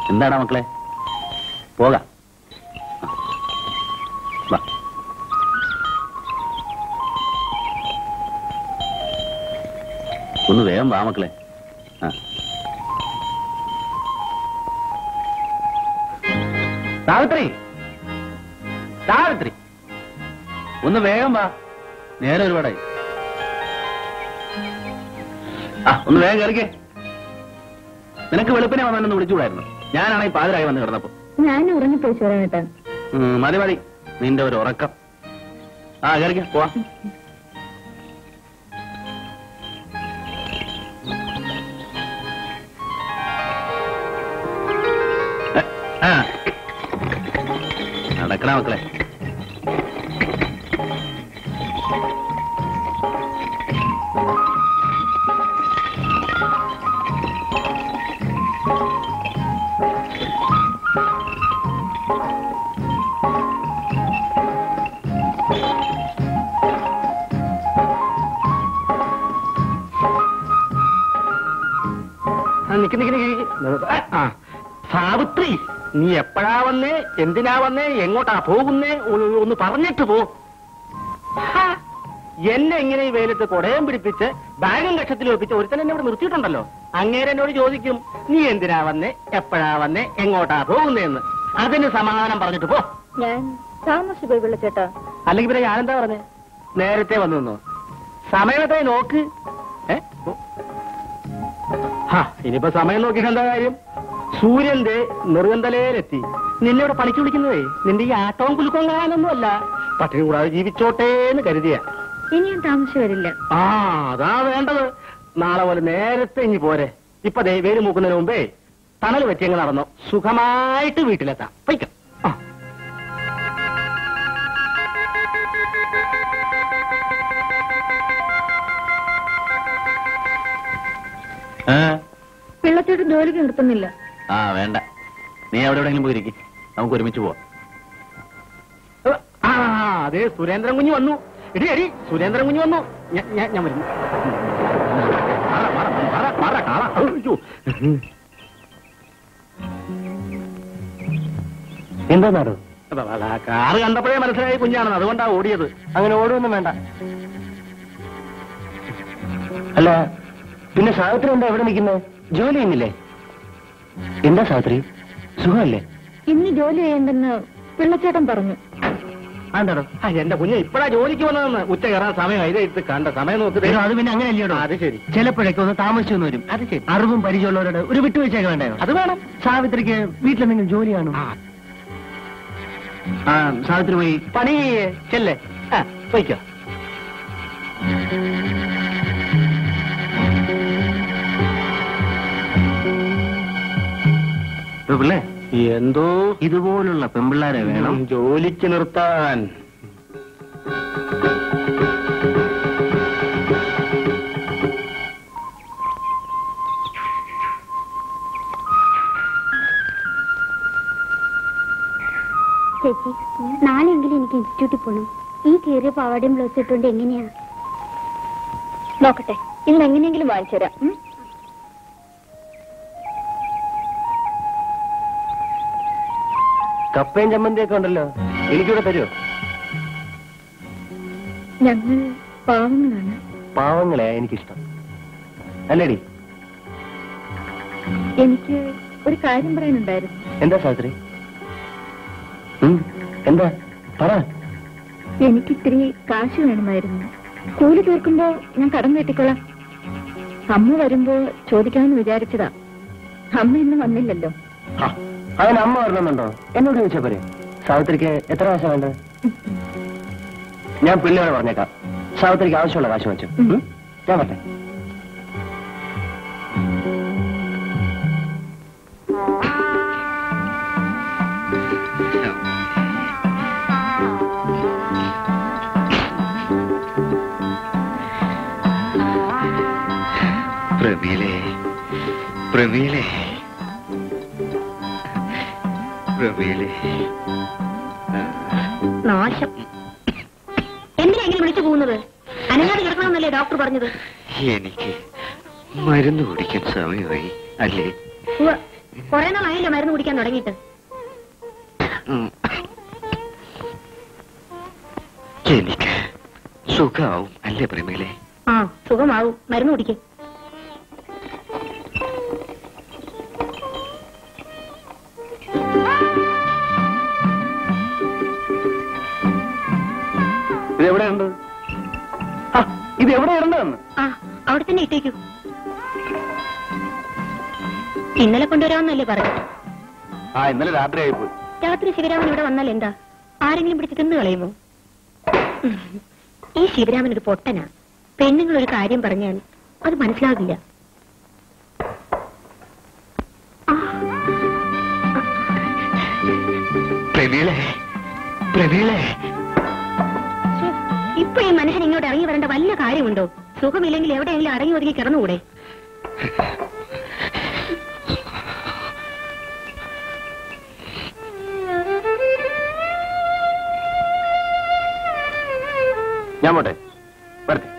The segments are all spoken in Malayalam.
എന്താടാ മക്കളെ പോകാം വാ ഒന്ന് വേഗം വാ മക്കളെ ആ സാവിത്രി സാവിത്രി ഒന്ന് വേഗം വാ നേരെ ഒരുപാടായി ആ ഒന്ന് വേഗം കയറിക്കേ നിനക്ക് വെളുപ്പിനെ വന്നൊന്ന് വിളിച്ചുകൂടായിരുന്നു ഞാനാണെങ്കിൽ പാതിരായി വന്ന് കിടന്നപ്പോ ഞാൻ ഉറങ്ങിപ്പോയി ശിവരാമേട്ടൻ ഉം, മതി മതി നിന്റെ ഒരു ഉറക്കം ആ കയറിക്ക പോവാ ഏ, ആ. നടക്കണ മക്കളെ നിക്ക് നിക്ക് നിക്ക് നിക്ക്. ആ സാവിത്രി നീ എപ്പോഴാ വന്നേ എന്തിനാ വന്നേ എങ്ങോട്ടാ പോകുന്നേ ഒന്ന് ഒന്ന് പറഞ്ഞിട്ട് പോ ഹാ, എന്നെ ഇങ്ങനെ ഈ വെയിലത്ത് കൊടയം പിടിപ്പിച്ച് ബാഗും കക്ഷത്തിൽ ഒപ്പിച്ച് ഒരുത്തൻ എന്നെ ഇവിടെ നിർത്തിയിട്ടുണ്ടല്ലോ അങ്ങേരെ എന്നോട് ചോദിക്കും നീ എന്തിനാ വന്നേ എപ്പോഴാ വന്നേ എങ്ങോട്ടാ പോകുന്നേന്ന് അതിന് സമാധാനം പറഞ്ഞിട്ട് പോ ഞാൻ താമസിച്ചു പോയി ചേട്ടാ അല്ലെങ്കിൽ പിന്നെ ഞാനെന്താ പറഞ്ഞേ നേരത്തെ വന്നു നിന്നോ സമയത്തെ നോക്ക് ഏ ഓ. ഹാ ഇനിയിപ്പോ സമയം നോക്കിയിട്ട് എന്താ കാര്യം സൂര്യന്റെ നെറുകന്തലയിലെത്തി നിന്നെ ഇവിടെ പണിക്ക് വിളിക്കുന്നതേ നിന്റെ ഈ ആട്ടവും കുലുക്കവും കാണാനൊന്നും അല്ല പട്ടിണി കൂടാതെ ജീവിച്ചോട്ടെ എന്ന് കരുതിയ ഇനി ഞാൻ താമസിച്ചു വരില്ല ആ അതാ വേണ്ടത് നാളെ പോലെ നേരത്തെ ഇനി പോരെ ഇപ്പൊ ദേ വേര് മൂക്കുന്നതിന് മുമ്പേ തണൽ പറ്റിയങ്ങ് നടന്നു സുഖമായിട്ട് വീട്ടിലെത്താം പൊയ്ക്കാം ആ ഏ? പിള്ളച്ചേട്ടൻ ജോലിക്ക് നിർത്തുന്നില്ല ആ വേണ്ട നീ അവിടെ എവിടെയെങ്കിലും പോയിരിക്കും നമുക്ക് ഒരുമിച്ച് പോവാം ആ അതെ സുരേന്ദ്രൻ കുഞ്ഞ് വന്നു എടി എടി സുരേന്ദ്രൻ കുഞ്ഞ് വന്നു ഞാൻ- ഞാൻ ഞാൻ വരുന്നു മാറ, മാറ, മാറ, മാറ, കാള. അയ്യോ. എന്താ നാടോ അപ്പൊ അതാ, കാറ് കണ്ടപ്പോഴേ മനസ്സിലായി കുഞ്ഞാണെന്ന് അതുകൊണ്ടാ ഓടിയത് അങ്ങനെ ഓടുമൊന്നും വേണ്ട അല്ല പിന്നെ സാവിത്രി എന്താ എവിടെ നിൽക്കുന്നത് ജോലി ചെയ്യുന്നില്ലേ എന്താ സാവിത്രി സുഖമല്ലേ ഇന്ന് ജോലി ചെയ്യണ്ടെന്ന് പിള്ളച്ചേട്ടൻ പറഞ്ഞു ആണ്ടാടോ ആ, എന്റെ കുഞ്ഞ് ഇപ്പഴാ ജോലിക്ക് വന്നതെന്ന് ഉച്ച കയറാൻ സമയം അതിലെ എടുത്ത് കണ്ട സമയം നോക്ക് ദേ. അത് പിന്നെ അങ്ങനെയല്ലോ അത് ശരി ചിലപ്പോഴൊക്കെ ഒന്ന് താമസിച്ചു വരും അത് ശരി അറിവും പരിചയമുള്ളവരോട് ഒരു വിട്ടുവീഴ്ചയൊക്കെ വേണ്ടയോ അത് വേണം സാവിത്രിക്ക് വീട്ടിലെന്തെങ്കിലും ജോലി കാണും ആ, ആ സാവിത്രി പോയി പണി ചെല്ലേ ആ പോയിക്കോ പിള്ളേ എന്തോ ഇതുപോലുള്ള പെമ്പിള്ളാരെ വേണം ജോലിക്ക് നിർത്താൻ ചേച്ചി നാളെയെങ്കിലും എനിക്ക് ഇൻസ്റ്റിറ്റ്യൂട്ടിൽ പോകണം ഈ കീറിയ പാവാടയും ബ്ലൗസ് ഇട്ടുകൊണ്ട് എങ്ങനെയാ നോക്കട്ടെ ഇന്ന് എങ്ങനെയെങ്കിലും വാങ്ങിച്ചു തരാം ഉം? കപ്പയും ചമ്മന്തിയൊക്കെ ഉണ്ടല്ലോ എനിക്കൂടെ തരുമോ ഞങ്ങൾ പാവങ്ങളാണ് പാവങ്ങളെ എനിക്കിഷ്ടം അല്ലേടി എനിക്ക് ഒരു കാര്യം പറയാനുണ്ടായിരുന്നു എന്താ സാവിത്രി ഉം, എന്താ പറ എനിക്ക് ഇത്തിരി കാശ് വേണമായിരുന്നു കൂലി തീർക്കുമ്പോ ഞാൻ കടം കെട്ടിക്കൊള്ളാം അമ്മ വരുമ്പോ ചോദിക്കാമെന്ന് വിചാരിച്ചതാ അമ്മ ഇന്ന് വന്നില്ലല്ലോ ആ, അതിന് അമ്മ വരണമെന്നുണ്ടോ എന്നോട് ചോദിച്ചാ പോരെ സാവിത്രിക്ക് എത്ര കാശ വേണ്ടത് ഞാൻ പിള്ളേരോട് പറഞ്ഞേക്കാം സാവിത്രിക്ക് ആവശ്യമുള്ള കാശ് വെച്ചു ഉം? ഞാൻ പറഞ്ഞേ പ്രമീലേ പ്രമീലേ പ്രമീലേ നാശം എന്തിനാ എങ്ങനെ വിളിച്ചു പോകുന്നത് അനങ്ങാതെ കിടക്കണമെന്നല്ലേ ഡോക്ടർ പറഞ്ഞത് എനിക്ക് മരുന്ന് കുടിക്കാൻ സമയമായി അല്ലേ ഉവ്വ്, കുറെ നാളായില്ലേ മരുന്ന് കുടിക്കാൻ തുടങ്ങിയിട്ട് ഉം. എനിക്ക് സുഖാവും അല്ലേ പ്രമീളെ ആ സുഖമാവും മരുന്ന് കുടിക്കേ ഇത് എവിടെയുണ്ട് ആ, ഇത് എവിടെ ഇടണ്ടെന്ന് ആ അവിടെ തന്നെ ഇട്ടേക്കൂ ഇന്നലെ കൊണ്ടുവരാമെന്നല്ലേ പറഞ്ഞു ആ ഇന്നലെ രാത്രി ആയിപ്പോയി രാത്രി ശിവരാമൻ ഇവിടെ വന്നാൽ എന്താ ആരെങ്കിലും പിടിച്ച് തിന്നു കളയുമോ ഉം. ഈ ശിവരാമൻ ഒരു പൊട്ടനാ പെണ്ണുങ്ങൾ ഒരു കാര്യം പറഞ്ഞാൽ അത് മനസ്സിലാകില്ല ആ, പ്രമീളെ പ്രമീളെ ശ്ശേ, ഇപ്പൊ ഈ മനുഷ്യൻ ഇങ്ങോട്ട് ഇറങ്ങി വരേണ്ട വല്ല കാര്യമുണ്ടോ സുഖമില്ലെങ്കിൽ എവിടെയെങ്കിലും അടങ്ങി ഒതുങ്ങി കിടന്നുകൂടെ ഞാൻ പോട്ടെ വരട്ടെ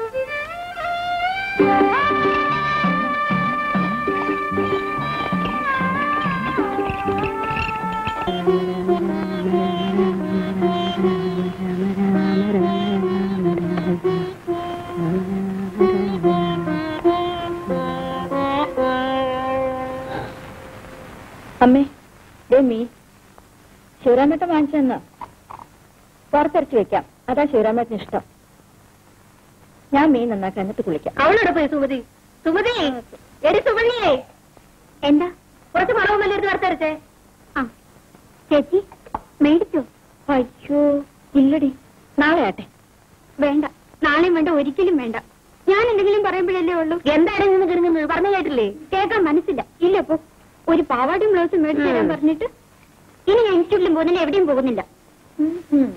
അമ്മേ ദേ മീ ശിവരാമേട്ടൻ വാങ്ങിച്ചെന്ന് പുറത്തരച്ച് വെക്കാം അതാ ശിവരാമേട്ടന് ഇഷ്ടം ഞാൻ മീൻ നന്നാക്കാൻ എന്നിട്ട് കുളിക്കാം അവളോട് പോയി സുമതി സുമതി എടി സുമതിയേ എന്താ കുറച്ച് മറവുമല്ലേ എടുത്ത് വറുത്തരച്ചേ ആ ചേച്ചി മേടിച്ചോ അയ്യോ ഇല്ലടി നാളെ ആട്ടെ വേണ്ട നാളെയും വേണ്ട ഒരിക്കലും വേണ്ട ഞാൻ എന്തെങ്കിലും പറയുമ്പോഴല്ലേ ഉള്ളൂ എന്താണ് നിന്ന് കിടങ്ങുന്നത് പറഞ്ഞു കേട്ടില്ലേ കേൾക്കാൻ മനസ്സില്ല ഇല്ല അപ്പൊ ഒരു പാവാടിയും ബ്ലൗസും മേടിച്ചു തരാൻ ഉം. പറഞ്ഞിട്ട് ഇനി ഞാൻ ഇൻസ്റ്റിറ്റ്യൂട്ടിലും പോകുന്നില്ല എവിടെയും പോകുന്നില്ല ഉം.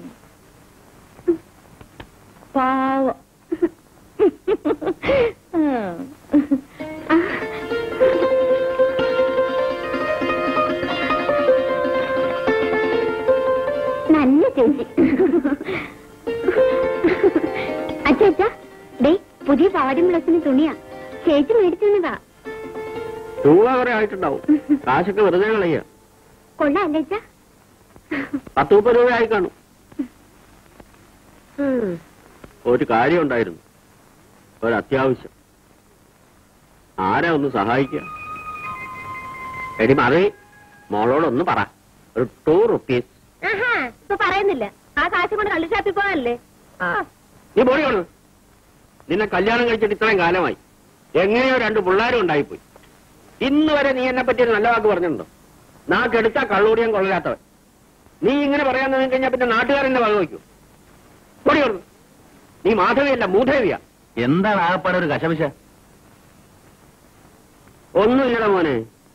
പാവം ഉം. ആ. നല്ല ചേച്ചി അച്ഛാ ഡേ പുതിയ പാവാടിയും ബ്ലൗസിന് തുണിയാ ചേച്ചി മേടിച്ചു തന്നതാ രൂപ കുറെ ആയിട്ടുണ്ടാവും കാശൊക്കെ വെറുതെ കളയുക കൊള്ളാം അല്ലേ അച്ഛാ പത്ത് മുപ്പത് രൂപ ആയി കാണും ഉം. ഒരു കാര്യം ഉണ്ടായിരുന്നു ഒരു അത്യാവശ്യം ആരാ ഒന്ന് സഹായിക്കുക എടി മറി മോളോടൊന്ന് പറ ഒരു ടൂ റുപ്പീസ് ആഹാ ഇപ്പൊ പറയുന്നില്ല ആ കാശ് കൊണ്ട് കള്ളു ഷാപ്പിൽ പോകാനല്ലേ ആ നീ പോടി കൊണ്ട് നിന്നെ കല്യാണം കഴിച്ചിട്ട് ഇത്രയും കാലമായി എങ്ങനെയോ രണ്ട് പിള്ളേരും ഉണ്ടായിപ്പോയി ഇന്ന് വരെ നീ എന്നെ പറ്റി ഒരു നല്ല വാക്ക് പറഞ്ഞിട്ടുണ്ടോ നാക്കെടുത്താ കള്ളൂടിയാൻ കൊള്ളരാത്തവൻ നീ ഇങ്ങനെ പറയാൻ നിന്ന് കഴിഞ്ഞാൽ പിന്നെ നാട്ടുകാരെന്നെ വക വയ്ക്കൂ പൊടി കൊണ്ട് നീ മാധവിയല്ല മൂധേവിയാ എന്താണ് ആകപ്പാടെ ഒരു കശപിശ ഒന്നുമില്ലടാ മോനെ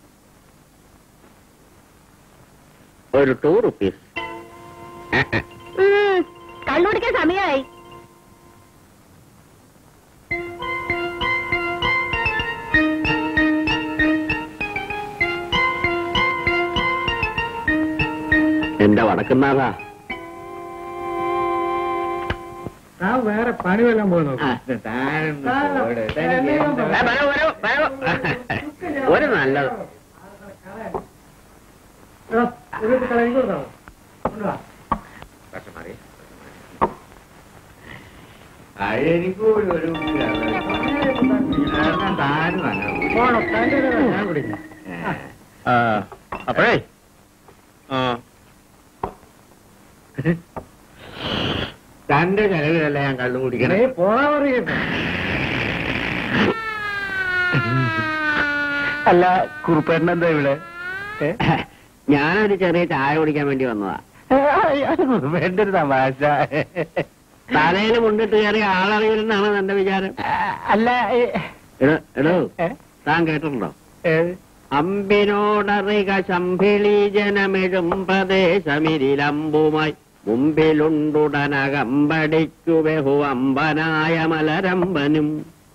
ഒരു ടൂ റുപ്പീസ് ഉം, കള്ളുകുടിക്കാൻ സമയമായി എന്റെ വടക്കുന്നാഥാ വേറെ പണി വല്ലതും പോയി നോക്കും ഏ, വരൂ, വരൂ, വരൂ. ഒരു നല്ലത് അപ്പോഴേ തന്റെ ചെലവിലല്ല ഞാൻ കള്ളു കുടിക്കണേ പോണാ പറയുക അല്ല കുറുപ്പേട്ടൻ എന്താ ഇവിടെ ഞാനൊരു ചെറിയ ചായ കുടിക്കാൻ വേണ്ടി വന്നതാ കുറുപ്പേട്ടന്റെ ഒരു തമാശ തലയിൽ മുണ്ടിട്ട് കയറി ആളറിയില്ലെന്നാണ് എന്റെ വിചാരം അല്ല എടോ, എടോ ഏ? താൻ കേട്ടിട്ടുണ്ടോ അമ്പിനോടറിക ശംഭിളി ജനമെഴും പ്രദേശമിരിലമ്പുമായി മുമ്പിലുണ്ടുടനകമ്പടിക്കു ബഹു അമ്പനായ മലരമ്പനും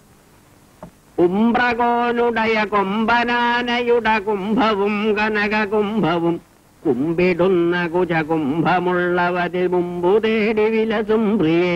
ഉംബ്രകോനുടയ കൊമ്പനാനയുട കുംഭവും കനക കുംഭവും കുമ്പിടുന്ന കുജ കുംഭമുള്ളവരിൽ മുമ്പു തേടി വിലസും പ്രിയേ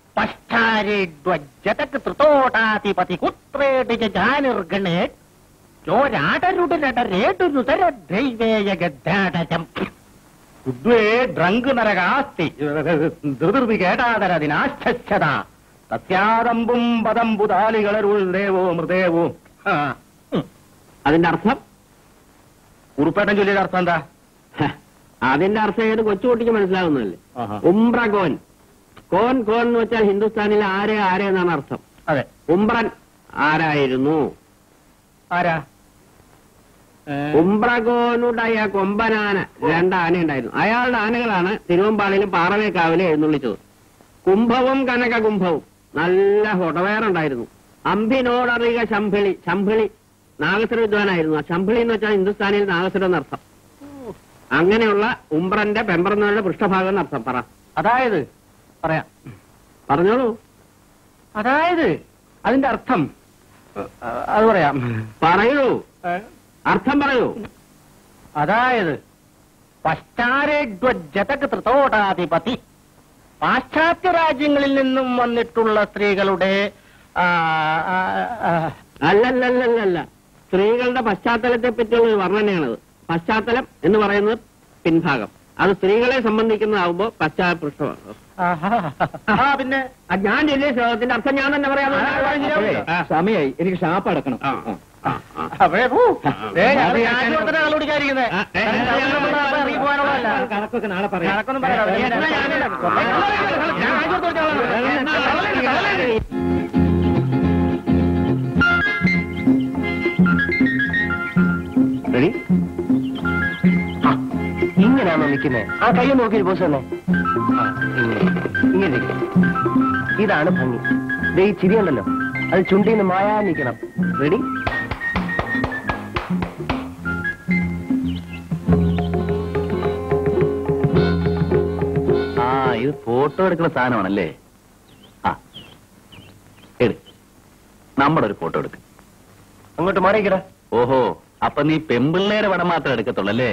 പശ്ചാരേഡ്വജതക് ത്രിതോടാധിപതി കുത്രേടി ജാനിർഗണേ ചോരാടരുടരേടുരുതര ദൈവേയ ഗദ്ദാടജം ഉദ്വേ ഡ്രങ്ക് നരകാസ്തി ധൃതി കേടാതരതിനാശ്ചത തസ്യാദമ്പും പദംബുതാലികളരുൾ ദേവോ മൃദേവോ ആ. ഉം. അതിന്റെ അർത്ഥം ഉറുപ്പേട്ടൻ ചൊല്ലിയുടെ അർത്ഥം എന്താ ഹ, അതിന്റെ അർത്ഥം ഏത് കൊച്ചുകുട്ടിക്ക് മനസ്സിലാവുന്നതല്ലേ ആഹാ. ഉംബ്ര കോൻ കോൻ കോൻ എന്ന് വെച്ചാൽ ഹിന്ദുസ്ഥാനിൽ ആരെ ആരെ എന്നാണ് അർത്ഥം അതെ ഉംബ്രൻ ആരായിരുന്നു ആരാ ഏ, ഉംബ്രകോനുണ്ടായ കൊമ്പനാന രണ്ട് ആന ഉണ്ടായിരുന്നു അയാളുടെ ആനകളാണ് തിരുവമ്പാളിലും പാറവേക്കാവിലും എഴുന്നള്ളിച്ചത് കുംഭവും കനക കുംഭവും നല്ല ഹൊടവേറുണ്ടായിരുന്നു അമ്പിനോടറിക ശംഭിളി ശംഭിളി നാഗസ്വര വിദ്വാനായിരുന്നു ആ ശംഭിളി എന്ന് വെച്ചാൽ ഹിന്ദുസ്ഥാനിയിൽ നാഗസ്വരം എന്നർത്ഥം അങ്ങനെയുള്ള ഉംബ്രന്റെ പെമ്പറന്നവരുടെ പൃഷ്ഠഭാഗം എന്നർത്ഥം പറ അതായത് പറയാം പറഞ്ഞോളൂ അതായത് അതിന്റെ അർത്ഥം ഏ, അത് പറയാം പറയൂ ഏ, അർത്ഥം പറയൂ അതായത് പശ്ചാരേഡ്വജതക് ത്രിതോടാധിപതി പാശ്ചാത്യ രാജ്യങ്ങളിൽ നിന്നും വന്നിട്ടുള്ള സ്ത്രീകളുടെ ആ, ആ, ആ, അല്ലല്ലല്ലല്ല സ്ത്രീകളുടെ പശ്ചാത്തലത്തെ പറ്റിയുള്ള ഒരു വർണ്ണനയാണത് പശ്ചാത്തലം എന്ന് പറയുന്നത് പിൻഭാഗം അത് സ്ത്രീകളെ സംബന്ധിക്കുന്നതാവുമ്പോ പശ്ചാത്തലം ആഹാ. ആ പിന്നെ ആ, ഞാൻ ചൊല്ലിയ ശ്ലോകത്തിന്റെ അർത്ഥം ഞാൻ തന്നെ പറയാം സമയായി എനിക്ക് ഷാപ്പ് അടക്കണം അപ്പഴേ പോ. ദേ, ഞാൻ കാശ് കൊടുത്തിട്ടാ കള്ള് കുടിക്കാതിരിക്കുന്നെ. ആ, ഏ, ഏ, കള്ള് ഇറങ്ങി പോകാനുള്ളതല്ല. കണക്കൊക്കെ നാളെ പറയാം കണക്കൊന്നും പറയാതെ. എന്നാ ഞാനില്ല. ഞാൻ കാശ് കൊടുത്ത് കൊടുത്തോളാം. റെഡി ഇങ്ങനെയാണോ നിൽക്കുന്നത് ആ കൈ നോക്കി പോസ് തന്നെ ആ, ഇങ്ങനെ. ഇങ്ങനെ ഇരിക്ക്. ഇതാണ് ഭംഗി ദേ ഈ ചിരിയുണ്ടല്ലോ അത് ചുണ്ടിന്ന് മായാ നിൽക്കണം റെഡി ആ ഇത് ഫോട്ടോ എടുക്കുന്ന സാധനമാണല്ലേ ആ എടു നമ്മുടെ ഒരു ഫോട്ടോ എടുക്ക് അങ്ങോട്ട് മാറിക്കടാ ഓഹോ അപ്പൊ നീ പെമ്പിള്ളേരെ പടം മാത്രം എടുക്കത്തുള്ളൂ അല്ലേ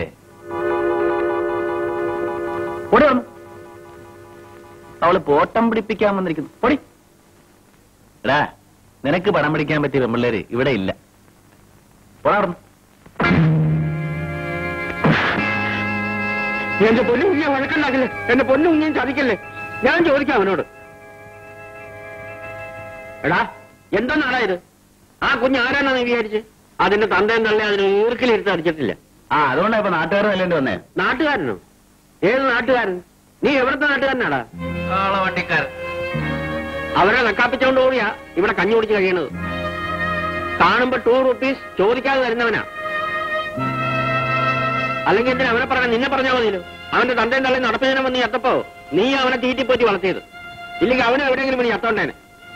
പൊടി വന്നു അവള് പോട്ടം പിടിപ്പിക്കാൻ വന്നിരിക്കുന്നു പൊടി എടാ നിനക്ക് പടം പിടിക്കാൻ പറ്റിയ പെമ്പിള്ളേര് ഇവിടെ ഇല്ല പോടാ അവിടുന്ന്. എന്റെ പൊന്നു കുഞ്ഞെ വഴക്കുണ്ടാക്കില്ലേ എന്റെ പൊന്നു കുഞ്ഞും ചതിക്കല്ലേ ഞാൻ ചോദിക്കാം അവനോട് എടാ എന്തെന്നാടാ ഇത് ആ കുഞ്ഞ് ആരാണെന്ന് നീ വിചാരിച്ച് അതിന്റെ തന്തയും തള്ളി അതിന് ഈർക്കിലിരുത്ത് അടിച്ചിട്ടില്ല ആ അതുകൊണ്ടാ ഇപ്പൊ നാട്ടുകാർ നല്ലേണ്ടി വന്നേ നാട്ടുകാരനോ ഏത് നാട്ടുകാരൻ നീ എവിടുത്തെ നാട്ടുകാരനാടാ വണ്ടിക്കാരൻ അവരെ നക്കാപ്പിച്ചോണ്ട് ഓടിയാ ഇവിടെ കഞ്ഞി കുടിച്ച് കഴിയണത് കാണുമ്പോ ടൂ റുപ്പീസ് ചോദിക്കാതെ തരുന്നവനാ അല്ലെങ്കിൽ എന്തിനാ അവനെ പറഞ്ഞ നിന്നെ പറഞ്ഞാൽ മതിയല്ലോ അവന്റെ തന്തയും തള്ളി നടത്തുന്നതിനെ വന്ന് ചത്തപ്പോ നീ അവനെ തീറ്റിപ്പോറ്റി വളർത്തിയത് ഇല്ലെങ്കിൽ അവനെ എവിടെയെങ്കിലും നീ ചത്തോണ്ടേനെ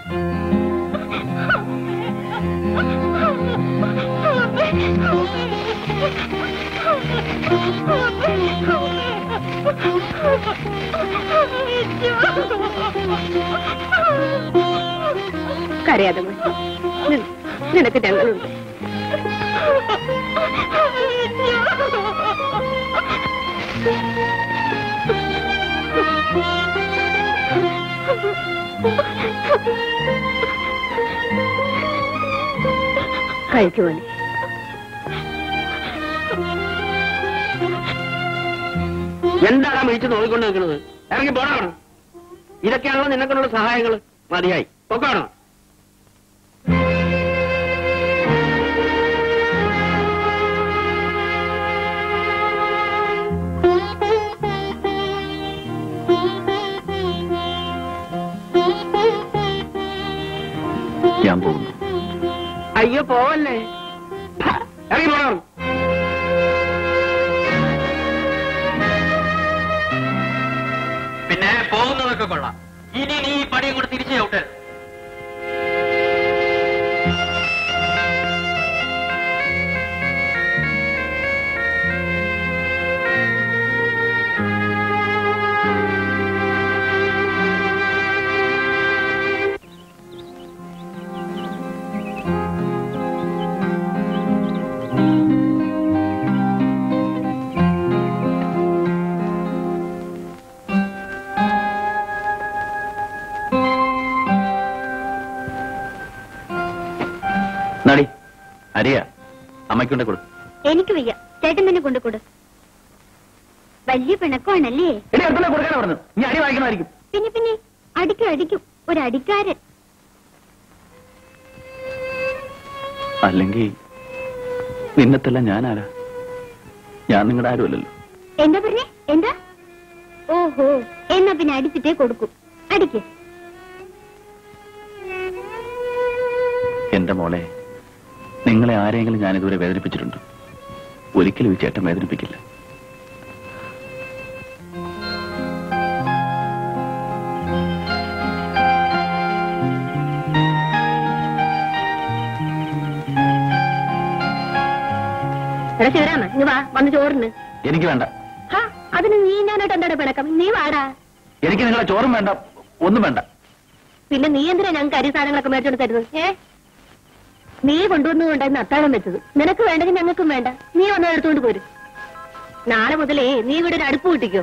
കരയാതെ മോനെ. നി- നിനക്ക് ഞങ്ങളുണ്ട് കഴിക്കുവാനെ എന്താണ് വിളിച്ച് നോക്കിക്കൊണ്ട് നിൽക്കുന്നത് ഇറങ്ങി പോണോ ഇതൊക്കെയാണല്ലോ നിനക്കുള്ള സഹായങ്ങൾ മതിയായി പൊക്കാണോ ഞാൻ പോകുന്നു അയ്യോ പോവല്ലേ ഹാ, ഇറങ്ങി പോണോ പിന്നെ പോകുന്നതൊക്കെ കൊള്ളാം ഇനി നീ ഈ പണിയും കൂടെ തിരിച്ചു ചവിട്ട് നടി അരിയ അമ്മയ്ക്കൊണ്ട് കൊടു എനിക്ക് വയ്യ ചേട്ടൻ തന്നെ കൊണ്ടു കൊടു വലിയ പിണക്കമാണല്ലേ എടി അടുത്തന്നെ കൊടുക്കാനാ പറഞ്ഞു നീ അടി വാങ്ങിക്കണമായിരിക്കും പിന്നെ പിന്നെ അടിക്കും അടിക്കും ഒരു അടിക്കാരൻ അല്ലെങ്കിൽ നിന്നത്തെല്ലാം ഞാനാരാ ഞാൻ നിങ്ങളുടെ ആരുമല്ലല്ലോ എന്താ പറഞ്ഞേ എന്താ ഓഹോ എന്നാ പിന്നെ അടിച്ചിട്ടേ കൊടുക്കും അടിക്ക് എന്റെ മോളെ നിങ്ങളെ ആരെങ്കിലും ഞാൻ ഇതുവരെ വേദനിപ്പിച്ചിട്ടുണ്ട് ഒരിക്കലും ഈ ചേട്ടൻ വേദനിപ്പിക്കില്ല എടാ ശിവരാമ നീ വാ വന്ന് ചോറിന് എനിക്ക് വേണ്ട ഹാ അതിന് നീ ഞാനായിട്ട് എന്താടാ പിണക്കം നീ വാടാ എനിക്ക് നിങ്ങളെ ചോറും വേണ്ട ഒന്നും വേണ്ട പിന്നെ നീ എന്തിനാ ഞങ്ങൾക്ക് അരി സാധനങ്ങളൊക്കെ മേടിച്ചോണ്ട് തരുന്നത് ഏ നീ കൊണ്ടുവന്നുകൊണ്ടായിരുന്നു അത്താഴം വെച്ചത് നിനക്ക് വേണ്ടെങ്കിൽ ഞങ്ങൾക്കും വേണ്ട നീ വന്ന് എടുത്തുകൊണ്ട് പോരും നാളെ മുതലേ നീ ഇവിടെ ഒരു അടുപ്പ് കൂട്ടിക്കോ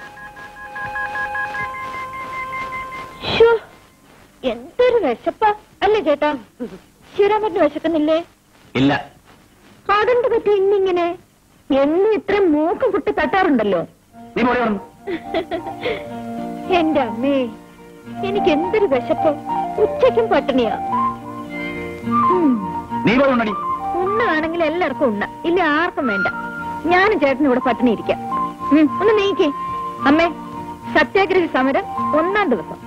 എന്തൊരു വിശപ്പാ അല്ലേ ചേട്ടാ ശിവരാമന് വിശക്കുന്നില്ലേ ഇല്ല അതെന്ത് പറ്റി ഇന്നിങ്ങനെ എന്നും ഇത്രയും മൂക്ക് കുട്ടി തട്ടാറുണ്ടല്ലോ നീ പോയി പറഞ്ഞു എന്റെ അമ്മേ എനിക്ക് എന്തൊരു വിശപ്പ് ഉച്ചയ്ക്കും പട്ടിണിയാ ഉം. നീ പോയി ഉണ്ണടി ഉണ്ണാണെങ്കിൽ എല്ലാവർക്കും ഉണ്ണ ഇല്ല ആർക്കും വേണ്ട ഞാനും ചേട്ടനും ഇവിടെ പട്ടിണി ഇരിക്കാം ഉം, ഒന്ന് നീക്കേ അമ്മേ സത്യാഗ്രഹ സമരം ഒന്നാം ദിവസം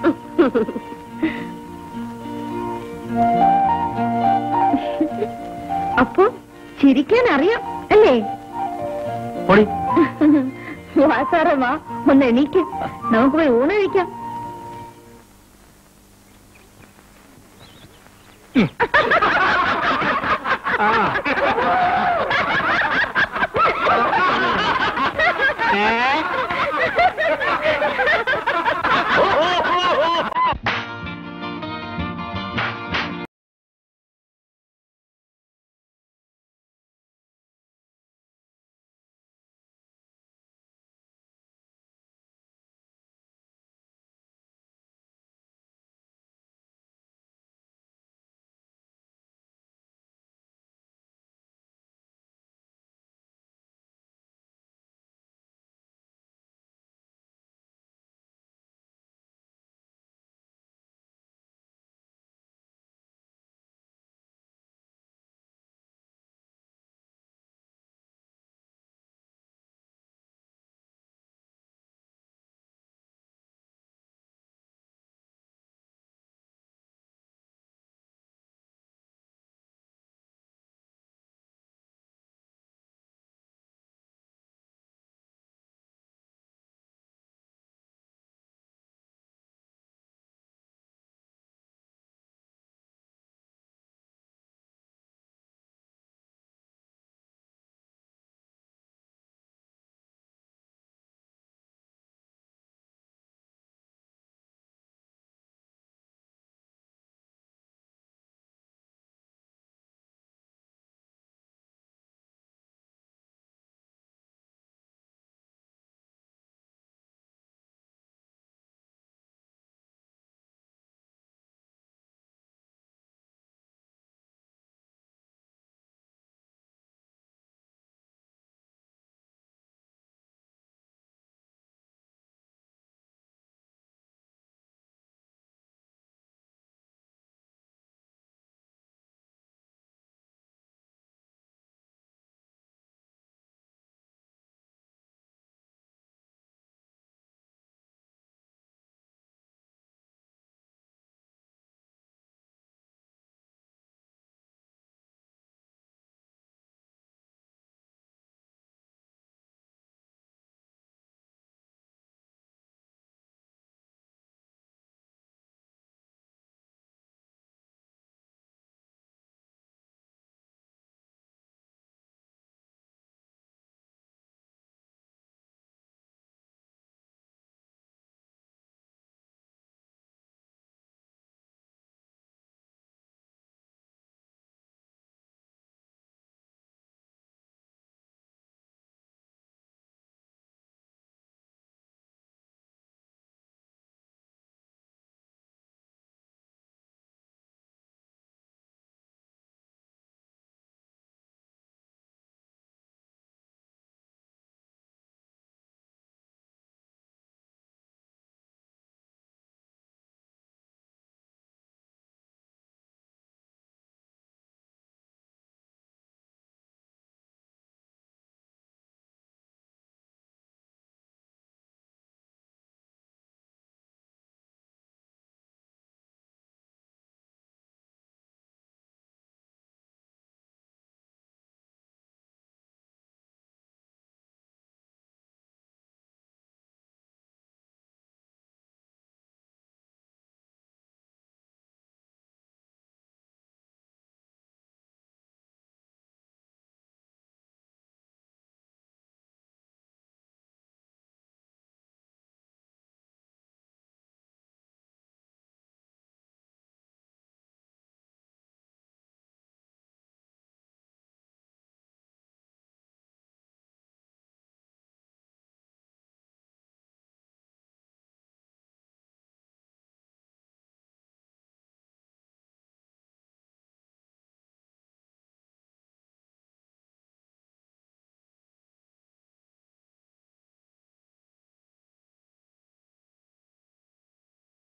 അപ്പൊ ചിരിക്കാൻ അറിയാം അല്ലേ പോടി വാസാറമ്മ ഒന്ന് എണീക്ക് നമുക്ക് പോയി ഊണ് കഴിക്കാം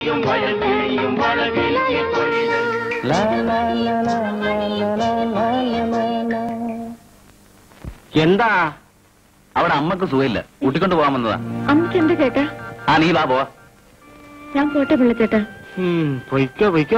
എന്താ അവിടെ അമ്മക്ക് സുഖമില്ല കൂട്ടിക്കൊണ്ട് പോകാൻ വന്നതാ അമ്മയ്ക്ക് എന്താ ചേട്ടാ ആ നീ വാ പോവാ ഞാൻ പോട്ടെ പിള്ളച്ചേട്ടാ ഉം, പൊയ്ക്കോ പൊയ്ക്കോ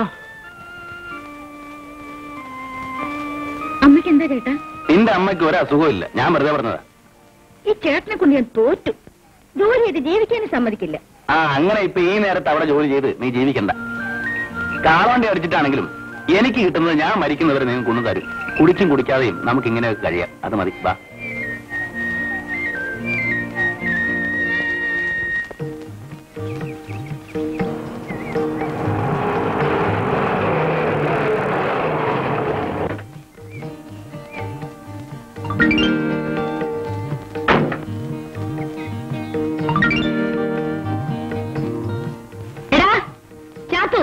അമ്മയ്ക്ക് എന്താ ചേട്ടാ നിന്റെ അമ്മയ്ക്ക് ഒരു അസുഖമില്ല ഞാൻ വെറുതെ പറഞ്ഞതാ ഈ ചേട്ടനെ കൊണ്ട് ഞാൻ തോറ്റു ജോലി ചെയ്ത് ജീവിക്കാനും സമ്മതിക്കില്ല ആ അങ്ങനെ ഇപ്പൊ ഈ നേരത്ത് അവിടെ ജോലി ചെയ്ത് നീ ജീവിക്കണ്ട കാളവണ്ടി അടിച്ചിട്ടാണെങ്കിലും എനിക്ക് കിട്ടുന്നത് ഞാൻ മരിക്കുന്നവരെ നിങ്ങൾ കൊണ്ടു തരും കുടിച്ചും കുടിക്കാതെയും നമുക്ക് ഇങ്ങനെ കഴിയാം അത് മതി വാ എടാ ചാത്തു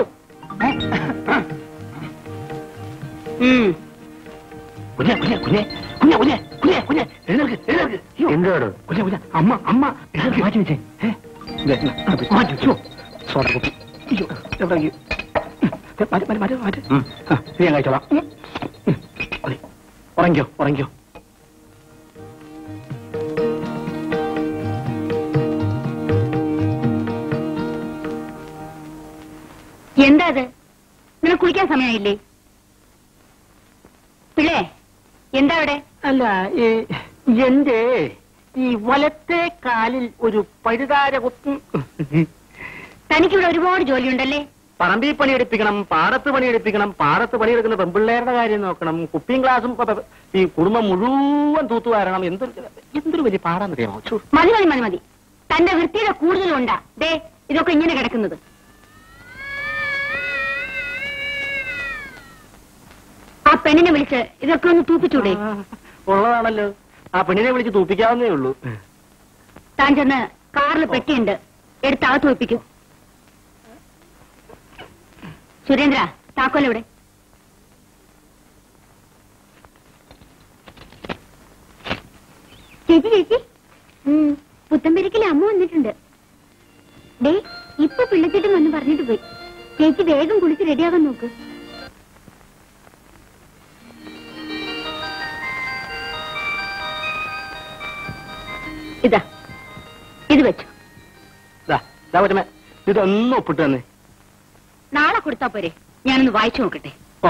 കുഞ്ഞെ കുഞ്ഞെ കുഞ്ഞെ കുഞ്ഞെ കുഞ്ഞെ കുഞ്ഞെ കുഞ്ഞെ എഴുന്നേൽക്ക് എഴുന്നേൽക്ക് അയ്യോ. എന്താണ് കുഞ്ഞെ കുഞ്ഞെ അമ്മ അമ്മ എഴുന്നേൽക്ക്. മാറ്റി വെച്ചേ ഏ? ദേ, എന്നാ, അത് മാറ്റി വെച്ചോ സോഡ കുപ്പി അയ്യോ എവിടെ ഈ? ദേ, മാറ്റ് മാറ്റ് മാറ്റ് മാറ്റ് ഉം. ആ, ഇത് ഞാൻ കഴിച്ചോളാം ഉം. ഉം. മതി. ഉറങ്ങിക്കോ ഉറങ്ങിക്കോ എന്താ അത് നിനക്ക് കുളിക്കാൻ സമയമായില്ലേ പിള്ളേ എന്താ അവിടെ അല്ല ഈ എന്റെ ഈ വലത്തെ കാലിൽ ഒരു പഴുതാര കുത്തും തനിക്കിവിടെ ഒരുപാട് ജോലിയുണ്ടല്ലേ പറമ്പിൽ പണിയെടുപ്പിക്കണം പാടത്ത് പണിയെടുപ്പിക്കണം പാടത്ത് പണിയെടുക്കുന്ന പെമ്പിള്ളേരുടെ കാര്യം നോക്കണം കുപ്പിയും ഗ്ലാസും ഒക്കെ ഈ കുടുംബം മുഴുവൻ തൂത്തുവാരണം എന്തൊരു എന്തൊരു വലിയ പാടാന്നറിയാമോ ഛു. മതി മതി മതി മതി തന്റെ വൃത്തിയുടെ കൂടുതലും ഉണ്ടാ ദേ ഇതൊക്കെ ഇങ്ങനെ കിടക്കുന്നത് ആ പെണ്ണിനെ വിളിച്ച് ഇതൊക്കെ ഒന്ന് തൂപ്പിച്ചൂടെ ആ, ഉള്ളതാണല്ലോ ആ പെണ്ണിനെ വിളിച്ച് തൂപ്പിക്കാവുന്നേ ഉള്ളൂ താൻ ചെന്ന് കാറിൽ പെട്ടിയുണ്ട് എടുത്ത് അകത്ത് വെപ്പിക്കൂ സുരേന്ദ്ര താക്കോലെവിടെ ചേച്ചി ചേച്ചി പുത്തമ്പരിക്കലെ അമ്മ വന്നിട്ടുണ്ട് ഡേ ഇപ്പൊ പിള്ളച്ചിട്ടും വന്ന് പറഞ്ഞിട്ട് പോയി ചേച്ചി വേഗം കുളിച്ച് റെഡിയാകാൻ നോക്ക് ഇതാ ഇത് വെച്ചു ദാ, ദാ കൊച്ചമ്മേ, ഇതൊന്നും ഒപ്പിട്ട് തന്നെ നാളെ കൊടുത്താ പോരെ ഞാനൊന്ന് വായിച്ചു നോക്കട്ടെ ഓ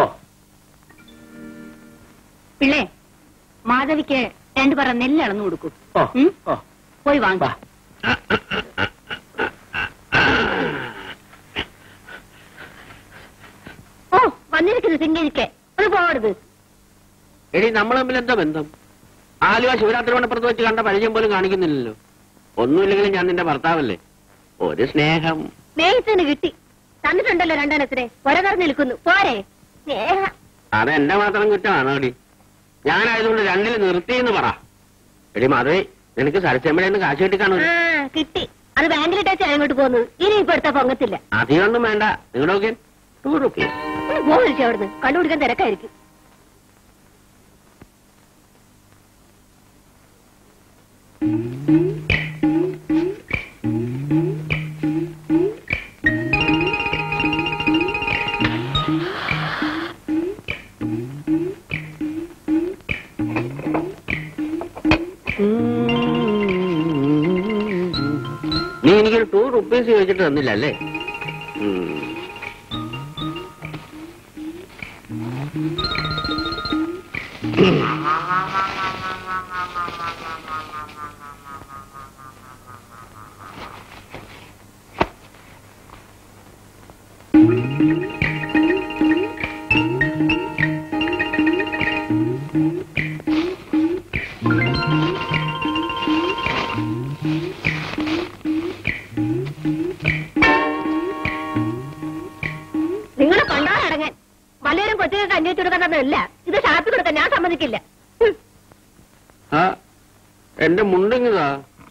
പിള്ളേ മാധവിക്ക് രണ്ടു പറ നെല്ല് അളന്നു കൊടുക്കൂ ഓ ഉം? ഓ പോയി വാങ്ങ വാ. ഓ വന്നിരിക്കുന്നു സിംഗിരിക്കെ അത് പോകരുത് എടി നമ്മൾ തമ്മിൽ എന്താ ബന്ധം ആലുവ ശിവരാത്രി മണപ്പുറത്ത് വെച്ച് കണ്ട പരിചയം പോലും കാണിക്കുന്നില്ലല്ലോ ഒന്നുമില്ലെങ്കിലും ഞാൻ നിന്റെ ഭർത്താവല്ലേ ഒരു സ്നേഹം സ്നേഹത്തിന് കിട്ടി തന്നിട്ടുണ്ടല്ലോ രണ്ടെണ്ണത്തിന് ഒരകർ നിൽക്കുന്നു പോരെ സ്നേഹ അത് എന്റെ മാത്രം കുറ്റമാണോ എടി ഞാനായതുകൊണ്ട് രണ്ടിൽ നിർത്തിയെന്ന് പറ എടി മാധവി നിനക്ക് സരസ്യമ്മയുടെ കാശ് കിട്ടി കാണൂ ആ കിട്ടി അത് ബാങ്കിലിട്ടാച്ചാ അങ്ങോട്ട് പോന്നു ഇനി ഇപ്പൊ എടുത്താ പൊങ്ങത്തില്ല അധികമൊന്നും വേണ്ട നിങ്ങളുടെ ടൂ റുപ്പീസ് പോയിരിക്കും അവിടുന്ന് കണ്ടുപിടിക്കാൻ തിരക്കായിരിക്കും നീ എനിക്കൊരു ടൂ റുപ്പീസ് ചോദിച്ചിട്ട് തന്നില്ല അല്ലേ ഉം. നിങ്ങൾ കൊണ്ടാടങ്ങൻ വല്ലവരും കൊച്ചുങ്ങൾക്ക് അന്വേഷിച്ചു കൊടുക്കുന്നതല്ല ഇത് ഷാപ്പിൽ കൊടുക്കാൻ ഞാൻ സമ്മതിക്കില്ല ഹും. ആ എന്റെ മുണ്ടിങ്ങതാ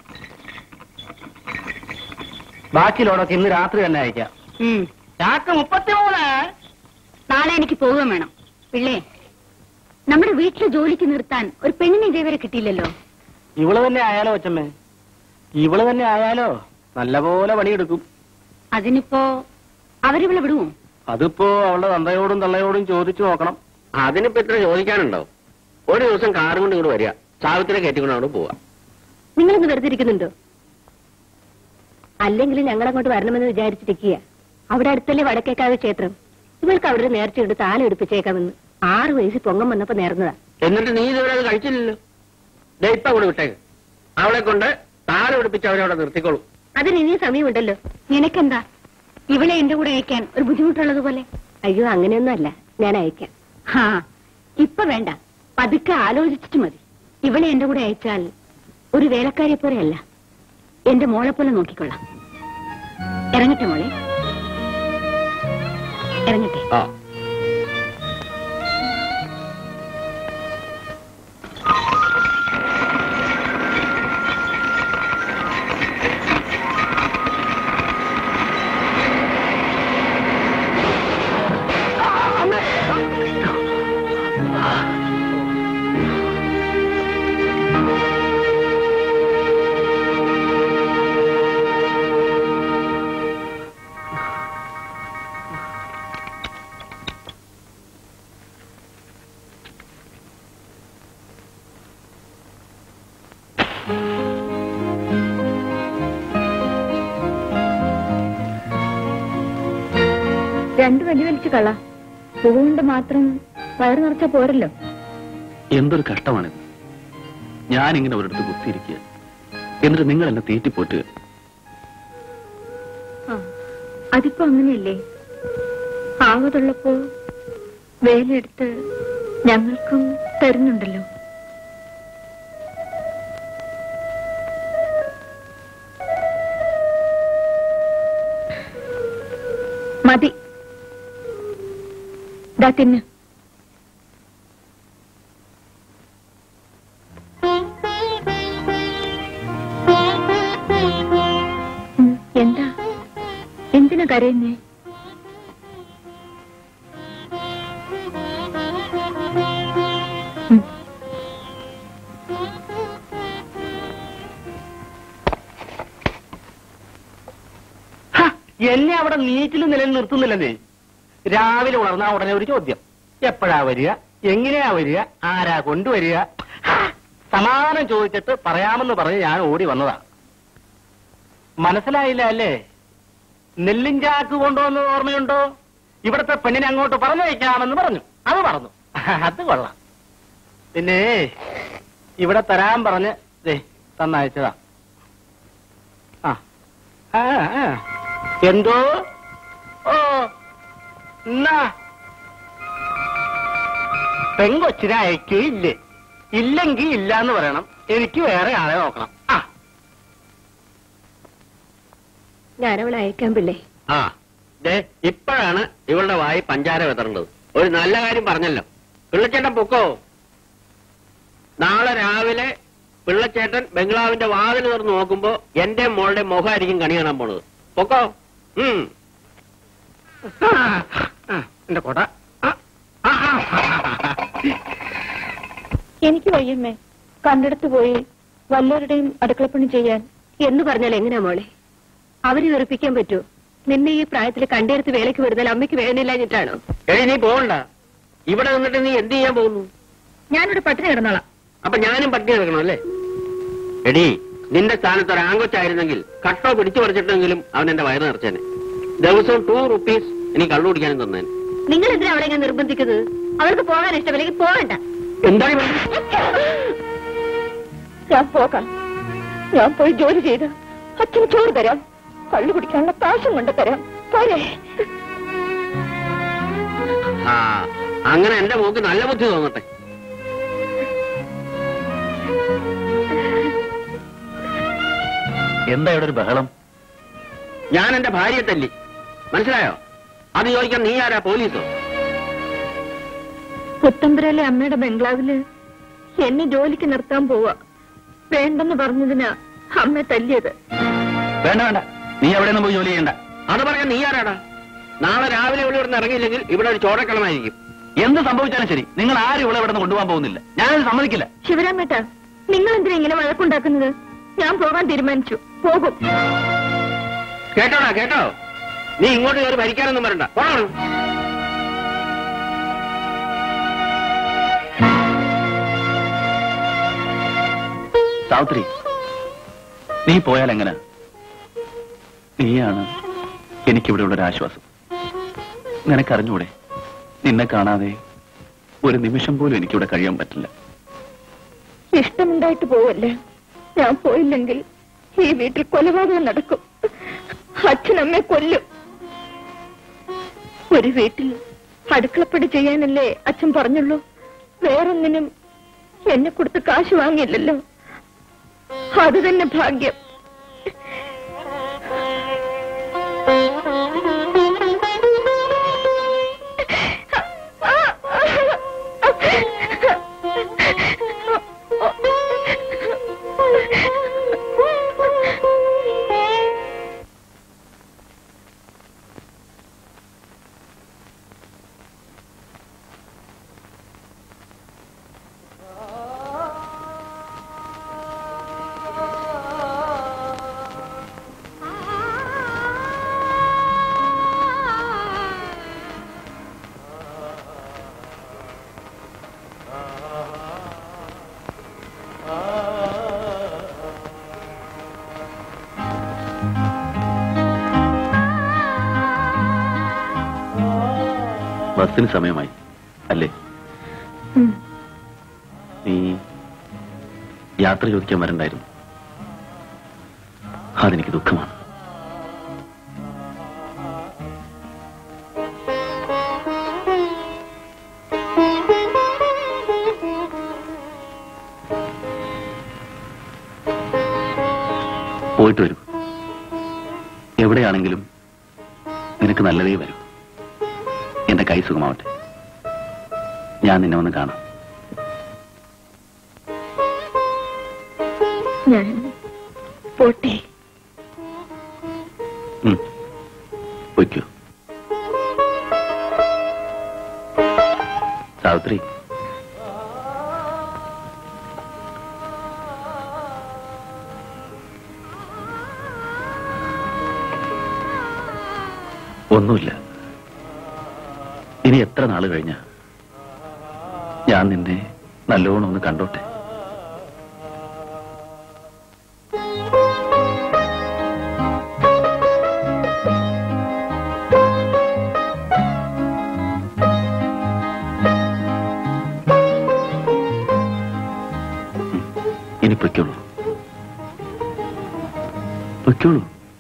ബാക്കി ലോഡൊക്കെ ഇന്ന് രാത്രി തന്നെ അയക്കാം ഉം. ചാക്ക് മുപ്പത്തിമൂന്ന് നാളെ എനിക്ക് പോവുകയും വേണം പിള്ളേ നമ്മുടെ വീട്ടിൽ ജോലിക്ക് നിർത്താൻ ഒരു പെണ്ണിനെ ഇതേവരെ കിട്ടിയില്ലല്ലോ ഇവള് തന്നെ ആയാലോ അച്ഛമ്മേ ഇവള് തന്നെ ആയാലോ നല്ല പോലെ പണിയെടുക്കും അതിനിപ്പോ അവരിവിടെ വിടുമോ അതിപ്പോ അവളുടെ തന്തയോടും തള്ളയോടും ചോദിച്ചു നോക്കണം അതിനിപ്പോ ഇത്ര ചോദിക്കാനുണ്ടോ ഒരു ദിവസം കാറും കൊണ്ട് ഇങ്ങോട്ട് വരിക സാവിത്രി കയറ്റിക്കൊണ്ട് അങ്ങോട്ട് പോവാ നിങ്ങളിന്ന് വെറുതെ ഇരിക്കുന്നുണ്ടോ അല്ലെങ്കിൽ ഞങ്ങൾ അങ്ങോട്ട് വരണമെന്ന് വിചാരിച്ചിരിക്കുക അവിടെ അടുത്തല്ലേ വടക്കേക്കാവ് ക്ഷേത്രം ഇവൾക്ക് അവിടെ ഒരു നേർച്ചയുണ്ട് താല എടുപ്പിച്ചേക്കാമെന്ന് ആറ് വയസ്സിൽ പൊങ്ങം വന്നപ്പോ നേർന്നതാ എന്നിട്ട് നീ ഇതുവരെ അത് കഴിച്ചില്ലല്ലോ ദേ ഇപ്പൊ കൂടെ വിട്ടേക്ക് അവളെ കൊണ്ട് താരം പിടിപ്പിച്ച് അവരെ അവിടെ നിർത്തിക്കോളൂ അതിന് ഇനിയും സമയമുണ്ടല്ലോ നിനക്കെന്താ ഇവളെ എന്റെ കൂടെ അയക്കാൻ ഒരു ബുദ്ധിമുട്ടുള്ളത് പോലെ അയ്യോ അങ്ങനെയൊന്നും അല്ല ഞാൻ അയക്കാം ഹാ ഇപ്പൊ വേണ്ട പതുക്കെ ആലോചിച്ചിട്ട് മതി ഇവളെ എന്റെ കൂടെ അയച്ചാൽ ഒരു വേലക്കാരിയെ പോലെയല്ല എന്റെ മോളെ പോലെ നോക്കിക്കൊള്ളാം ഇറങ്ങട്ടെ മോളെ ഇറങ്ങട്ടെ ആ രണ്ടു വെടി വലിച്ചു കള പൂവുകൊണ്ട് മാത്രം വയറ് നിറച്ച പോരല്ലോ എന്തൊരു കഷ്ടമാണിത് ഞാനിങ്ങനെ ഒരിടത്ത് കുത്തിയിരിക്കുക എന്നിട്ട് നിങ്ങൾ എന്നെ തീറ്റിപ്പോറ്റുക അതിപ്പോ അങ്ങനെയല്ലേ ആവതുള്ളപ്പോ വേലെടുത്ത് ഞങ്ങൾക്കും തരുന്നുണ്ടല്ലോ മതി ദാ തിന്ന് ഉം, എന്താ എന്തിനാ കരയുന്നേ ഉം. ഹ, എന്നെ അവിടെ നീറ്റിൽ നിലനിർത്തുന്നില്ലെന്നേ രാവിലെ ഉണർന്നാ ഉടനെ ഒരു ചോദ്യം എപ്പോഴാ വരിക എങ്ങനെയാ വരിക ആരാ കൊണ്ടുവരിക ഹ, സമാധാനം ചോദിച്ചിട്ട് പറയാമെന്ന് പറഞ്ഞ് ഞാൻ ഓടി വന്നതാ മനസ്സിലായില്ല അല്ലേ നെല്ലും ചാക്ക് കൊണ്ടുവന്നത് ഓർമ്മയുണ്ടോ ഇവിടുത്തെ പെണ്ണിനെ അങ്ങോട്ട് പറഞ്ഞു വയ്ക്കാമെന്ന് പറഞ്ഞു അത് പറഞ്ഞു അത് കൊള്ളാം പിന്നെ ഇവിടെ തരാൻ പറഞ്ഞ് ദേ തന്നയച്ചതാ ആ ആ ആ. എന്തോ ഓ എന്നാ പെങ്കൊച്ചിനെ അയക്കുകയില്ലേ ഇല്ലെങ്കി ഇല്ല എന്ന് പറയണം എനിക്ക് വേറെ ആളെ നോക്കണം ആ ഞാനവളെ അയക്കാൻ പിള്ളേ ആ ദേ ഇപ്പോഴാണ് ഇവളുടെ വായി പഞ്ചാര വിതറേണ്ടത് ഒരു നല്ല കാര്യം പറഞ്ഞല്ലോ പിള്ളച്ചേട്ടൻ പൊക്കോ നാളെ രാവിലെ പിള്ളച്ചേട്ടൻ ബംഗ്ലാവിന്റെ വാതിൽ തുറന്ന് നോക്കുമ്പോ എന്റെ മോളുടെ മുഖമായിരിക്കും കണി കാണാൻ പോണത് പൊക്കോ ഉം ആ, ആ, എന്റെ കൊട ആ, ആ, ആ. എനിക്ക് വയ്യമ്മേ കണ്ടിടത്ത് പോയി വല്ലവരുടെയും അടുക്കളപ്പണി ചെയ്യാൻ എന്ന് പറഞ്ഞാൽ എങ്ങനെയാ മോളെ അവര് വെറുപ്പിക്കാൻ പറ്റൂ നിന്നെ ഈ പ്രായത്തിൽ കണ്ടെടുത്ത് വേലയ്ക്ക് വിടുന്നാൽ അമ്മയ്ക്ക് വേദനയില്ലാഞ്ഞിട്ടാണോ എടി നീ പോകണ്ട ഇവിടെ നിന്നിട്ട് നീ എന്ത് ചെയ്യാൻ പോകുന്നു ഞാനിവിടെ പട്ടിണി കിടന്നോളാം അപ്പൊ ഞാനും പട്ടിണി കിടക്കണം അല്ലേ എടി നിന്റെ സ്ഥാനത്ത് ഒരു ആങ്കൊച്ചായിരുന്നെങ്കിൽ കട്ടോ പിടിച്ചു പറിച്ചിട്ടെങ്കിലും അവൻ എന്റെ വയറ് നിറച്ചേനെ ദിവസവും ടു റുപ്പീസ് എനിക്ക് കള്ളു കുടിക്കാനും തന്നേനെ നിങ്ങൾ എന്തിനാ അവളെ ഇങ്ങനെ നിർബന്ധിക്കുന്നത് അവൾക്ക് പോകാൻ ഇഷ്ടമില്ലെങ്കിൽ പോകണ്ട എന്താണ് ഞാൻ പോകാം ഞാൻ പോയി ജോലി ചെയ്ത് അച്ഛന് ചോറ് തരാം കള്ളു കുടിക്കാനുള്ള കാശും കൊണ്ട് തരാം പോരെ ആ അങ്ങനെ എന്റെ മോക്ക് നല്ല ബുദ്ധി തോന്നട്ടെ എന്താ ഇവിടെ ഒരു ബഹളം ഞാൻ എന്റെ ഭാര്യയെ തല്ലി മനസ്സിലായോ അത് ചോദിക്കാൻ നീ ആരാ പോലീസോ പുത്തമ്പുരയിലെ അമ്മയുടെ ബംഗ്ലാവില് എന്നെ ജോലിക്ക് നിർത്താൻ പോവാ വേണ്ടെന്ന് പറഞ്ഞതിനാ അമ്മ തല്ലിയത് വേണ്ട വേണ്ട നീ എവിടെ നിന്ന് പോയി ജോലി ചെയ്യണ്ട അത് പറയാൻ നീ ആരാടാ നാളെ രാവിലെ ഇവിടെ ഇവിടുന്ന് ഇറങ്ങിയില്ലെങ്കിൽ ഇവിടെ ഒരു ചോരക്കളമായിരിക്കും എന്ത് സംഭവിച്ചാലും ശരി നിങ്ങൾ ആരും ഇവിടെ ഇവിടെ നിന്ന് കൊണ്ടുപോകാൻ പോകുന്നില്ല ഞാനത് സമ്മതിക്കില്ല ശിവരാമേട്ട നിങ്ങൾ എന്തിനാ ഇങ്ങനെ വഴക്കുണ്ടാക്കുന്നത് ഞാൻ പോകാൻ തീരുമാനിച്ചു പോകും കേട്ടോടാ കേട്ടോ നീ ഇങ്ങോട്ട് കയറി ഭരിക്കാനൊന്നും വരണ്ട പോണം സാവിത്രി നീ പോയാൽ എങ്ങനെ നീയാണ് എനിക്കിവിടെ ഉള്ളൊരു ആശ്വാസം നിനക്കറിഞ്ഞൂടെ നിന്നെ കാണാതെ ഒരു നിമിഷം പോലും എനിക്കിവിടെ കഴിയാൻ പറ്റില്ല ഇഷ്ടമുണ്ടായിട്ട് പോവല്ലേ ഞാൻ പോയില്ലെങ്കിൽ ഈ വീട്ടിൽ കൊലപാതകം നടക്കും അച്ഛനമ്മെ കൊല്ലും ഒരു വീട്ടിൽ അടുക്കളപ്പടി ചെയ്യാനല്ലേ അച്ഛൻ പറഞ്ഞുള്ളൂ വേറൊന്നിനും എന്നെ കൊടുത്ത് കാശ് വാങ്ങിയില്ലല്ലോ അത് തന്നെ ഭാഗ്യം ബസ്സിന് സമയമായി അല്ലേ ഉം. നീ യാത്ര ചോദിക്കാൻ വരണ്ടായിരുന്നു അതെനിക്ക് ദുഃഖമാണ് പോയിട്ട് വരൂ എവിടെയാണെങ്കിലും നിനക്ക് നല്ലതേ വരൂ എന്റെ കൈ സുഖമാവട്ടെ ഞാൻ നിന്നെ വന്ന് കാണാം ഞാൻ പോട്ടെ ഉം. പൊയ്ക്കോ സാവിത്രി ഒന്നുമില്ല ഇനി എത്ര നാള് കഴിഞ്ഞ ഞാൻ നിന്നെ നല്ലോണം ഒന്ന് കണ്ടോട്ടെ ഇനി പൊയ്ക്കോളൂ പൊയ്ക്കോളൂ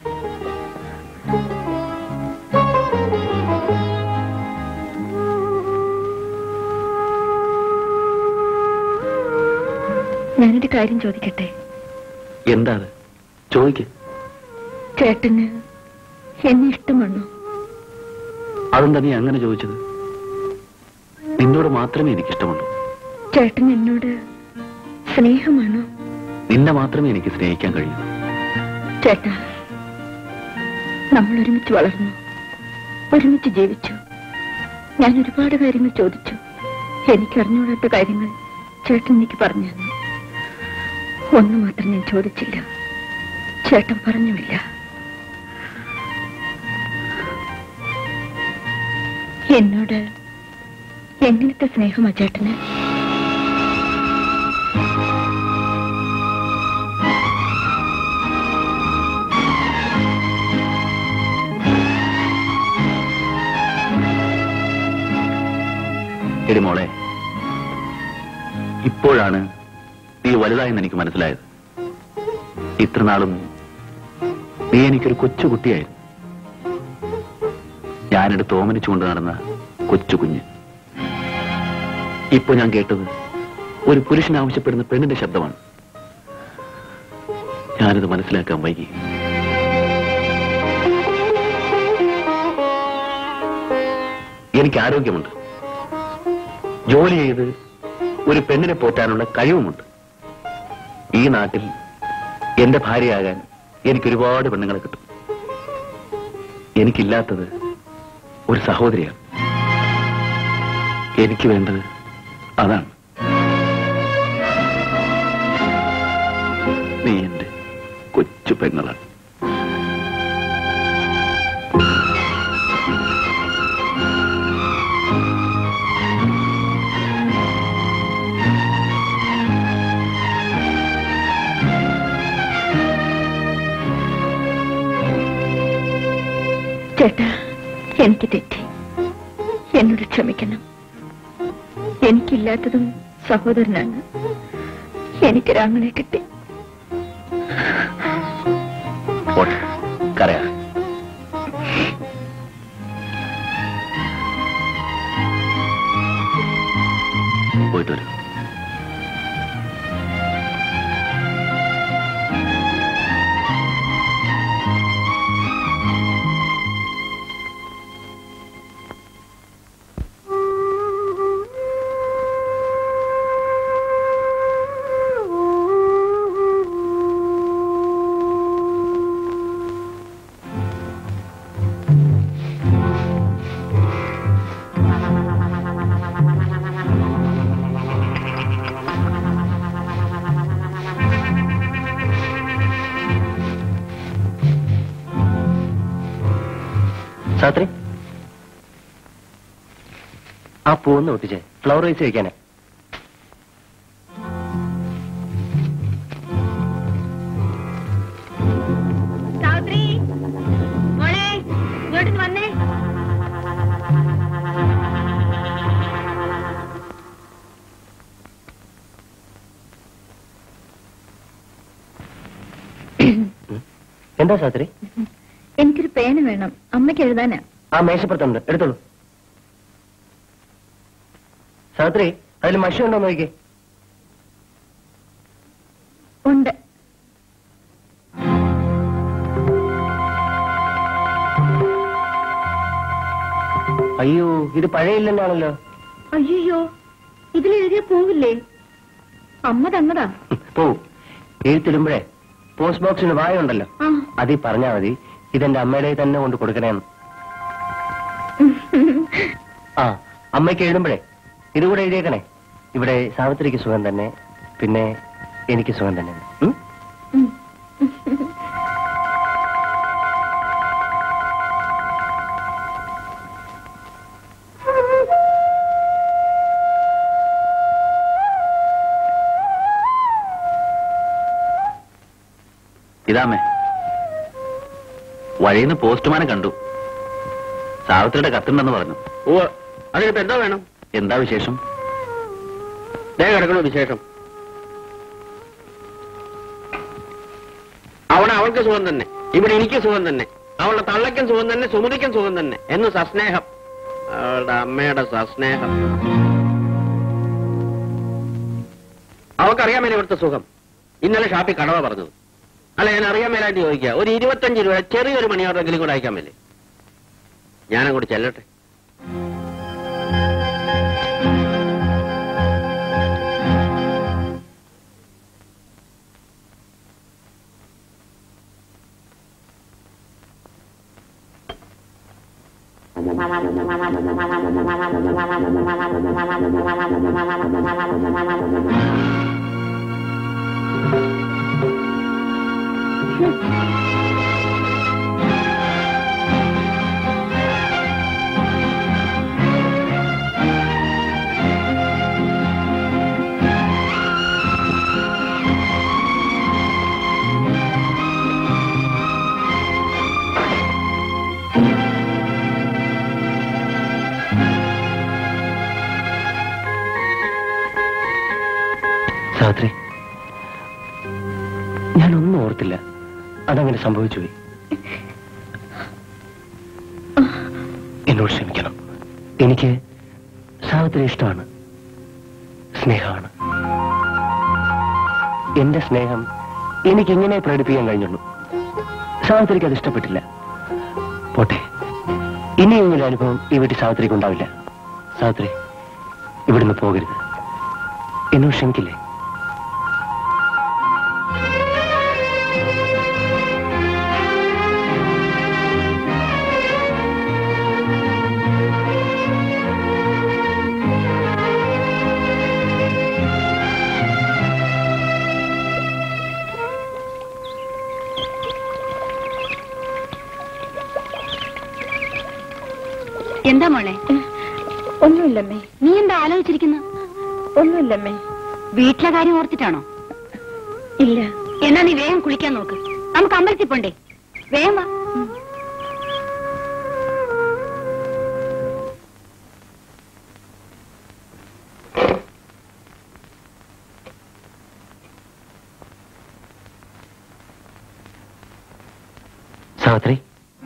ഞാനൊരു കാര്യം ചോദിക്കട്ടെ എന്താ അത് ചോദിക്ക് ചേട്ടന് എന്നെ ഇഷ്ടമാണോ അതെന്താ നീ അങ്ങനെ ചോദിച്ചത് നിന്നോട് മാത്രമേ എനിക്കിഷ്ടമുള്ളൂ ചേട്ടൻ എന്നോട് സ്നേഹമാണോ നിന്നെ മാത്രമേ എനിക്ക് സ്നേഹിക്കാൻ കഴിയൂ ചേട്ടാ നമ്മൾ ഒരുമിച്ച് വളർന്നു ഒരുമിച്ച് ജീവിച്ചു ഞാൻ ഒരുപാട് കാര്യങ്ങൾ ചോദിച്ചു എനിക്കറിഞ്ഞൂടാത്ത കാര്യങ്ങൾ ചേട്ടൻ എനിക്ക് പറഞ്ഞു തന്നു ഒന്ന് മാത്രം ഞാൻ ചോദിച്ചില്ല ചേട്ടൻ പറഞ്ഞുമില്ല എന്നോട് എങ്ങനത്തെ സ്നേഹമാ ചേട്ടന് എടി മോളെ ഇപ്പോഴാണ് നീ വലുതായെന്ന് എനിക്ക് മനസ്സിലായത് ഇത്രനാളും നീ എനിക്കൊരു കൊച്ചു കുട്ടിയായിരുന്നു ഞാനെടുത്ത് ഓമനിച്ചുകൊണ്ട് നടന്ന കൊച്ചു കുഞ്ഞ് ഇപ്പൊ ഞാൻ കേട്ടത് ഒരു പുരുഷൻ ആവശ്യപ്പെടുന്ന പെണ്ണിന്റെ ശബ്ദമാണ് ഞാനിത് മനസ്സിലാക്കാൻ വൈകി എനിക്ക് ആരോഗ്യമുണ്ട് ജോലി ചെയ്ത് ഒരു പെണ്ണിനെ പോറ്റാനുള്ള കഴിവുമുണ്ട് ഈ നാട്ടിൽ എന്റെ ഭാര്യയാകാൻ എനിക്ക് ഒരുപാട് പെണ്ണുങ്ങളെ കിട്ടും എനിക്കില്ലാത്തത് ഒരു സഹോദരിയാണ് എനിക്ക് വേണ്ടത് അതാണ് നീ എന്റെ കൊച്ചു പെങ്ങളാണ് ചേട്ടാ എനിക്ക് തെറ്റി എന്നോട് ക്ഷമിക്കണം എനിക്കില്ലാത്തതും സഹോദരനാണ് എനിക്ക് രാമനെ കിട്ടി പോട്ടെ കരയാ പോയിട്ട് വരും സാത്രി ആ പൂന്ന് ഒട്ടിച്ചേ ഫ്ലവർ റൈസ് കഴിക്കാനാ സാവിത്രി മോളെ ഇങ്ങോട്ട് വന്നേ എന്താ സാത്രി എനിക്കൊരു പേന വേണം അമ്മയ്ക്ക് എഴുതാനാ ആ മേശപ്പുറത്തുണ്ട് എടുത്തോളൂ സാത്രി അതിൽ മഷി ഉണ്ടോ നോക്കിക്കേ ഉണ്ട് അയ്യോ ഇത് പഴയ ഇല്ലെന്നാണല്ലോ അയ്യോ ഇതിലെഴുതിയ പോവില്ലേ അമ്മ തന്നതാ പോവും എഴുത്തിടുമ്പോഴേ പോസ്റ്റ് ബോക്സിന് വായ ഉണ്ടല്ലോ ആ അതിൽ പറഞ്ഞാ മതി ഇതെന്റെ അമ്മയുടെ തന്നെ കൊണ്ട് കൊടുക്കണേന്ന് ആ അമ്മയ്ക്ക് എഴുതുമ്പോഴേ ഇതുകൂടെ എഴുതിയേക്കണേ ഇവിടെ സാവിത്രിക്ക് സുഖം തന്നെ പിന്നെ എനിക്ക് സുഖം തന്നെ ഉം? ഇതാമേ വഴിന്ന് പോസ്റ്റ്മാനെ കണ്ടു സാവിത്രിയുടെ കത്തുണ്ടെന്ന് പറഞ്ഞു ഓ അതിനിപ്പോ എന്താ വേണം എന്താ വിശേഷം ദേ കിടക്കണോ വിശേഷം അവിടെ അവൾക്ക് സുഖം തന്നെ ഇവിടെ എനിക്ക് സുഖം തന്നെ അവളുടെ തള്ളയ്ക്കും സുഖം തന്നെ സുമതിക്കും സുഖം തന്നെ എന്ന് സസ്നേഹം അവളുടെ അമ്മയുടെ സസ്നേഹം അവൾക്കറിയാമല്ലോ ഇവിടുത്തെ സുഖം ഇന്നലെ ഷാപ്പിൽ കടവ പറഞ്ഞത് അല്ല ഞാൻ അറിയാൻ മേലായിട്ട് ചോദിക്കുക ഒരു ഇരുപത്തഞ്ച് രൂപ ചെറിയൊരു മണിയോടെങ്കിലും കൂടെ അയക്കാൻ മേലേ ഞാനങ്ങോട്ട് ചെല്ലട്ടെ സാവിത്രി ഞാനൊന്നും ഓർത്തില്ല അതങ്ങനെ സംഭവിച്ചു പോയി എന്നോട് ക്ഷമിക്കണം എനിക്ക് സാവിത്രി ഇഷ്ടമാണ് സ്നേഹമാണ് എന്റെ സ്നേഹം എനിക്ക് ഇങ്ങനെ പ്രകടിപ്പിക്കാൻ കഴിഞ്ഞുള്ളൂ സാവിത്രിക്ക് അത് ഇഷ്ടപ്പെട്ടില്ല പോട്ടെ ഇനി ഇങ്ങനെ അനുഭവം ഈ വീട്ടിൽ സാവിത്രിക്ക് ഉണ്ടാവില്ല സാവിത്രി ഇവിടുന്ന് പോകരുത് എന്നോട് ക്ഷമിക്കില്ലേ എന്താ മോളെ ഒന്നുമില്ലമ്മേ നീ എന്താ ആലോചിച്ചിരിക്കുന്ന ഒന്നുമില്ലമ്മേ വീട്ടിലെ കാര്യം ഓർത്തിട്ടാണോ ഇല്ല എന്നാ നീ വേഗം കുളിക്കാൻ നോക്ക് നമുക്ക് അമ്പലത്തിൽ പോണ്ടേ വേഗം വാ സാവിത്രി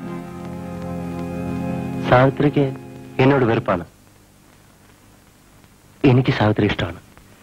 സാവിത്രിക്ക് എന്നോട് വെറുപ്പാണ് എനിക്ക് സാവിത്രി ഇഷ്ടമാണ്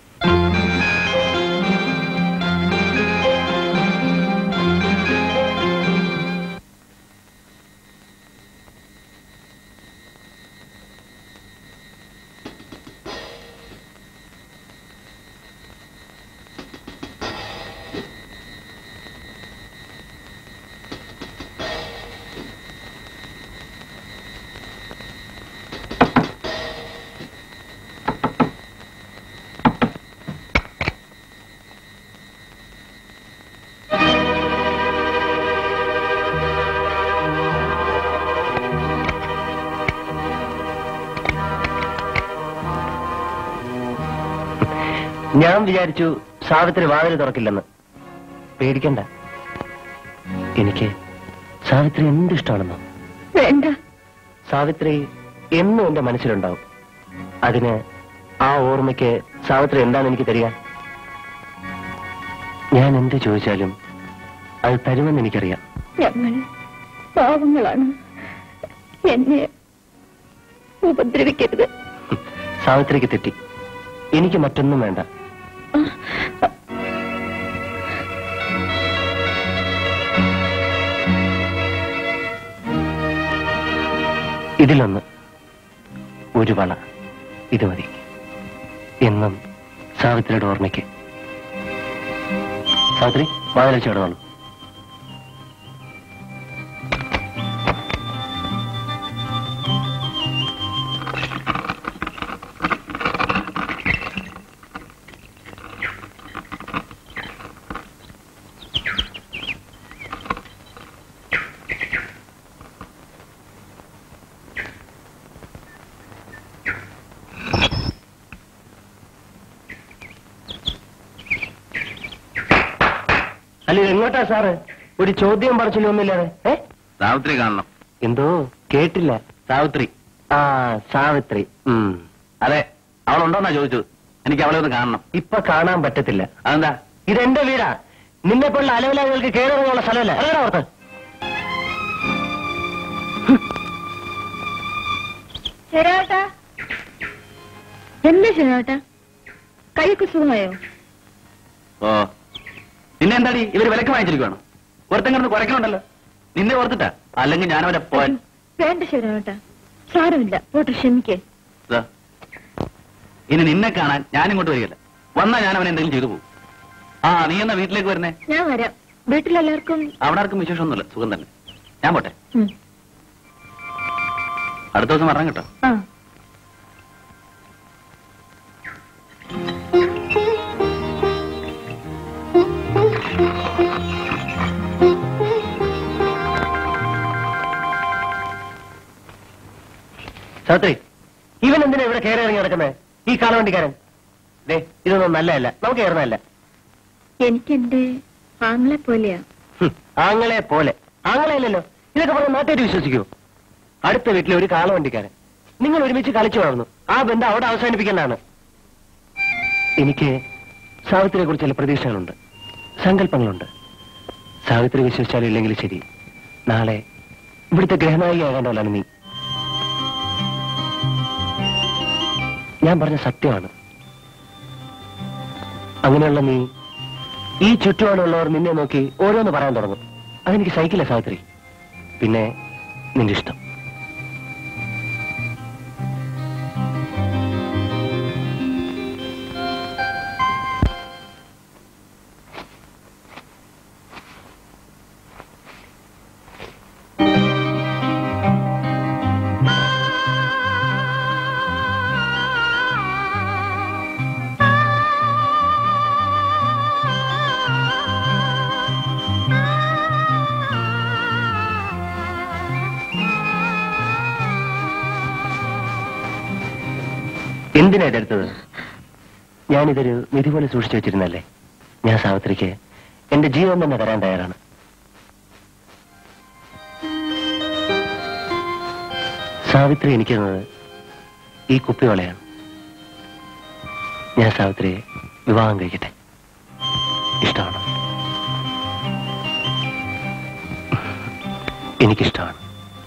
ഞാൻ വിചാരിച്ചു സാവിത്രി വാതിൽ തുറക്കില്ലെന്ന് പേടിക്കണ്ട എനിക്ക് സാവിത്രി എന്തിഷ്ടമാണെന്നോ വേണ്ട സാവിത്രി എന്നും എന്റെ മനസ്സിലുണ്ടാവും അതിന് ആ ഓർമ്മയ്ക്ക് സാവിത്രി എന്താണ് എനിക്ക് തരിക ഞാൻ എന്ത് ചോദിച്ചാലും അത് തരുമെന്ന് എനിക്കറിയാം ഞങ്ങൾ പാവങ്ങളാണ് എന്നെ ഉപദ്രവിക്കരുത് ഹും, സാവിത്രിക്ക് തെറ്റി എനിക്ക് മറ്റൊന്നും വേണ്ട ഇതിലൊന്ന് ഒരു വള ഇത് മതി എന്നും സാവിത്രിയുടെ ഓർമ്മയ്ക്ക് സാവിത്രി വാതിലടിച്ച് കിടന്നോളൂ അല്ല ഇത് എങ്ങോട്ടാ സാറ് ഒരു ചോദ്യം പറച്ചിലും ഒന്നുമില്ലാതെ ഏ സാവിത്രി കാണണം എന്തോ കേട്ടില്ല സാവിത്രി ആ സാവിത്രി ഉം അതെ അവളുണ്ടോന്നാ ചോദിച്ചത് എനിക്ക് അവളെ ഒന്ന് കാണണം ഇപ്പൊ കാണാൻ പറ്റത്തില്ല അതെന്താ ഇതെന്റെ വീടാ നിന്നെ പോലുള്ള അലവിലാദികൾക്ക് കയറിറങ്ങാനുള്ള സ്ഥലമല്ല ഇറങ്ങടാ പുറത്ത് ശരാട്ടാ എന്താ ശരാട്ടാ കൈയൊക്കെ സുഖമായോ ഓ നിന്നെ എന്താടി ഇവര് വിലക്ക് വാങ്ങിച്ചിരിക്കുവാണോ ഒരുത്തൻ കിടന്ന് കുറയ്ക്കണുണ്ടല്ലോ നിന്നെ ഓർത്തിട്ടാ അല്ലെങ്കിൽ ഞാനവരെ പോവാൻ വേണ്ട ശരാട്ടാ സാരമില്ല പോട്ടെ ക്ഷമിക്കേ ദാ. ഇനി നിന്നെ കാണാൻ ഞാൻ ഇങ്ങോട്ട് വരികയില്ല വന്നാ ഞാൻ അവനെ എന്തെങ്കിലും ചെയ്തു പോകും ആ നീ എന്നാ വീട്ടിലേക്ക് വരുന്നേ ഞാൻ വരാം വീട്ടിലെല്ലാവർക്കും അവിടെ ആർക്കും വിശേഷമൊന്നുമില്ല സുഖം തന്നെ ഞാൻ പോട്ടെ ഉം. അടുത്ത ദിവസം വരണം കേട്ടോ ആ സാവിത്രി ഇവൻ എന്തിനാ ഇവിടെ കയറി ഇറങ്ങി നടക്കുന്നത് ഈ കാലവണ്ടിക്കാരൻ ദേ ഇതൊന്നും നല്ലതല്ല നമുക്ക് കയറുന്നതല്ല എനിക്കെന്റെ ആങ്ങളെ പോലെയാ ഹും, ആങ്ങളെ പോലെ ആങ്ങളെയല്ലല്ലോ ഇതൊക്കെ പറഞ്ഞ നാട്ടുകാർ വിശ്വസിക്കുമോ അടുത്ത വീട്ടിലെ ഒരു കാളവണ്ടിക്കാരൻ നിങ്ങൾ ഒരുമിച്ച് കളിച്ചു വളർന്നു ആ ബന്ധം അവിടെ അവസാനിപ്പിക്കേണ്ടതാണ് എനിക്ക് സാവിത്രിയെ കുറിച്ച് ചില പ്രതീക്ഷകളുണ്ട് സങ്കല്പങ്ങളുണ്ട് സാവിത്രി വിശ്വസിച്ചാലും ഇല്ലെങ്കിലും ശരി നാളെ ഇവിടുത്തെ ഗ്രഹനായികയാകേണ്ടവളാണ് നീ ഞാൻ പറഞ്ഞ സത്യമാണ് അങ്ങനെയുള്ള നീ ഈ ചുറ്റുപാടുള്ളവർ നിന്നെ നോക്കി ഓരോന്ന് പറയാൻ തുടങ്ങും അതെനിക്ക് സഹിക്കില്ല സാവിത്രി പിന്നെ നിന്റെ ഇഷ്ടം എന്തിനാ ഇതെടുത്തത് ഞാനിതൊരു നിധി പോലെ സൂക്ഷിച്ചു വെച്ചിരുന്നല്ലേ ഞാൻ സാവിത്രിക്ക് എന്റെ ജീവൻ തന്നെ തരാൻ തയ്യാറാണ് സാവിത്രി എനിക്ക് തന്നത് ഈ കുപ്പിവളയാണ് ഞാൻ സാവിത്രിയെ വിവാഹം കഴിക്കട്ടെ ഇഷ്ടമാണ് എനിക്കിഷ്ടമാണ്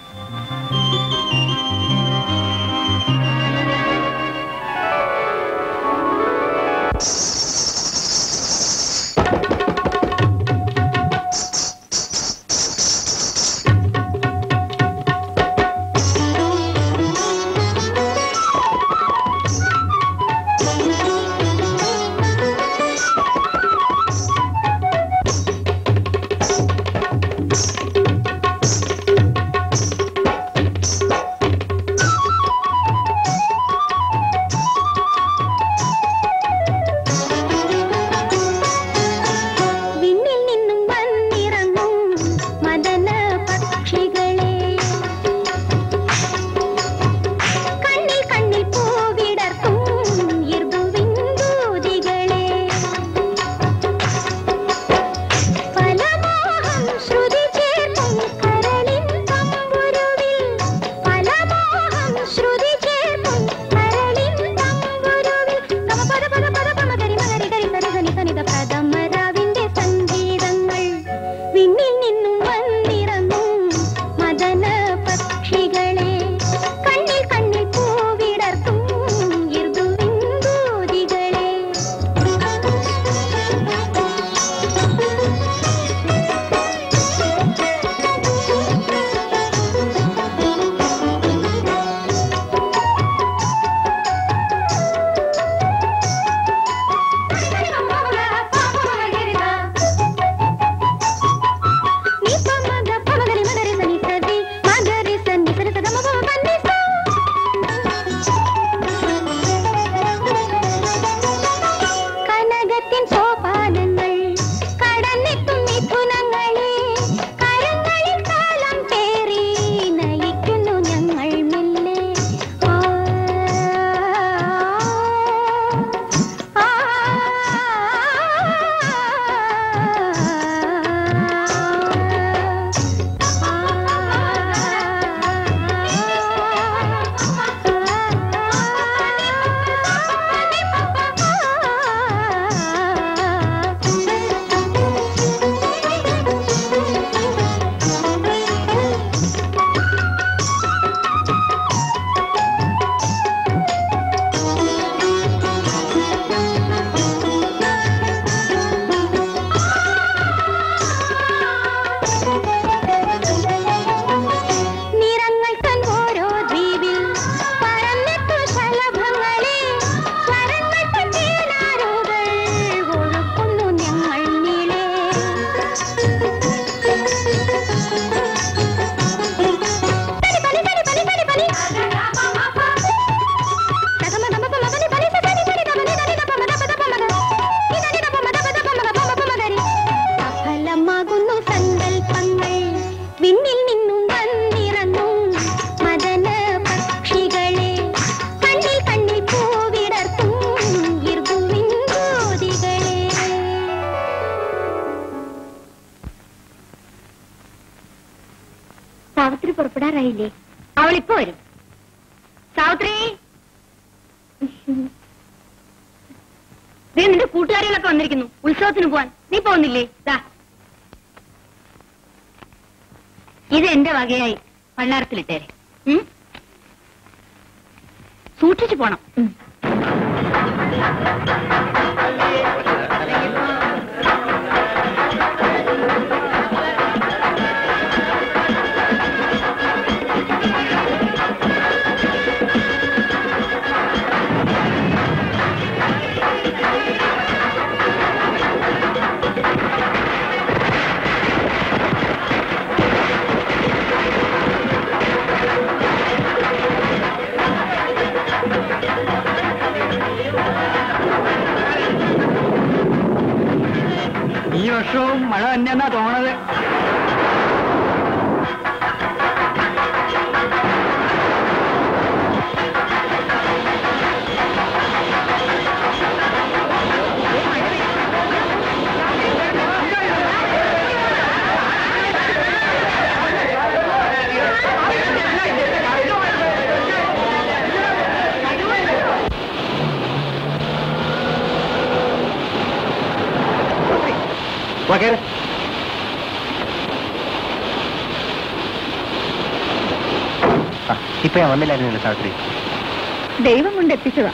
വിണ്ണിൽ നിന്നും വന്നിറങ്ങും മദന പക്ഷികളെ കണ്ണിൽ കണ്ണിൽ പൂവിടർത്തും ഇർദുവിന്ദൂതികളെ പലമോഹം ശ്രുതി ചേർക്കും കരളിൻ തമ്പുരുവിൽ പലമോഹം ശ്രുതി ചേർക്കും കരളിൻ തമ്പുരുവിൽ ഗമ പദ പദ പദ പമ ഗരി മഗരി ഗരി സരി സനി സനിത പ്രഥമരാവിന്റെ സംഗീതങ്ങൾ വിണ്ണിൽ നിന്നും വന്നിറങ്ങും മദന പക്ഷികളെ കണ്ണിൽ കണ്ണിൽ പൂവിടർത്തും ഇർദുവിന്ദൂതികളെ నీ పమగ పమగరి మగరి సని సది మగరి సని సని సగ మగ పన్ని കനകത്തിൻ സോപാനങ്ങൾ കടന്നെത്തും മിഥുനങ്ങളെ കരങ്ങളിൽ കാലം പേറി നയിക്കുന്നു ഞങ്ങൾ മെല്ലെ ആ, ആ, നിറങ്ങൾ തൻ ഓരോ ദ്വീപിൽ പറന്നെത്തു ശലഭങ്ങളെ സ്വരങ്ങൾ തൻ തേനാരുകൾ ഒഴുക്കുന്നു ഞങ്ങൾ നീളെ തനി പനി തനി പനി തനി പനി സഗമ ഗമ പമ പനി പനി സഗനി പനി ദമനി ദനി ദപമ ദപ ദപമ ദ. ഇദനി ദപമ ദപ ദപമ ദപമ പമ ദരി. സഫലമാകുന്നു സങ്കൽപ്പങ്ങൾ വിണ്ണിൽ നിന്നും വന്നിറങ്ങും മദന പക്ഷികളെ കണ്ണിൽ കണ്ണിൽ പൂവിടർത്തും ഇർഗുവിൻകോതികളെ സാവിത്രി പുറപ്പെടാറായില്ലേ അവളിപ്പോ വരും സാവിത്രി ദേ നിന്റെ കൂട്ടുകാരികളൊക്കെ വന്നിരിക്കുന്നു ഉത്സവത്തിന് പോവാൻ നീ പോകുന്നില്ലേ ദാ ഇത് എന്റെ വകയായി പള്ളാരത്തിലിട്ടേരെ ഉം? സൂക്ഷിച്ചു പോണം ഈ വർഷവും മഴ തന്നെയെന്നാ തോന്നണത് ഇപ്പൊ ഞാൻ വന്നില്ലായിരുന്നല്ലോ സാവിത്രി ദൈവം കൊണ്ട് എത്തിച്ചതാ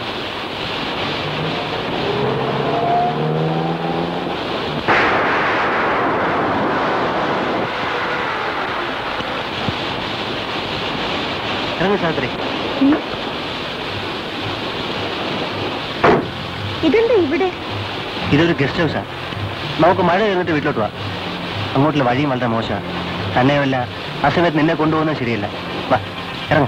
ഇറങ്ങി സാവിത്രി ഉം. ഇതെന്താ ഇവിടെ ഇതൊരു ഗസ്റ്റ് ഹൗസാ നമുക്ക് മഴ കഴിഞ്ഞിട്ട് വീട്ടിലോട്ട് പോവാം അങ്ങോട്ടുള്ള വഴിയും വളരെ മോശമാണ് തന്നെയുമല്ല ആ സമയത്ത് നിന്നെ കൊണ്ടുപോകുന്നത് ശരിയല്ല വാ ഇറങ്ങ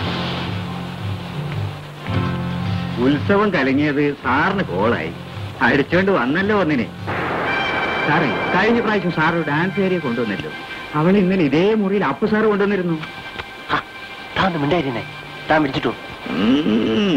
ഉത്സവം കലങ്ങിയത് സാറിന് കോളായി അടിച്ചോണ്ട് വന്നല്ലോ ഒന്നിനെ സാറേ കഴിഞ്ഞ പ്രാവശ്യം സാറ് ഡാൻസ് ഏരിയ കൊണ്ടുവന്നല്ലോ അവൾ ഇന്നലെ ഇതേ മുറിയിൽ അപ്പു സാറ് കൊണ്ടുവന്നിരുന്നു താൻ ഒന്ന് മിണ്ടായിരുന്നേ താൻ വിളിച്ചിട്ടു ഉം.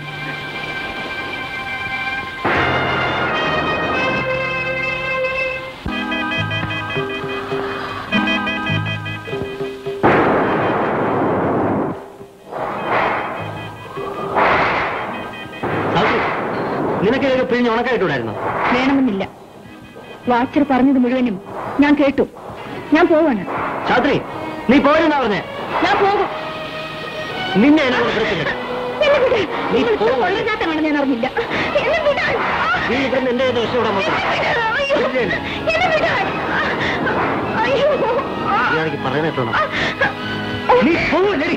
നിനക്ക് ഇതൊക്കെ പിഴിഞ്ഞ് ഉണക്കായിട്ടൂടായിരുന്നു വേണമെന്നില്ല വാച്ചർ പറഞ്ഞത് മുഴുവനും ഞാൻ കേട്ടു ഞാൻ പോവാണ് സാത്രി നീ പോയെന്നാ പറഞ്ഞേ ഞാൻ പോകും നിന്നെ എന്നെ കൊണ്ട് നിർത്തില്ല എന്നെ വിട്. നീ നിങ്ങൾ ഇത്ര പോ. കൊള്ളരുതാത്തതാണെന്ന് ഞാൻ അറിഞ്ഞില്ല എന്നെ വിടാൻ. നീ ഇവിടെ എന്റെ രക്ഷപ്പെടാൻ നോക്കണം അയ്യോ. എന്നെ വിടാൻ. അയ്യോ. ഇയാൾക്ക് പറയുന്നത് കേട്ടോണം നീ പോവല്ലേടി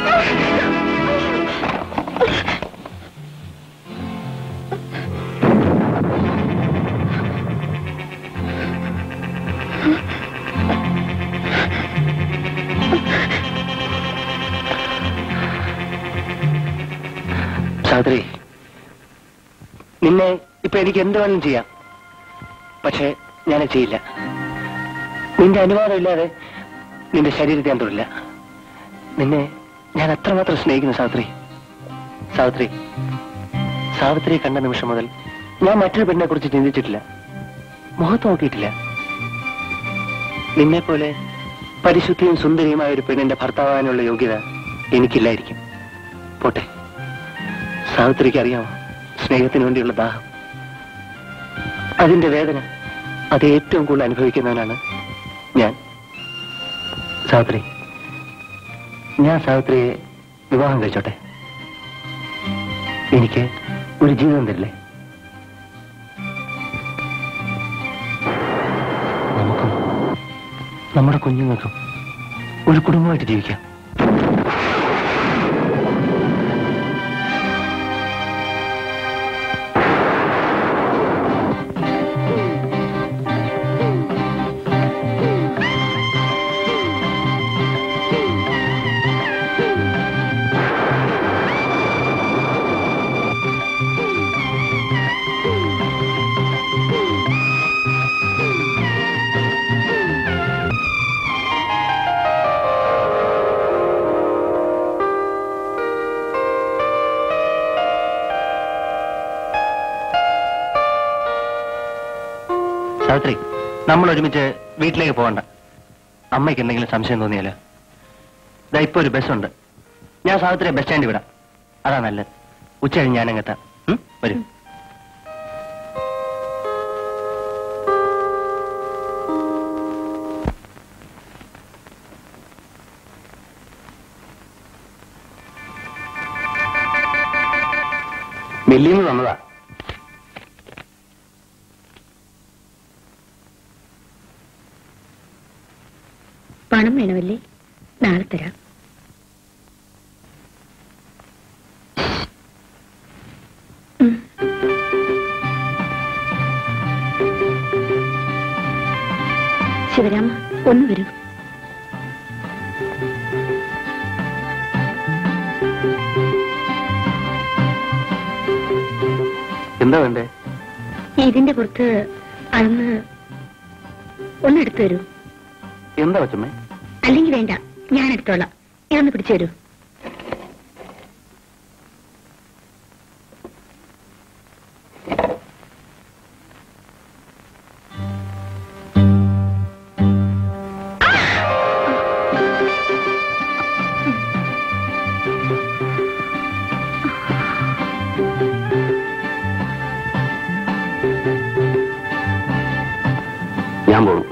സാത്രി നിന്നെ ഇപ്പൊ എനിക്ക് എന്ത് വേണം ചെയ്യാം പക്ഷേ ഞാനത് ചെയ്യില്ല നിന്റെ അനുവാദം ഇല്ലാതെ നിന്റെ ശരീരത്തെ ഞാൻ തൊടില്ല നിന്നെ ഞാൻ അത്രമാത്രം സ്നേഹിക്കുന്നു സാവിത്രി സാവിത്രി സാവിത്രിയെ കണ്ട നിമിഷം മുതൽ ഞാൻ മറ്റൊരു പെണ്ണിനെ കുറിച്ച് ചിന്തിച്ചിട്ടില്ല മുഖത്ത് നോക്കിയിട്ടില്ല നിന്നെ പോലെ പരിശുദ്ധിയും സുന്ദരിയുമായ ഒരു പെണ്ണിന്റെ ഭർത്താവാനുള്ള യോഗ്യത എനിക്കില്ലായിരിക്കും പോട്ടെ സാവിത്രിക്ക് അറിയാമോ സ്നേഹത്തിന് വേണ്ടിയുള്ള ദാഹം അതിന്റെ വേദന അത് ഏറ്റവും കൂടുതൽ അനുഭവിക്കുന്നവനാണ് ഞാൻ സാവിത്രി ഞാൻ സാവിത്രിയെ വിവാഹം കഴിച്ചോട്ടെ എനിക്ക് ഒരു ജീവിതം തരില്ലേ നമുക്കും നമ്മുടെ കുഞ്ഞുങ്ങൾക്കും ഒരു കുടുംബമായിട്ട് ജീവിക്കാം സാവിത്രി നമ്മൾ ഒരുമിച്ച് വീട്ടിലേക്ക് പോകണ്ട അമ്മയ്ക്ക് എന്തെങ്കിലും സംശയം തോന്നിയാലോ ഇതാ ഇപ്പൊ ഒരു ബസ്സുണ്ട് ഞാൻ സാവിത്രിയെ ബസ് സ്റ്റാൻഡിൽ വിടാം അതാ നല്ലത് ഉച്ച കഴിഞ്ഞ് ഞാനങ്ങെത്താം ഉം? വരൂ മില്ലിന്ന് വന്നതാ പണം വേണമല്ലേ നാളെ തരാം ഉം. ശിവരാമ ഒന്ന് വരൂ എന്താ വേണ്ടേ ഇതിന്റെ പുറത്ത് അന്ന് ഒന്നെടുത്തു തരൂ എന്താ വച്ചമ്മേ അല്ലെങ്കിൽ വേണ്ട ഞാൻ എടുത്തോളാം ഇതൊന്ന് പിടിച്ചു തരൂ ഞാൻ പോകും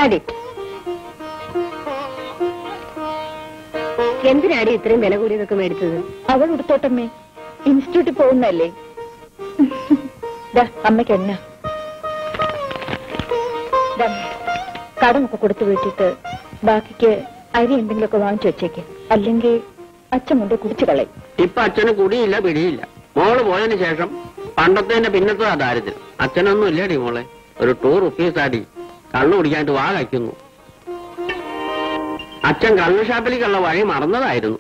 മതി എന്തിനാടി ഇത്രയും വില കൂടിയതൊക്കെ മേടിച്ചത് അവൾ ഉടുത്തോട്ടമ്മേ ഇൻസ്റ്റിറ്റ്യൂട്ടിൽ പോകുന്നല്ലേ ദാ, അമ്മയ്ക്ക് എന്നാ ദാ, കടമൊക്കെ കൊടുത്തു വീട്ടിട്ട് ബാക്കിക്ക് അരി എന്തെങ്കിലുമൊക്കെ വാങ്ങിച്ചു വെച്ചേക്ക് അല്ലെങ്കിൽ അച്ഛൻ കൊണ്ട് കുടിച്ചു കളയും ഇപ്പൊ അച്ഛന് കുടിയില്ല പിടിയില്ല മോള് പോയതിന് ശേഷം പണ്ടത്തെ പിന്നത്തെ ദാരിദ്ര്യം അച്ഛനൊന്നും ഇല്ലേടി മോളെ ഒരു ടൂ റുപ്പീസ് ആടി കള്ളു കുടിക്കാണ്ട് വാ കഴിക്കുന്നു അച്ഛൻ കള്ളു ഷാപ്പിലേക്കുള്ള വഴി മറന്നതായിരുന്നു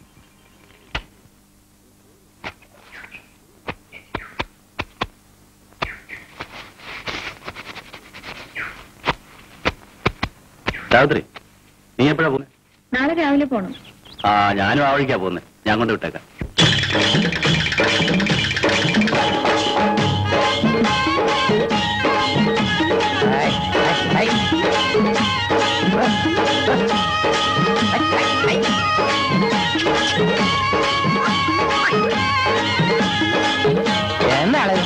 സാവിത്രി നീ എപ്പോഴാ പോകുന്നത് നാളെ രാവിലെ പോണം ആ ഞാനും ആ വഴിക്കാ പോകുന്നത് ഞാൻ കൊണ്ട് വിട്ടേക്കാം എന്നാണ്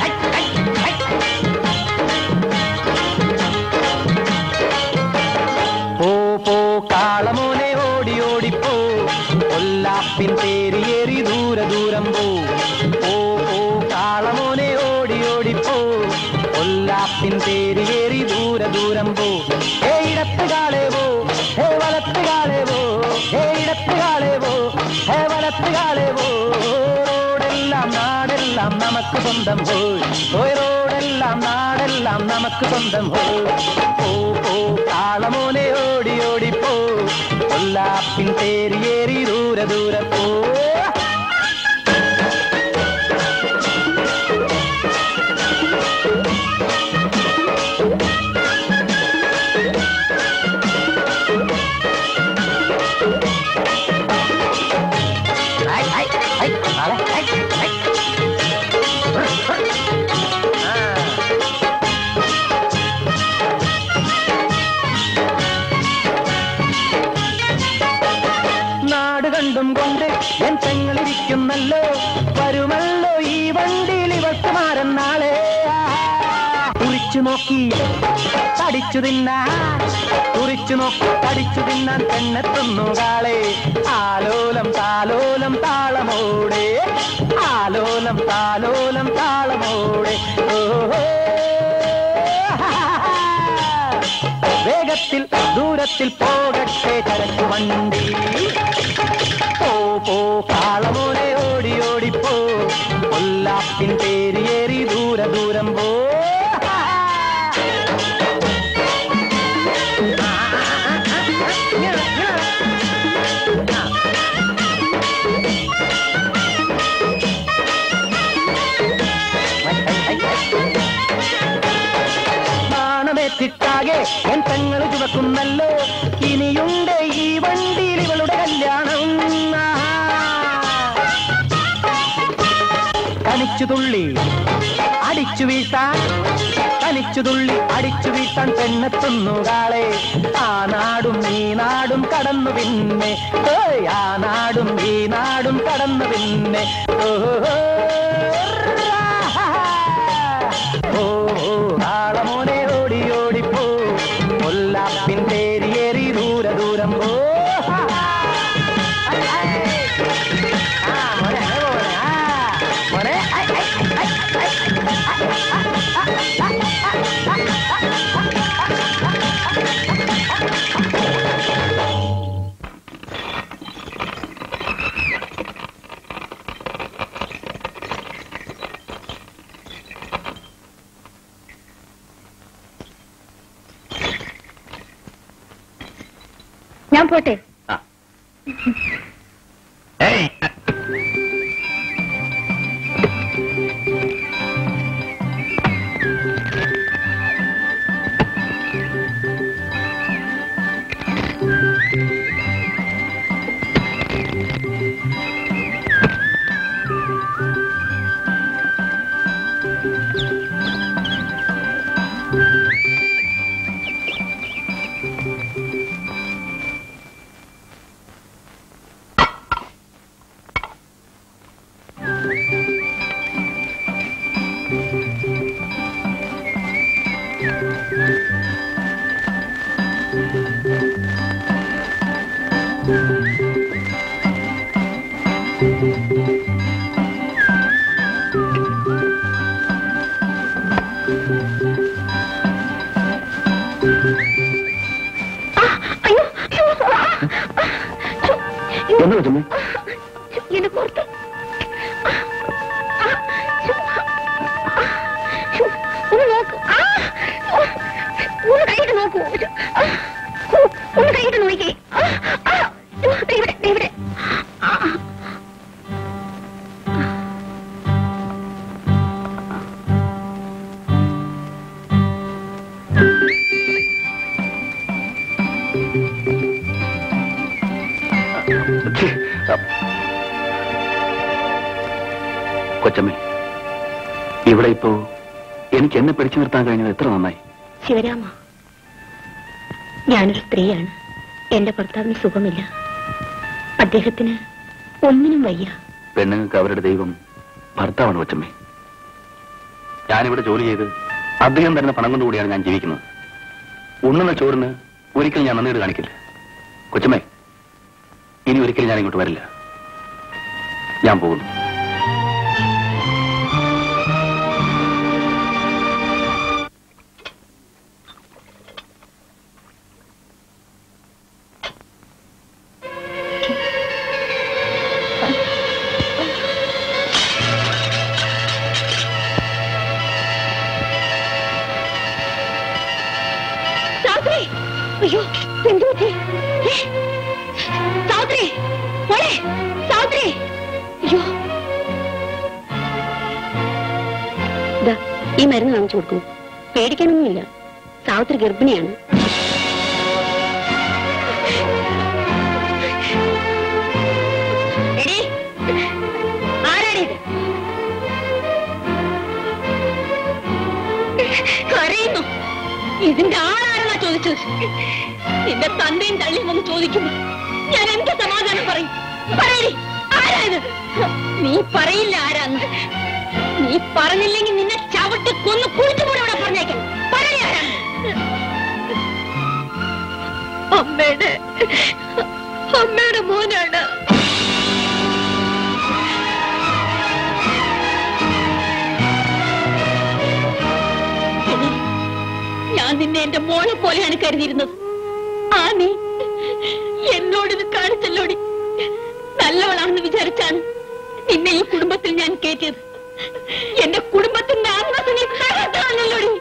പോ പോ കാളമോനെ ഓടി ഓടിപ്പോ കൊല്ലാപ്പിൻ തേരിയേറി ദൂര ദൂരം പോ പോ പോ കാളമോനെ ഓടി ഓടിപ്പോ കൊല്ലാപ്പിൻ തേരിയേറി ദൂര ദൂരം പോ ഏ ഇടത്ത് കാളേവോ ഹേ വലത്ത് കാളേവോ ഹേ ഇടത്ത് കാളേവോ ഹേ വലത്ത് കാളേവോ റോഡെല്ലാം നാടെല്ലാം നമുക്ക് സ്വന്തം പോയി ഓയ് റോഡെല്ലാം നാടെല്ലാം നമുക്ക് സ്വന്തം പോയി പോ പോ കാളമോനെ ഓടി ഓടി പോ കൊല്ലാപ്പിൻ തേരിയേറി ദൂര ദൂര പോ ഐ, ഐ, ഐ, നാളെ, ഐ, ഐ. ആ. നാട് കണ്ടും കൊണ്ട് എൻ പെങ്ങളിരിക്കുന്നല്ലോ വരുമല്ലോ ഈ വണ്ടിയിൽ ഇവൾക്ക് മാരൻ നാളെ കുറിച്ചു നോക്കി തടിച്ചു തിന്നാൻ കുറിച്ചു നോക്കി തടിച്ചു തിന്നാൻ പെണ്ണെത്തുന്നു കാളെ ആലോലം താലോലം താളമോടെ ആലോലം താലോലം താളമോടെ ഓഹോ വേഗത്തിൽ ദൂരത്തിൽ പോകട്ടെ ചരക്ക് വണ്ടി പോ പോ കാളമോനെ ഓടി ഓടിപ്പോ കൊല്ലാപ്പിൻ പേരിയേറി ദൂര ദൂരം പോ നാണമേറ്റിട്ടാകെ എൻ പെങ്ങൾ ചുവക്കുന്നല്ലോ ഇനിയുണ്ട് ഈ വണ്ടിയിൽ ഇവളുടെ കല്യാണം ആഹാ. തനിച്ചു തുള്ളി അടിച്ചു വീഴ്ത്താൻ തനിച്ചു തുള്ളി അടിച്ചു വീഴ്ത്താൻ പെണ്ണെത്തുന്നു കാളെ ആ നാടും ഈ നാടും കടന്നു പിന്നെ ഏയ്, ആ നാടും ഈ നാടും കടന്നു പിന്നെ ഓഹോ ഓ ഓ, ആളമോനെ ഓടി ഓടിപ്പോ കൊല്ലാപ്പിൻ തേരിയേറി ദൂര ദൂരം പോ ആ, മോനെ, അങ്ങനെ പോനെ, ആ, മോനെ, ഐ, ഐ, ഐ, ഐ, ഞാൻ പോട്ടെ ഏയ് അയ്യോ അയ്യോ, ആ, ആ, ഛോ, എന്താ കൊച്ചമ്മേ ഛോ, എന്നെ കോർത്ത് ആ, ആ, ഛോ, ആ, ഛോ, ഒന്ന് നോക്ക് ആ, ഓ, ഒന്ന് കൈയിട്ട് നോക്കൂ ഛോ, ആ, ഓ, ഒന്ന് കൈയിട്ട് നോക്കിക്കേ ആ, ആ, ഛോ, ദേ ഇവിടെ ദേ ഇവിടെ ആ, ആ. ഛെ, അ- കൊച്ചമ്മേ ഇവിടെ ഇപ്പോ എനിക്ക് എന്നെ പിടിച്ചു നിർത്താൻ കഴിഞ്ഞത് എത്ര നന്നായി ശിവരാമ ഞാനൊരു സ്ത്രീയാണ് എന്റെ ഭർത്താവിന് സുഖമില്ല അദ്ദേഹത്തിന് ഒന്നിനും വയ്യ പെണ്ണുങ്ങൾക്ക് അവരുടെ ദൈവം ഭർത്താവാണ് കൊച്ചമ്മേ ഞാനിവിടെ ജോലി ചെയ്ത് അദ്ദേഹം തരുന്ന പണം കൊണ്ടുകൂടിയാണ് ഞാൻ ജീവിക്കുന്നത് ഉണ്ണുന്ന ചോറിന് ഒരിക്കലും ഞാൻ നന്ദിയോട് കാണിക്കില്ല കൊച്ചമ്മേ ഇനി ഒരിക്കലും ഞാൻ ഇങ്ങോട്ട് വരില്ല ഞാൻ പോകുന്നു സാവിത്രി അയ്യോ എന്തു പറ്റി ഏ? സാവിത്രി മോളെ സാവിത്രി അയ്യോ ദാ, ഈ മരുന്ന് വാങ്ങിച്ചു കൊടുക്കൂ പേടിക്കാനൊന്നുമില്ല സാവിത്രി ഗർഭിണിയാണ് എടീ, ആരാടി ഇത്? കരയുന്നു ഇതിന്റെ ആളാരെന്നാ ചോദിച്ചത് നിന്റെ തന്റെയും തള്ളിയും വന്ന് ചോദിക്കുമ്പോ ഞാൻ എന്ത് സമാധാനം പറയും പറയടി ആരായത് നീ പറയില്ല ആരാന്ന് നീ പറഞ്ഞില്ലെങ്കിൽ നിന്നെ ചവിട്ടി കൊന്ന് കുളിച്ചുകൂടെ ഇവിടെ പറഞ്ഞേക്കാം പറയ ആരാന്ന് അമ്മയുടെ അമ്മയുടെ മോനാണ് എടി, ഞാൻ നിന്നെ എന്റെ മോളെ പോലെയാണ് കരുതിയിരുന്നത് ആ നീ എന്നോട് ഇത് കാണിച്ചല്ലോടി നല്ലവളാണെന്ന് വിചാരിച്ചാണ് നിന്നെ ഈ കുടുംബത്തിൽ ഞാൻ കയറ്റിയത് എന്റെ കുടുംബത്തിന്റെ അന്തസ്സിനെ തകർത്താണല്ലോടി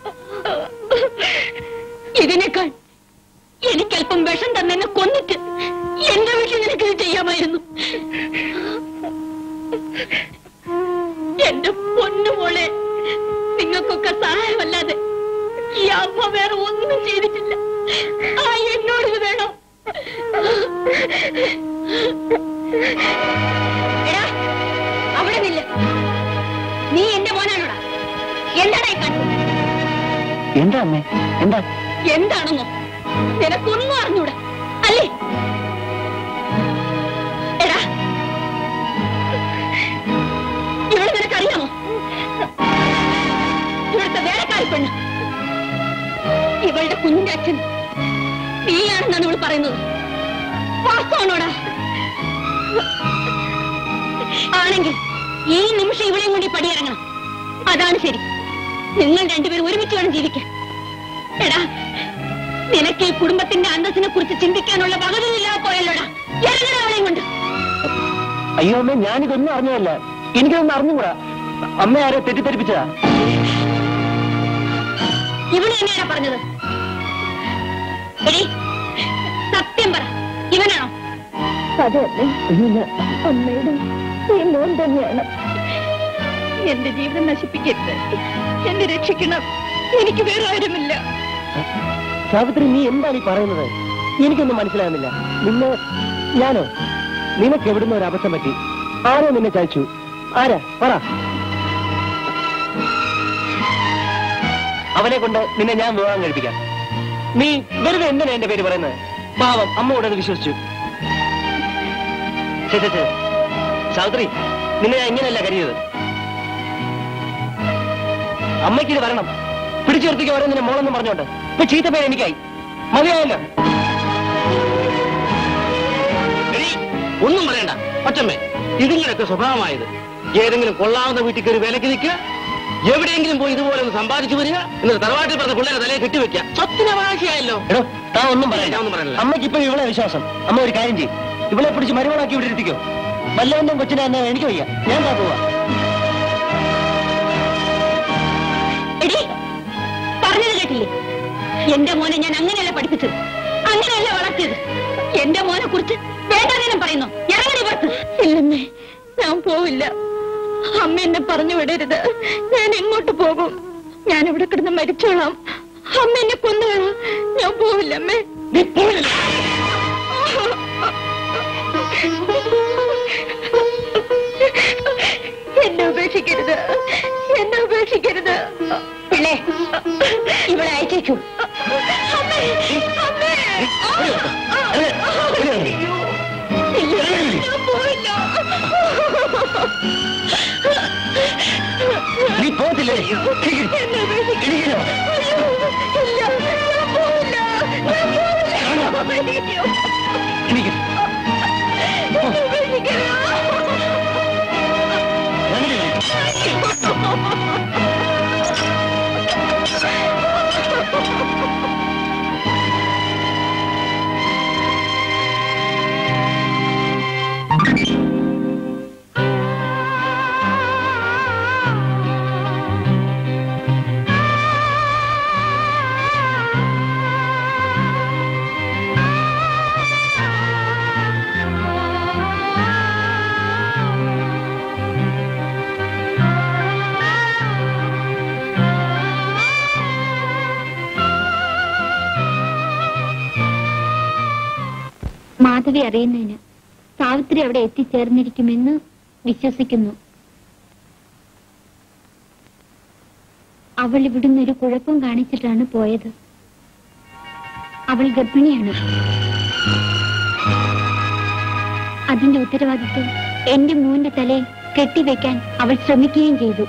ഇതിനേക്കാൾ എനിക്കല്പം വിഷം തന്നെ കൊന്നിട്ട് എന്റെ വീട്ടിൽ നിനക്ക് ഇത് ചെയ്യാമായിരുന്നു എന്റെ പൊന്നുമോളെ നിങ്ങൾക്കൊക്കെ സഹായമല്ലാതെ ഈ അമ്മ വേറെ ഒന്നും ചെയ്തിട്ടില്ല ആ എന്നോട് ഇത് വേണോ എടാ, അവിടെ നില്ല നീ എന്റെ മോനാണോടാ എന്താടാ ഈ കണ്ടത് എന്താ അമ്മേ എന്താ എന്താണെന്നോ നിനക്കൊന്നും അറിഞ്ഞൂടാ അല്ലേ എടാ ഇവിടെ നിനക്കറിയാമോ ഇവിടുത്തെ വേലക്കാരി പെണ്ണ് ഇവളുടെ കുഞ്ഞിന്റെ അച്ഛൻ നീയാണെന്നാണ് ഇവൾ പറയുന്നത് വാസ്തവാണോടാ ആണെങ്കിൽ ഈ നിമിഷം ഇവളെയും കൊണ്ട് ഈ പടിയിറങ്ങണം അതാണ് ശരി നിങ്ങൾ രണ്ടുപേരും ഒരുമിച്ച് വേണം ജീവിക്കാൻ എടാ നിനക്ക് ഈ കുടുംബത്തിന്റെ അന്തസ്സിനെ കുറിച്ച് ചിന്തിക്കാനുള്ള പകുതിയില്ലാതെ പോയല്ലോടാ ഇറങ്ങണ അവളെയും കൊണ്ട് അയ്യോ അമ്മേ ഞാനിതൊന്നും അറിഞ്ഞതല്ല എനിക്കൊന്നും അറിഞ്ഞുകൂടാ അമ്മ ആരെ തെറ്റിദ്ധരിപ്പിച്ചതാ ഇവള് തന്നെയാണോ പറഞ്ഞത് എടി സത്യം പറ ഇവനാണോ അതെ അമ്മയുടെ ഈ മോൻ തന്നെയാണ് എന്റെ ജീവിതം നശിപ്പിക്കരുത് എന്നെ രക്ഷിക്കണം എനിക്ക് വേറെ ആരുമില്ല സാവിത്രി നീ എന്താണ് ഈ പറയുന്നത് എനിക്കൊന്നും മനസ്സിലാകുന്നില്ല നിന്നെ ഞാനോ നിനക്ക് എവിടുന്ന് ഒരു അബദ്ധം പറ്റി ആരോ നിന്നെ ചായച്ചു ആരാ പറ അവനെ കൊണ്ട് നിന്നെ ഞാൻ വിവാഹം കഴിപ്പിക്കാം നീ വെറുതെ എന്തിനാ എന്റെ പേര് പറയുന്നത് പാവം അമ്മ ഉടനെ വിശ്വസിച്ചു ഛെ, ഛെ, ഛെ. സാവിത്രി നിന്നെ ഞാൻ ഇങ്ങനെയല്ല കരുതിയത് അമ്മയ്ക്കിത് വരണം പിടിച്ചു നിർത്തിക്ക് ഓരോ നിന്നെ മോളെന്ന് പറഞ്ഞോണ്ട് ഇപ്പൊ ചീത്ത പേര് എനിക്കായി മതിയായല്ലോ എടീ, ഒന്നും പറയണ്ട പച്ചമ്മേ ഇതിങ്ങനൊക്കെ സ്വഭാവമായത് ഏതെങ്കിലും കൊള്ളാവുന്ന വീട്ടിൽ കയറി വിലക്ക് നിൽക്കുക എവിടെയെങ്കിലും പോയി ഇതുപോലെ ഒന്ന് സമ്പാദിച്ചു വരിക എന്നിട്ട് തറവാട്ടിൽ പറഞ്ഞ പിള്ളേരെ തലയെ കെട്ടിവെക്കുക സ്വത്തിനവകാശിയായല്ലോ എടോ താൻ ഒന്നും ഞാൻ പറയണ്ട ഒന്നും പറയണില്ല. അമ്മയ്ക്ക് ഇപ്പൊ ഇവളെ വിശ്വാസം അമ്മ ഒരു കാര്യം ചെയ്യും ഇവളെ പിടിച്ച് മരുമകളാക്കി ഇവിടെ ഇരുത്തിക്കോ വല്ലവന്റെ കൊച്ചിനെ തന്നെ എനിക്ക് വയ്യ ഞാൻ താ പോവാ എടി പറഞ്ഞത് കേട്ടില്ലേ എന്റെ മോനെ ഞാൻ അങ്ങനെയല്ല പഠിപ്പിച്ചത് അങ്ങനെയല്ല വളർത്തിയത് എന്റെ മോനെ കുറിച്ച് വേണ്ടാതീനം പറയുന്നു ഇറങ്ങി പുറത്ത് ഇല്ലമ്മേ ഞാൻ പോവില്ല അമ്മ എന്നെ പറഞ്ഞു വിടരുത് ഞാൻ എങ്ങോട്ട് പോകും ഞാൻ ഇവിടെ കിടന്ന് മരിച്ചോളാം അമ്മ എന്നെ കൊന്നുകളാം ഞാൻ പോവില്ല അമ്മേ നീ പോയില്ല എന്നെ ഉപേക്ഷിക്കരുത് എന്നെ ഉപേക്ഷിക്കരുത് പിള്ളേ ഇവിടെ അയച്ചേക്കൂ അമ്മേ, അമ്മേ. ഇല്ല, ഞാൻ പോയില്ല. നീ പോകത്തില്ലേ എന്നെ ഉപേക്ഷിക്കരുത്. അയ്യോ, ഇല്ല, ഞാൻ പോവില്ല. ഞാൻ പോവില്ല. അയ്യോ, എനിക്ക് എന്നെ ഉപേക്ഷിക്കരുത്. മാധവി അറിയുന്നതിന് സാവിത്രി അവിടെ എത്തിച്ചേർന്നിരിക്കുമെന്ന് വിശ്വസിക്കുന്നു അവൾ ഇവിടുന്ന് ഒരു കുഴപ്പം കാണിച്ചിട്ടാണ് പോയത് അവൾ ഗർഭിണിയാണ് അതിന്റെ ഉത്തരവാദിത്വം എന്റെ മോന്റെ തലയിൽ കെട്ടിവെക്കാൻ അവൾ ശ്രമിക്കുകയും ചെയ്തു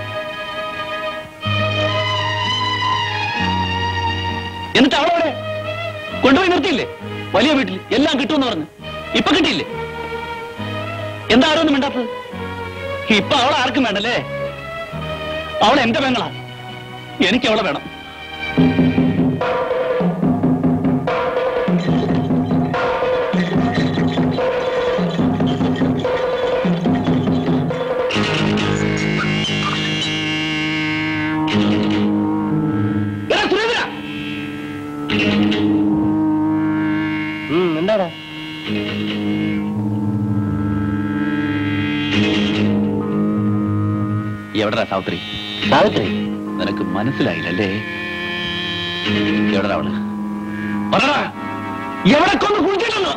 എന്നിട്ട് അവളവിടെ കൊണ്ടുപോയി നിർത്തിയില്ലേ വലിയ വീട്ടിൽ എല്ലാം കിട്ടുമെന്ന് പറഞ്ഞു ഇപ്പൊ കിട്ടിയില്ലേ എന്താ ആരോന്നും മിണ്ടാത്തത് ഇപ്പൊ അവളെ ആർക്കും വേണ്ടല്ലേ അവൾ എന്റെ പെങ്ങളാ എനിക്ക് അവളെ വേണം എടാ സുരേന്ദ്ര ഉം, എന്താടാ എവിടെടാ സാവിത്രി സാവിത്രി നിനക്ക് മനസ്സിലായില്ലല്ലേ എവിടെടാ അവള് പറടാ എവിടെ കൊന്ന് കുഴിച്ചിട്ടുണ്ടോ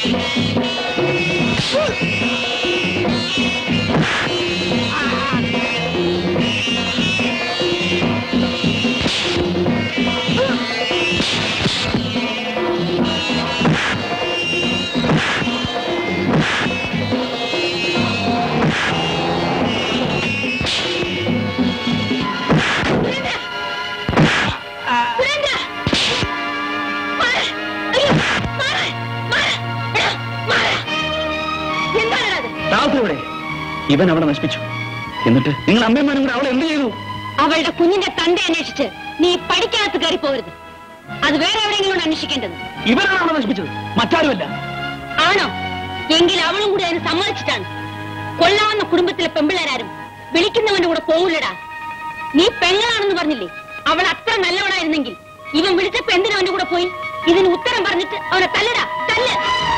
ആ ഇവൻ അവളെ നശിപ്പിച്ചു എന്നിട്ട് നിങ്ങൾ അമ്മയമ്മനും കൂടെ അവളെ എന്ത് ചെയ്തു അവളുടെ കുഞ്ഞിന്റെ തന്റെ അന്വേഷിച്ച് നീ പഠിക്കാത്ത കയറി പോകരുത് അത് വേറെ എവിടെയെങ്കിലും അന്വേഷിക്കേണ്ടത് ഇവനാണ് അവളെ നശിപ്പിച്ചത് മറ്റാരുമല്ല ആണോ എങ്കിൽ അവളും കൂടി അതിന് സമ്മതിച്ചിട്ടാണ് കൊല്ലാവുന്ന കുടുംബത്തിലെ പെമ്പിള്ളേരാരും വിളിക്കുന്നവന്റെ കൂടെ പോകില്ലടാ നീ പെങ്ങളാണെന്ന് പറഞ്ഞില്ലേ അവൾ അത്ര നല്ലവളായിരുന്നെങ്കിൽ ഇവൻ വിളിച്ചപ്പോ എന്തിനാ അവന്റെ കൂടെ പോയി ഇതിന് ഉത്തരം പറഞ്ഞിട്ട് അവനെ തല്ലടാ തല്ല്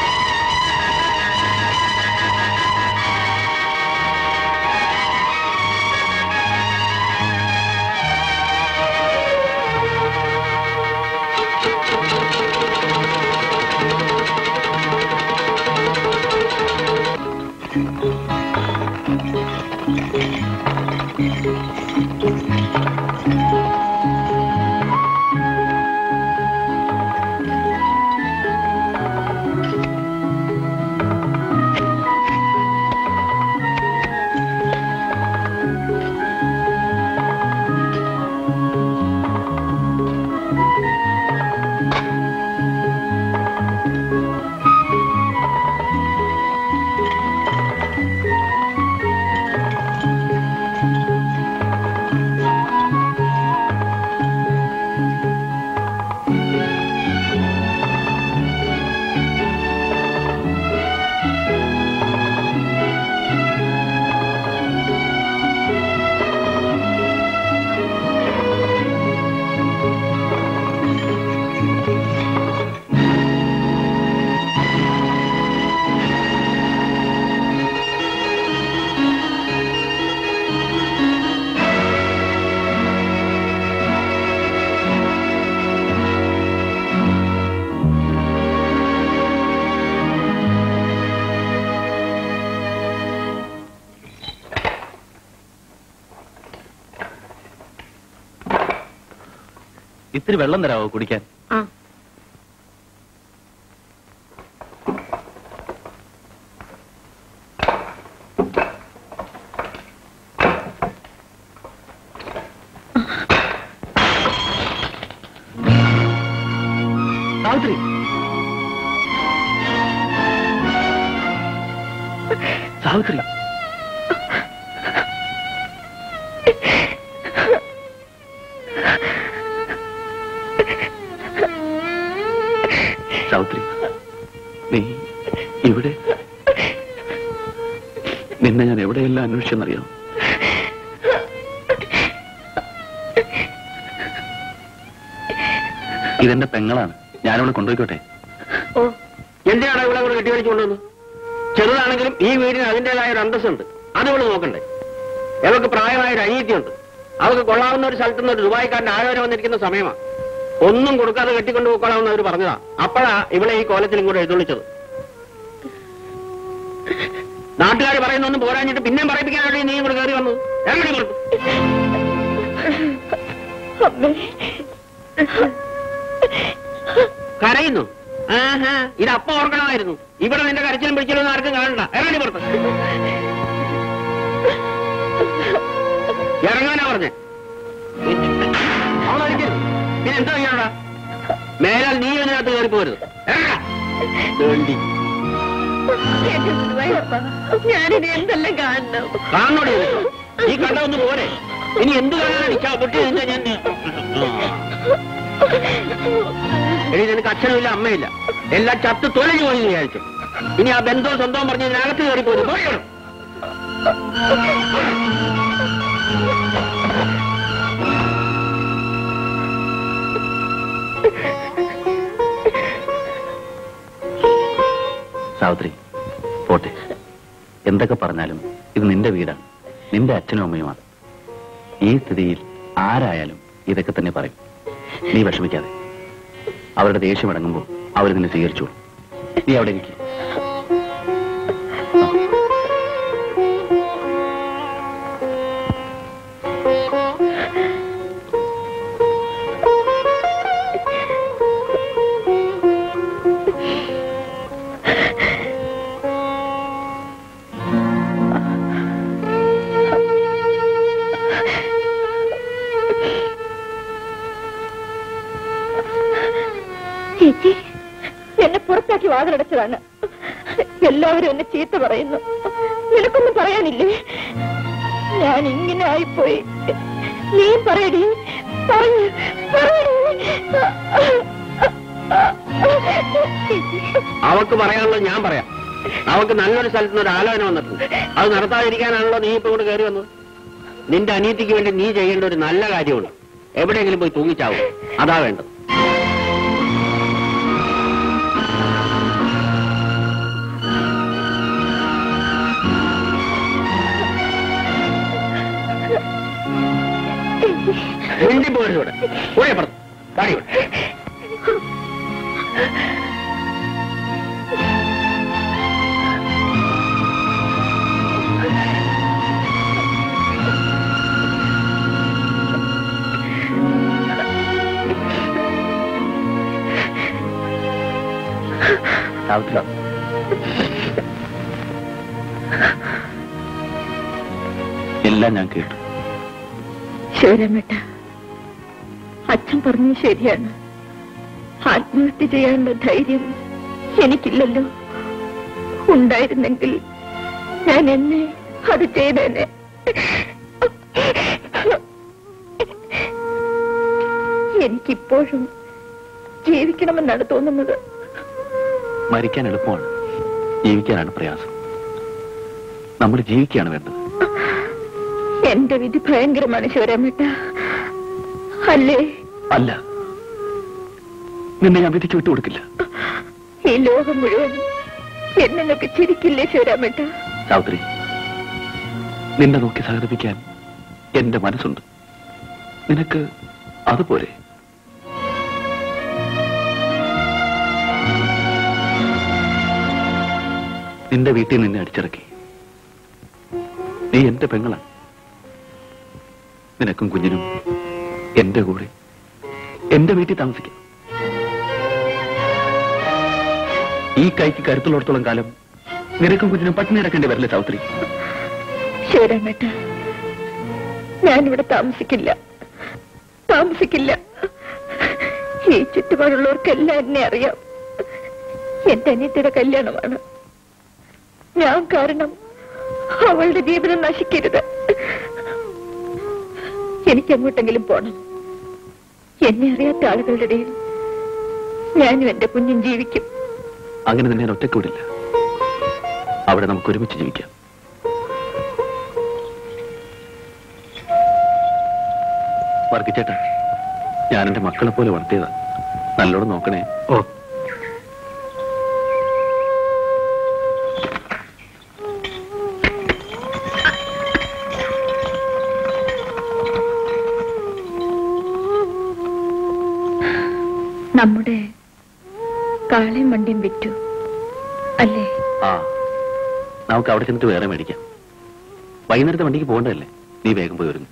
ഇത്തിരി വെള്ളം തരാവോ കുടിക്കാൻ ആ സാവിത്രി സാവിത്രി സാവിത്രി നീ ഇവിടെ നിന്നെ ഞാൻ എവിടെയെല്ലാം അന്വേഷിച്ചെന്നറിയാം ഇതെന്റെ പെങ്ങളാണ് ഞാനിവിടെ കൊണ്ടുപോയിക്കോട്ടെ ഓ എന്തിനാണ് ഇവിടെ കൂടെ കെട്ടിവലിച്ചു കൊണ്ടുവന്ന് ചെറുതാണെങ്കിലും ഈ വീടിന് അതിന്റേതായ ഒരു അന്തസ്സുണ്ട് അത് ഇവിടെ നോക്കണ്ടേ അവർക്ക് പ്രായമായ ഒരു അനീതിയുണ്ട് അവർക്ക് കൊള്ളാവുന്ന ഒരു സ്ഥലത്ത് നിന്ന് ഒരു ദുബായിക്കാരൻ ആലോചന വന്നിരിക്കുന്ന സമയമാണ് ഒന്നും കൊടുക്കാതെ കെട്ടിക്കൊണ്ടു പോയിക്കോളാമെന്ന് അവർ പറഞ്ഞതാ അപ്പോഴാ ഇവിടെ ഈ കോലത്തിൽ ഇങ്ങോട്ട് എഴുന്നള്ളിച്ചത് നാട്ടുകാർ പറയുന്നൊന്നും പോരാഞ്ഞിട്ട് പിന്നെയും പറയിപ്പിക്കാനായിട്ട് നീ ഇങ്ങോട്ട് കയറി വന്നു എങ്ങനെ കൊടുത്തു കരയുന്നു ആഹാ ഇത് അപ്പ ഓർക്കണമായിരുന്നു ഇവിടെ നിന്റെ കരച്ചിലും പിടിച്ചിലും ഒന്നും ആർക്കും കാണണ്ട ഇറങ്ങി പുറത്ത് ഇറങ്ങാനാ പറഞ്ഞേ അവളടിക്കരുത് പിന്നെ എന്താ ചെയ്യാനാ മേലാൽ നീ ഇതിനകത്ത് കയറി പോരുത് വേണ്ടി ഞാനിത് എന്തെല്ലാം കാണണം കാണോടി നീ കണ്ടൊന്ന് പോരെ ഇനി എന്ത് കാണാനാണ് ഇച്ഛാ പൊട്ടി നിന്റെ ഞാൻ ഇനി നിനക്ക് അച്ഛനുമില്ല അമ്മയില്ല എല്ലാം ചത്ത് തൊലഞ്ഞു പോയി എന്ന് വിചാരിച്ചു ഇനി ആ ബന്ധവും സ്വന്തവും പറഞ്ഞ് ഇതിനകത്ത് കയറി പോയി പോയിക്കണം സാവിത്രി പോട്ടെ എന്തൊക്കെ പറഞ്ഞാലും ഇത് നിന്റെ വീടാണ് നിന്റെ അച്ഛനും അമ്മയുമാണ് ഈ സ്ഥിതിയിൽ ആരായാലും ഇതൊക്കെ തന്നെ പറയും നീ വിഷമിക്കാതെ അവരുടെ ദേഷ്യം അടങ്ങുമ്പോൾ അവർ നിന്നെ സ്വീകരിച്ചോളൂ നീ അവിടെ ഇരിക്കും ചേച്ചി എന്നെ പുറത്താക്കി വാതിലടച്ചതാണ് എല്ലാവരും എന്നെ ചീത്ത പറയുന്നു നിനക്കൊന്നും പറയാനില്ലേ ഞാൻ ഇങ്ങനെ ആയിപ്പോയി നീ പറയടി പറയ്, പറയടി. അവക്ക് പറയാനുള്ളത് ഞാൻ പറയാം അവക്ക് നല്ലൊരു സ്ഥലത്ത് നിന്ന് ഒരു ആലോചന വന്നിട്ടുണ്ട് അത് നടത്താതിരിക്കാനാണല്ലോ നീ ഇപ്പൊ കൊണ്ട് കയറി വന്നത് നിന്റെ അനീതിക്ക് വേണ്ടി നീ ചെയ്യേണ്ട ഒരു നല്ല കാര്യമുണ്ട് എവിടെയെങ്കിലും പോയി തൂങ്ങിച്ചാവും അതാ വേണ്ടത് മിണ്ടി പോരുന്നൂടെ കൂടെ അപ്പുറത്ത് താടി ഇവിടെ സാവിത്രി എല്ലാം ഞാൻ കേട്ടു ശിവരാമേട്ട അച്ഛൻ പറഞ്ഞത് ശരിയാണ് ആത്മഹത്യ ചെയ്യാനുള്ള ധൈര്യം എനിക്കില്ലല്ലോ ഉണ്ടായിരുന്നെങ്കിൽ ഞാൻ എന്നെ അത് ചെയ്തേനെ എനിക്കിപ്പോഴും ജീവിക്കണമെന്നാണ് തോന്നുന്നത് മരിക്കാൻ എളുപ്പമാണ് ജീവിക്കാനാണ് പ്രയാസം നമ്മൾ ജീവിക്കുകയാണ് വേണ്ടത് എന്റെ വിധി ഭയങ്കരമാണ് ശിവരാമേട്ട അല്ലേ അല്ല നിന്നെ ഞാൻ വിധിച്ചു വിട്ടുകൊടുക്കില്ല ഈ ലോകം മുഴുവൻ എന്നെ നോക്കി ചിരിക്കില്ലേ ശിവരാമേട്ട സാവിത്രി നിന്നെ നോക്കി സഹകരിപ്പിക്കാൻ എന്റെ മനസ്സുണ്ട് നിനക്ക് അതുപോലെ നിന്റെ വീട്ടിൽ നിന്നെ അടിച്ചിറക്കി നീ എന്റെ പെങ്ങളാണ് നിനക്കും കുഞ്ഞിനും എന്റെ കൂടെ എന്റെ വീട്ടിൽ താമസിക്കാം ഈ കൈക്ക് കരുത്തുള്ളിടത്തോളം കാലം നിനക്കും കുഞ്ഞിനും പട്ടിണി കിടക്കേണ്ടി വരില്ലേ സാവിത്രി ശിവരാമേട്ട ഞാനിവിടെ താമസിക്കില്ല താമസിക്കില്ല ഈ ചുറ്റുപാടുള്ളവർക്കെല്ലാം എന്നെ അറിയാം എന്റെ അനിയത്തിയുടെ കല്യാണമാണ് ഞാൻ കാരണം അവളുടെ ജീവിതം നശിക്കരുത് എനിക്ക് എങ്ങോട്ടെങ്കിലും പോണം എന്നെ അറിയാത്ത ആളുകളുടെ ഇടയിൽ ഞാനും എന്റെ കുഞ്ഞും ജീവിക്കും അങ്ങനെ നിന്നെ ഞാൻ ഒറ്റയ്ക്ക് വിടില്ല അവിടെ നമുക്ക് ഒരുമിച്ച് ജീവിക്കാം വർഗിച്ചേട്ടാ ഞാൻ എന്റെ മക്കളെ പോലെ വളർത്തിയതാ നല്ലോണം നോക്കണേ ഓ നമ്മുടെ കാളയും വണ്ടിയും വിറ്റു അല്ലേ ആ നമുക്ക് അവിടെ ചെന്നിട്ട് വേറെ മേടിക്കാം വൈകുന്നേരത്തെ വണ്ടിക്ക് പോകണ്ടല്ലേ നീ വേഗം പോയി വരുന്നു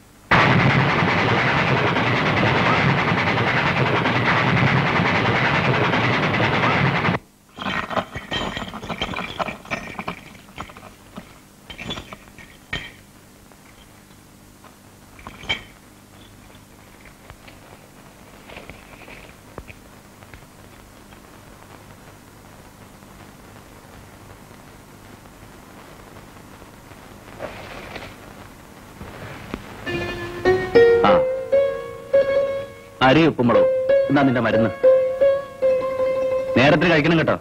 ആ അരി ഉപ്പുമ്പളോ എന്നാ നിന്റെ മരുന്ന് നേരത്തിന് കഴിക്കണം കേട്ടോ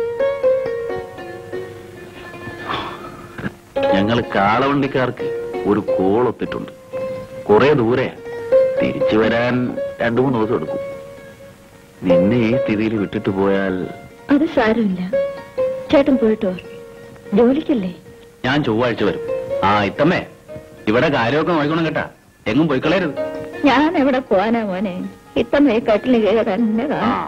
ഞങ്ങൾ കാളവണ്ടിക്കാർക്ക് ഒരു കോളൊത്തിട്ടുണ്ട് കുറെ ദൂരെ തിരിച്ചു വരാൻ രണ്ടു മൂന്ന് ദിവസം എടുക്കും നിന്നെ ഈ സ്ഥിതിയിൽ വിട്ടിട്ട് പോയാൽ അത് സാരമില്ല ചേട്ടൻ പോയിട്ടോ ജോലിക്കല്ലേ ഞാൻ ചൊവ്വാഴ്ച വരും ആ ഇത്തമ്മേ ഇവിടെ കാര്യമൊക്കെ നോക്കണം കേട്ടാ എങ്ങും പോയിക്കളയരുത് ഞാൻ എവിടെ പോവാനാ മോനെ ഇപ്പം ഈ കട്ടില് കയറി തന്നെ ആ കാണാം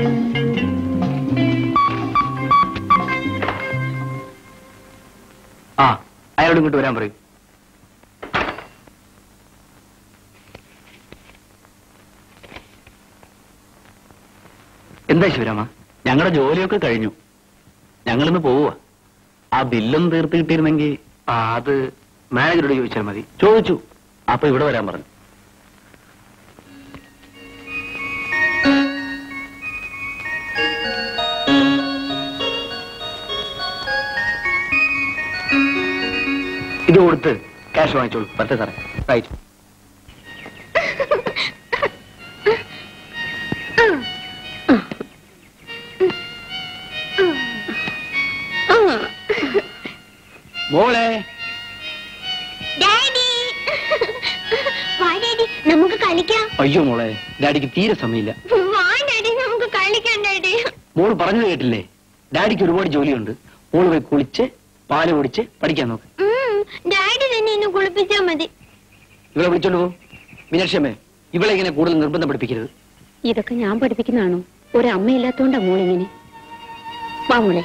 ആ അയാളോട് ഇങ്ങോട്ട് വരാൻ പറയൂ എന്താ ശിവരാമ ഞങ്ങളുടെ ജോലിയൊക്കെ കഴിഞ്ഞു ഞങ്ങളിന്ന് പോവുക ആ ബില്ലൊന്ന് തീർത്ത് കിട്ടിയിരുന്നെങ്കിൽ ആ അത് മാനേജറോട് ചോദിച്ചാൽ മതി ചോദിച്ചു അപ്പൊ ഇവിടെ വരാൻ പറഞ്ഞു ഇത് കൊടുത്ത് ക്യാഷ് വാങ്ങിച്ചോളൂ പറ്റേ സാറേ റൈറ്റ് മോളെ ഡാഡി വാ ഡാഡി നമുക്ക് കളിക്കാം അയ്യോ മോളെ ഡാഡിക്ക് തീരെ സമയമില്ല വാ ഡാഡി നമുക്ക് കളിക്കാം ഡാഡി മോള് പറഞ്ഞത് കേട്ടില്ലേ ഡാഡിക്ക് ഒരുപാട് ജോലിയുണ്ട് മോള് പോയി കുളിച്ച് പാല് കുടിച്ച് പഠിക്കാൻ നോക്ക് ഉം, ഡാഡി തന്നെ എന്നെ കുളിപ്പിച്ചാ മതി ഇവളെ വിളിച്ചോണ്ട് പോ മീനാക്ഷിയമ്മേ ഇവളെ ഇങ്ങനെ കൂടുതൽ നിർബന്ധം പഠിപ്പിക്കരുത് ഇതൊക്കെ ഞാൻ പഠിപ്പിക്കുന്നതാണോ ഒരമ്മയില്ലാത്തോണ്ടാ മോളിങ്ങനെ വാ മോളെ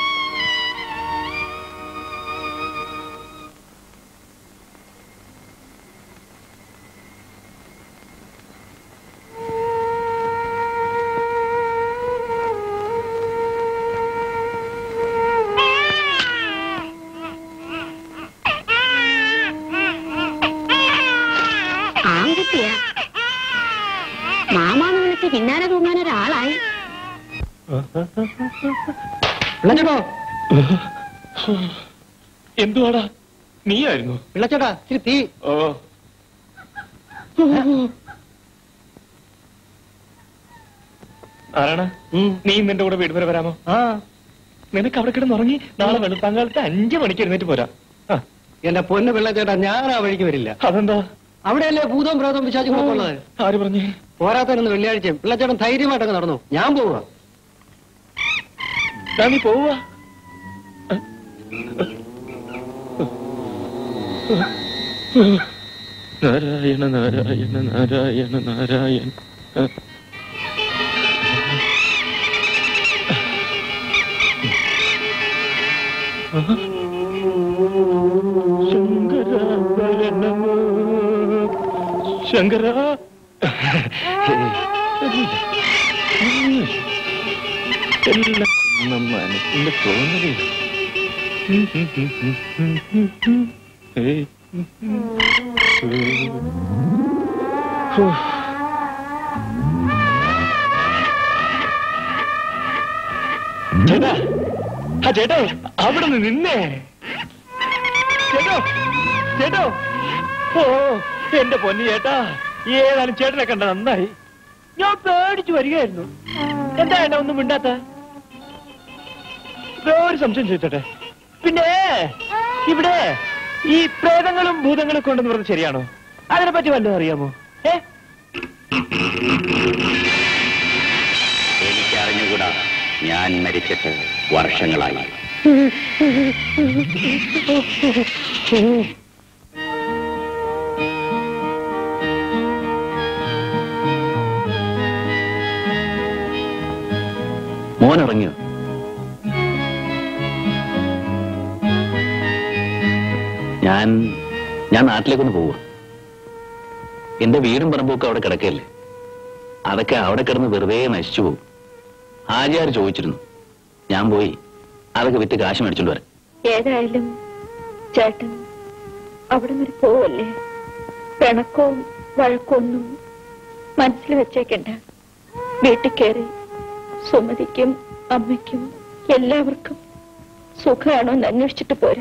ആൺകുട്ടിയാ മാമാന്ന് വിളിച്ച് പിന്നാലെ തൂങ്ങാൻ ഒരാളായി എന്തുവാടാ നീയായിരുന്നു പിള്ളച്ചേട്ടാ ഇച്ചിരി തീ ഓ നാരായണ നീ നിന്റെ കൂടെ വീട് വരെ വരാമോ ആ നിനക്ക് അവിടെ കിടന്നുറങ്ങി നാളെ വെളുപ്പാങ്കാലത്ത് അഞ്ചു മണിക്ക് എഴുന്നേറ്റ് പോരാ ആ, എന്റെ പൊന്ന് പിള്ളച്ചേട്ടാ ഞാൻ ആ വഴിക്ക് വരില്ല അതെന്താ അവിടെയല്ലേ ഭൂതവും പ്രേതവും വിശ്വാസികളൊക്കെ ഉള്ളത് ആര് പറഞ്ഞേ പോരാത്തതിനൊന്ന് വെള്ളിയാഴ്ചയും പിള്ളച്ചേട്ടൻ ധൈര്യമായിട്ടൊക്കെ നടന്നു ഞാൻ പോവാ ഞാൻ നീ പോവാ നാരായണ നാരായണ നാരായണ നാരായണ ശങ്കര വരണമോ ശങ്കര എല്ലാം മനസ്സിന്റെ തോന്നലേ ഏയ്. ഹോ. ചേട്ടാ ആ ചേട്ടോ അവിടെ നിന്ന് നിന്നേ ചേട്ടോ ചേട്ടോ ഓ എന്റെ പൊന്നു ചേട്ടാ ഏതായാലും ചേട്ടനെ കണ്ട നന്നായി ഞാൻ പേടിച്ചു വരികയായിരുന്നു എന്താ എന്നെ ഒന്നും മിണ്ടാത്ത ഒരു സംശയം ചോദിച്ചോട്ടെ പിന്നെ ഇവിടെ ഈ പ്രേതങ്ങളും ഭൂതങ്ങളും കൊണ്ടെന്ന് പറഞ്ഞത് ശരിയാണോ അതിനെ പറ്റി വല്ലതും അറിയാമോ ഏ എനിക്കറിഞ്ഞുകൂടാ ഞാൻ മരിച്ചിട്ട് വർഷങ്ങളായി മോൻ ഇറങ്ങിയോ ഞാൻ ഞാൻ നാട്ടിലേക്കൊന്ന് പോവുക എന്റെ വീടും പറമ്പൊക്കെ അവിടെ കിടക്കല്ലേ അതൊക്കെ അവിടെ കിടന്ന് വെറുതെ നശിച്ചു പോകും ആചാര് ചോദിച്ചിരുന്നു ഞാൻ പോയി അതൊക്കെ വിറ്റ് കാശ് മേടിച്ചോണ്ട് വരാം ഏതായാലും ചേട്ടൻ അവിടെ വരെ പോവല്ലേ പിണക്കവും വഴക്കൊന്നും മനസ്സിൽ വെച്ചേക്കണ്ട വീട്ടിൽ കയറി സുമതിക്കും അമ്മയ്ക്കും എല്ലാവർക്കും സുഖമാണോ എന്ന് അന്വേഷിച്ചിട്ട് പോരെ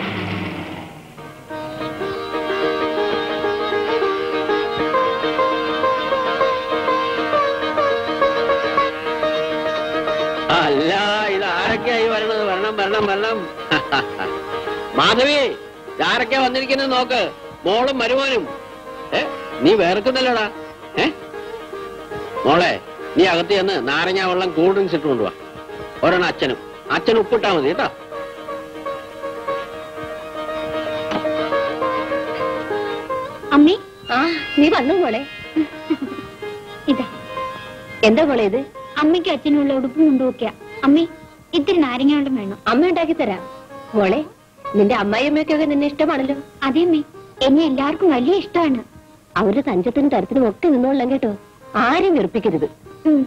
അല്ല ഇത് ആരൊക്കെയായി വരണത് വരണം വരണം വരണം മാധവി ആരൊക്കെയാ വന്നിരിക്കുന്നത് നോക്ക് മോളും മരുമോനും ഏ നീ വേർക്കുന്നല്ലോടാ ഏ മോളെ നീ അകത്ത് ചെന്ന് നാരങ്ങ വെള്ളം കൂൾ ഡ്രിങ്ക്സ് ഇട്ട് കൊണ്ടുവാ ഒരെണ്ണം അച്ഛനും അച്ഛൻ ഉപ്പിട്ടാ മതി കേട്ടോ അമ്മി ആ നീ വന്നു മോളെ ഇതാ എന്താ മോളെ ഇത് അമ്മയ്ക്കും അച്ഛനുള്ള ഉടുപ്പും കൊണ്ടുവയ്ക്കുക അമ്മേ ഇത്തിരി നാരങ്ങ വെള്ളം വേണം അമ്മ ഉണ്ടാക്കി തരാം മോളെ നിന്റെ അമ്മായിയമ്മയ്ക്കൊക്കെ നിന്നെ ഇഷ്ടമാണല്ലോ അതേ അമ്മേ എന്നെ എല്ലാവർക്കും വലിയ ഇഷ്ടമാണ് അവരുടെ തഞ്ചത്തിനും തരത്തിനും ഒക്കെ നിന്നോളാം കേട്ടോ ആരും വെറുപ്പിക്കരുത് ഉം.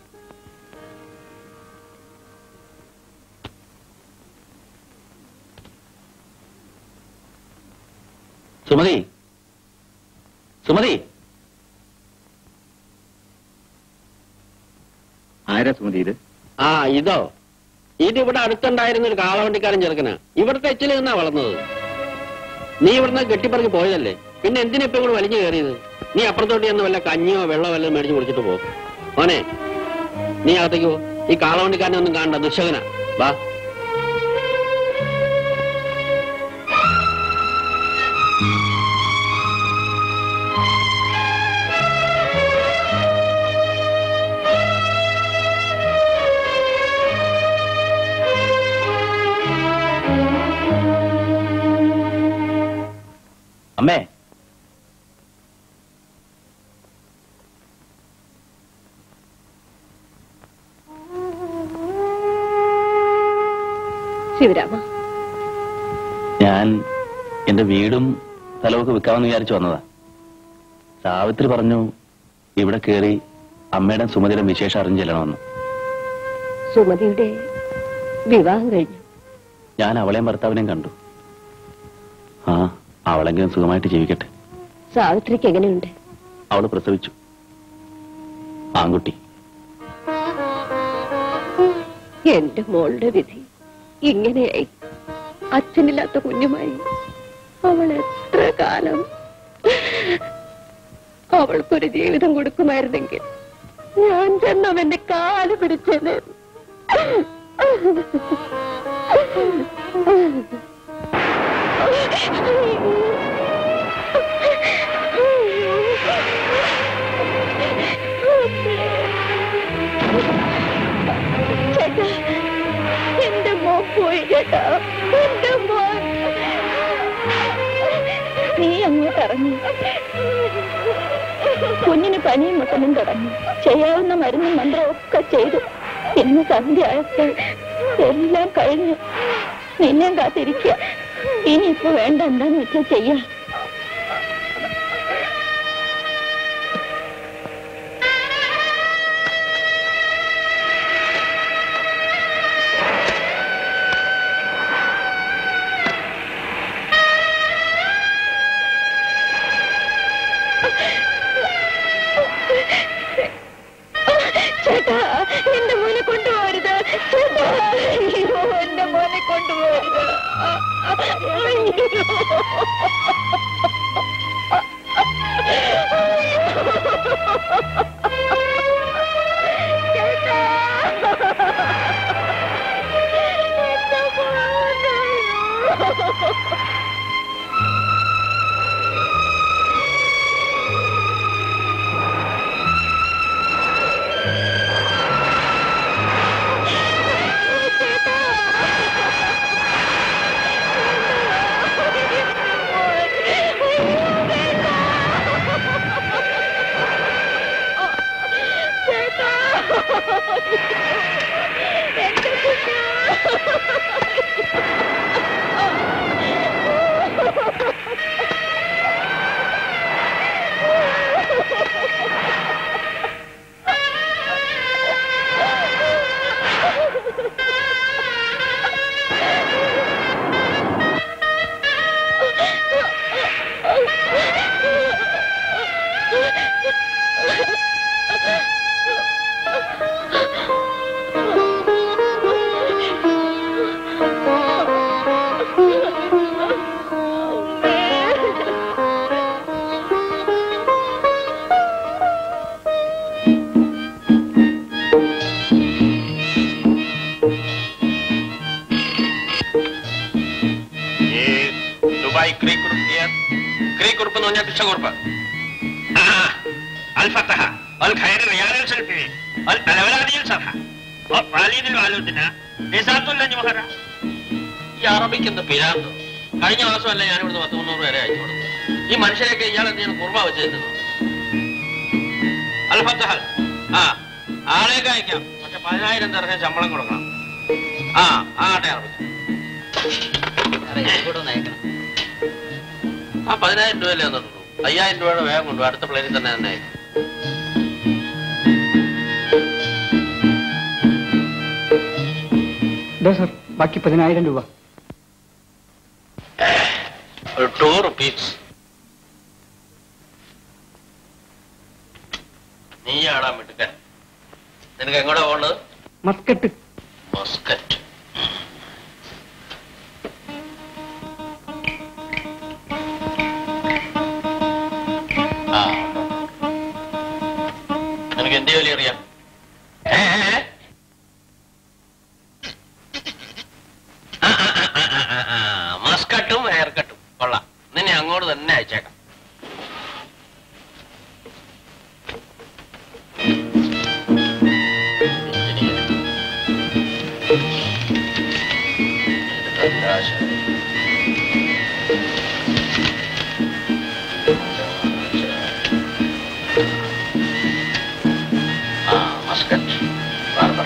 സുമതി സുമതി ആരാ സുമതി ഇത് ആ ഇതോ ഇത് ഇവിടെ അടുത്തുണ്ടായിരുന്ന ഒരു കാളവണ്ടിക്കാരൻ ചെറുക്കനാ ഇവിടുത്തെ എച്ചിൽ നിന്നാ വളർന്നത് നീ ഇവിടുന്ന് കെട്ടിപ്പറങ്ങി പോയതല്ലേ പിന്നെ എന്തിനാ ഇപ്പൊ ഇവിടെ വലിഞ്ഞു കയറിയത് നീ അപ്പുറത്തോട്ട് ചെന്ന് വല്ല കഞ്ഞിയോ വെള്ളമോ വല്ലതും മേടിച്ച് കുടിച്ചിട്ട് പോ മോനെ നീ അകത്തേക്ക് പോ ഈ കാളവണ്ടിക്കാരനെ ഒന്നും കാണണ്ട ദുശകനാ വാ അമ്മേ ശിവരാമ ഞാൻ എന്റെ വീടും സ്ഥലമൊക്കെ വിൽക്കാമെന്ന് വിചാരിച്ചു വന്നതാ സാവിത്രി പറഞ്ഞു ഇവിടെ കയറി അമ്മയുടെ സുമതിയുടെ വിശേഷം അറിഞ്ഞു ചെല്ലണമെന്ന് സുമതിയുടെ വിവാഹം കഴിഞ്ഞു ഞാൻ അവളെയും ഭർത്താവിനെയും കണ്ടു ആ അവളെങ്കിലും സുഖമായിട്ട് ജീവിക്കട്ടെ സാവിത്രിക്ക് എങ്ങനെയുണ്ട് അവള് പ്രസവിച്ചു ആൺകുട്ടി എന്റെ മോളുടെ വിധി ഇങ്ങനെയായി അച്ഛനില്ലാത്ത കുഞ്ഞുമായി അവൾ എത്ര കാലം അവൾക്കൊരു ജീവിതം കൊടുക്കുമായിരുന്നെങ്കിൽ ഞാൻ ചെന്നവന്റെ കാല് പിടിച്ചത് ചേട്ടാ എന്റെ മോൻ പോയി ചേട്ടാ എന്റെ മോൻ നീ അങ്ങോട്ട് ഇറങ്ങി കുഞ്ഞിന് പനിയും മുട്ടനും തുടങ്ങി ചെയ്യാവുന്ന മരുന്നും മന്ത്രവും ഒക്കെ ചെയ്തു ഇന്ന് സന്ധ്യ ആയപ്പോൾ എല്ലാം കഴിഞ്ഞു നിന്നെയും കാത്തിരിക്കുക ഇനിയിപ്പോ വേണ്ട എന്താന്ന് വെച്ചാൽ ചെയ്യാം ചേട്ടാ എന്റെ മോനെ കൊണ്ടുപോകരുത് ചേട്ടാ അയ്യോ എന്റെ മോനെ കൊണ്ടുപോകരുത് അയ്യോ. ചേട്ടാ. എന്റെ മോനെ. ദുബായ് ക്രീ കുറുപ്പ് ക്രീ കുറുപ്പ് എന്ന് പറഞ്ഞാൽ കൃഷ്ണകുറുപ്പ് അൽ ഫത്തഹ അൽ ഖൈർ റിയാൽ സൽഫി അൽ അലവലാദിയിൽ സഹ വാലീദിൽ വാലൂദിന നിസാത്തുൽ അജ്മഹറ ഈ അറബിക്ക് എന്ത് പിരാന്ത് കഴിഞ്ഞ മാസമല്ല ഞാൻ ഇവിടുന്ന് പത്ത് മുന്നൂറ് പേരെ അയച്ചു കൊടുത്തു ഈ മനുഷ്യരെയൊക്കെ ഇയാൾ എന്തെങ്കിലും കുർബ വെച്ച് തരുന്നു അൽ ഫത്തഹ ആ ആളേക്ക് അയക്കാം പക്ഷെ പതിനായിരം തരത്തിന് ശമ്പളം കൊടുക്കണം ആ ആട്ടെ അറപ്പിച്ചു ആ പതിനായിരം രൂപയല്ലേ തന്നിട്ടുള്ളൂ അയ്യായിരം രൂപയുടെ വേഗം കൊണ്ടു അടുത്ത പ്ലെയിനിൽ തന്നെ തന്നെ അയക്കും സർ ബാക്കി പതിനായിരം രൂപ ഒരു ടൂ റുപ്പീസ് നീ ആടാൻ വിട്ടുക്കാൻ നിനക്ക് എങ്ങോട്ടാ പോകേണ്ടത് മസ്കറ്റ് മസ്കറ്റ് ആ നിനക്ക് എന്ത് ജോലി അറിയാം ഏ, ഏ, ഏ? ആ, ആ, ആ, ആ, ആ, ആ, മസ്കട്ടും ഹെയർ കട്ടും കൊള്ളാം നിന്നെ അങ്ങോട്ട് തന്നെ അയച്ചേക്കാം ആ മസ്കറ്റ് ബാർബർ.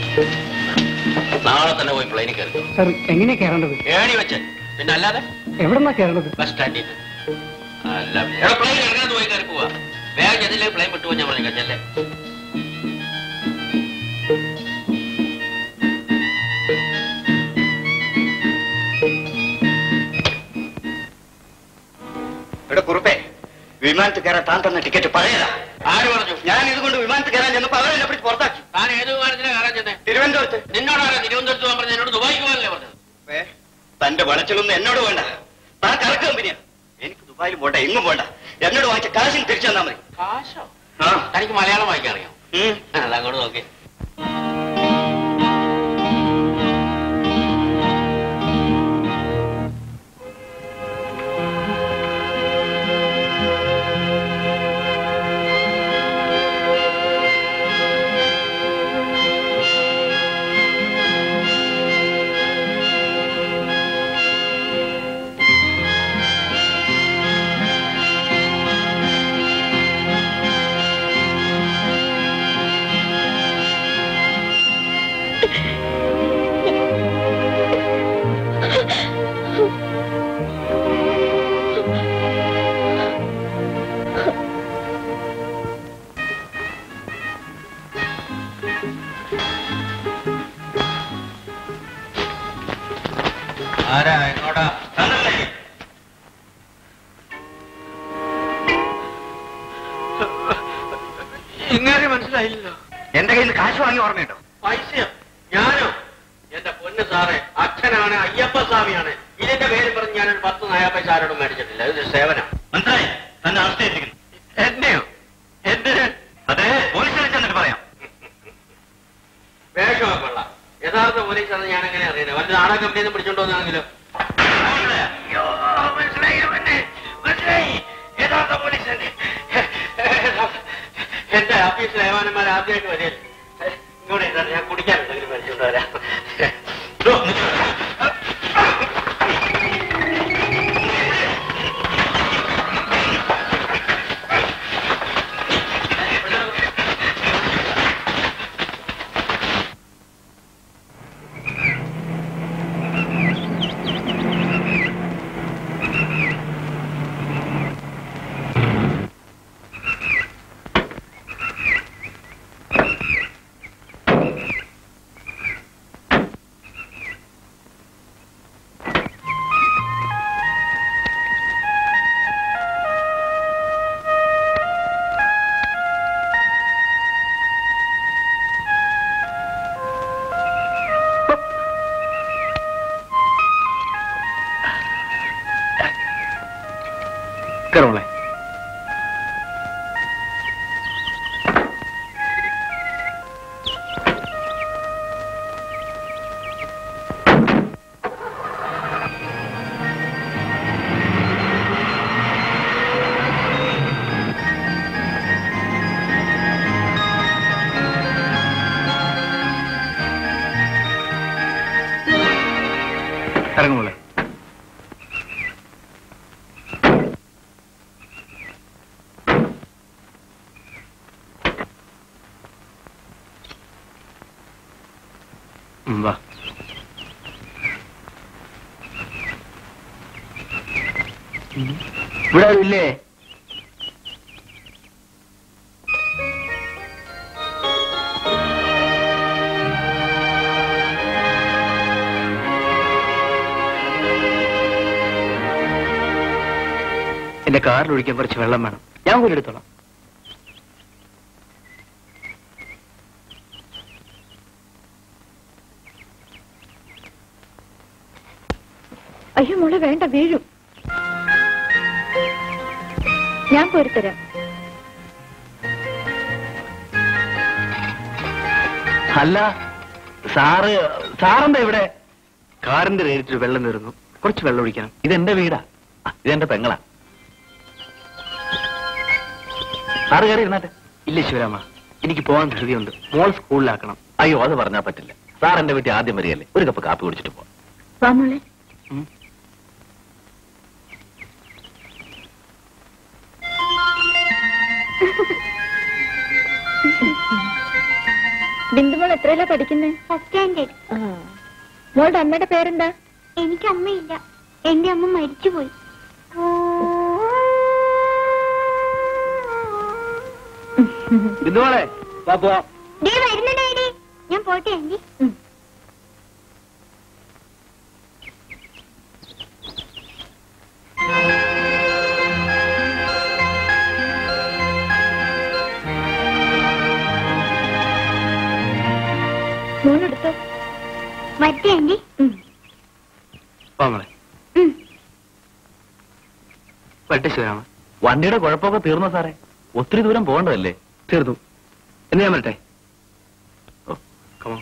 നാളെ തന്നെ പോയി പ്ലെയിനിൽ കയറി സർ എങ്ങനെയാ കയറേണ്ടത് ഏണി വെച്ച് പിന്നെ അല്ലാതെ എവിടെന്നാ കയറേണ്ടത് ബസ് സ്റ്റാൻഡിൽ നിന്ന് അല്ല എടാ പ്ലെയിൻ ഇറങ്ങാതെ പോയി കയറി പോവാ വേഗം ചെന്നില്ലേ പ്ലെയിൻ വിട്ടു ഞാൻ പറഞ്ഞു ചെല്ലേ ഇവിടെ കുറുപ്പേ വിമാനത്തിൽ കയറാൻ താൻ തന്ന ടിക്കറ്റ് പഴയതാ ആര് പറഞ്ഞു ഞാൻ ഇതുകൊണ്ട് വിമാനത്തിൽ കയറാൻ ചെന്നപ്പോ അവരെന്നെ പിടിച്ച് പുറത്താക്കി താൻ ഏത് വിമാനത്തിനാ കയറാൻ ചെന്നേ തിരുവനന്തപുരത്ത് നിന്നോടാണ് തിരുവനന്തപുരത്ത് പോകാൻ പറഞ്ഞു എന്നോട് ദുബായിക്ക് പോകാനല്ലേ പറഞ്ഞത് ഏ, തന്റെ വളച്ചിലൊന്നും എന്നോട് വേണ്ട താൻ കറക്ക് കമ്പനിയാ എനിക്ക് ദുബായിൽ പോണ്ട എങ്ങും പോണ്ട എന്നോട് വാങ്ങിച്ച കാശിന് തിരിച്ചു തന്നാ മതി കാശോ ആ തനിക്ക് മലയാളം വായിക്കാൻ അറിയാം ഉം. അതങ്ങോട്ട് നോക്കി ആരാ എങ്ങോട്ടാ ഇങ്ങനെ മനസ്സിലായില്ലല്ലോ എന്റെ കയ്യിൽ നിന്ന് കാശ് വാങ്ങി ഓർമ്മയുണ്ടോ പൈസയോ ഞാനോ എന്റെ പൊന്ന് സാറേ അച്ഛനാണ് അയ്യപ്പ സ്വാമിയാണ് ഇതിന്റെ പേര് പറഞ്ഞ് ഞാനൊരു പത്ത് നയാ പൈസ ആരോടും മേടിച്ചിട്ടില്ല ഇത് സേവനം മനസ്സിലായി തന്റെ അവസ്ഥയായിരിക്കുന്നു എന്നെയോ എന്തിന് അതെ പോലീസിൽ ചെന്നിട്ട് പറയാം വേഷമൊക്കെ കൊള്ളാം യഥാർത്ഥ പോലീസാണ് ഞാൻ എങ്ങനെ അറിയുന്നത് വല്ല നാടക കമ്പനിയിൽ നിന്ന് പിടിച്ചോണ്ട് വന്നാണെങ്കിലോ അയ്യോ, മനസ്സിലായി അവനെ. മനസ്സിലായി. യഥാർത്ഥ പോലീസ് തന്നെ. എന്റെ ഓഫീസിൽ ഏമാനന്മാർ ആദ്യമായിട്ട് വരികയല്ലേ ഇങ്ങോട്ട് ഇരുന്നാ ഞാൻ കുടിക്കാൻ എന്തെങ്കിലും മേടിച്ചോണ്ട് വരാം ദോ, നിക്ക്. കയറോളെ ഇറങ്ങുമോളെ ഉം, വാ ഇവിടെ ആരും ഇല്ലേ എന്റെ കാറിൽ ഒഴിക്കാൻ കുറച്ച് വെള്ളം വേണം ഞാൻ കൂടി എടുത്തോളാം അയ്യോ മോളെ വേണ്ട വീഴും ഞാൻ പോരുത്തരാം അല്ല സാറ് സാറെന്താ ഇവിടെ കാറിന്റെ നേരിട്ട് വെള്ളം നിറഞ്ഞു കുറച്ച് വെള്ളം ഒഴിക്കണം ഇതെന്റെ വീടാ ആ, ഇതെന്റെ പെങ്ങളാ സാറ് കയറി ഇരുന്നാട്ടെ ഇല്ല ശിവരാമ എനിക്ക് പോകാൻ ധൃതിയുണ്ട് മോൾ സ്കൂളിലാക്കണം അയ്യോ അത് പറഞ്ഞാൽ പറ്റില്ല സാർ എന്റെ വീട്ടിൽ ആദ്യം വരികയല്ലേ ഒരു കപ്പ് കാപ്പി കുടിച്ചിട്ട് പോവാം വാ മോളെ ഉം. ബിന്ദുമോൾ എത്രയല്ല പഠിക്കുന്നേ ഫസ്റ്റ് സ്റ്റാൻഡേർഡ് മോളുടെ അമ്മയുടെ പേരെന്താ എനിക്ക് അമ്മയില്ല എന്റെ അമ്മ മരിച്ചുപോയി ബിന്ദുവാളെ വാ പോവാം ദേ വരുന്നു ഡാഡി ഞാൻ പോട്ടെ ആന്റി മോളെടുത്തോ വരട്ടെ ആന്റി വാ മോളെ വട്ടെ ശിവരാമ വണ്ടിയുടെ കുഴപ്പമൊക്കെ തീർന്നോ സാറേ ഒത്തിരി ദൂരം പോകേണ്ടതല്ലേ തീർന്നു എന്ന് ഞാൻ വരട്ടെ ഓ കമോ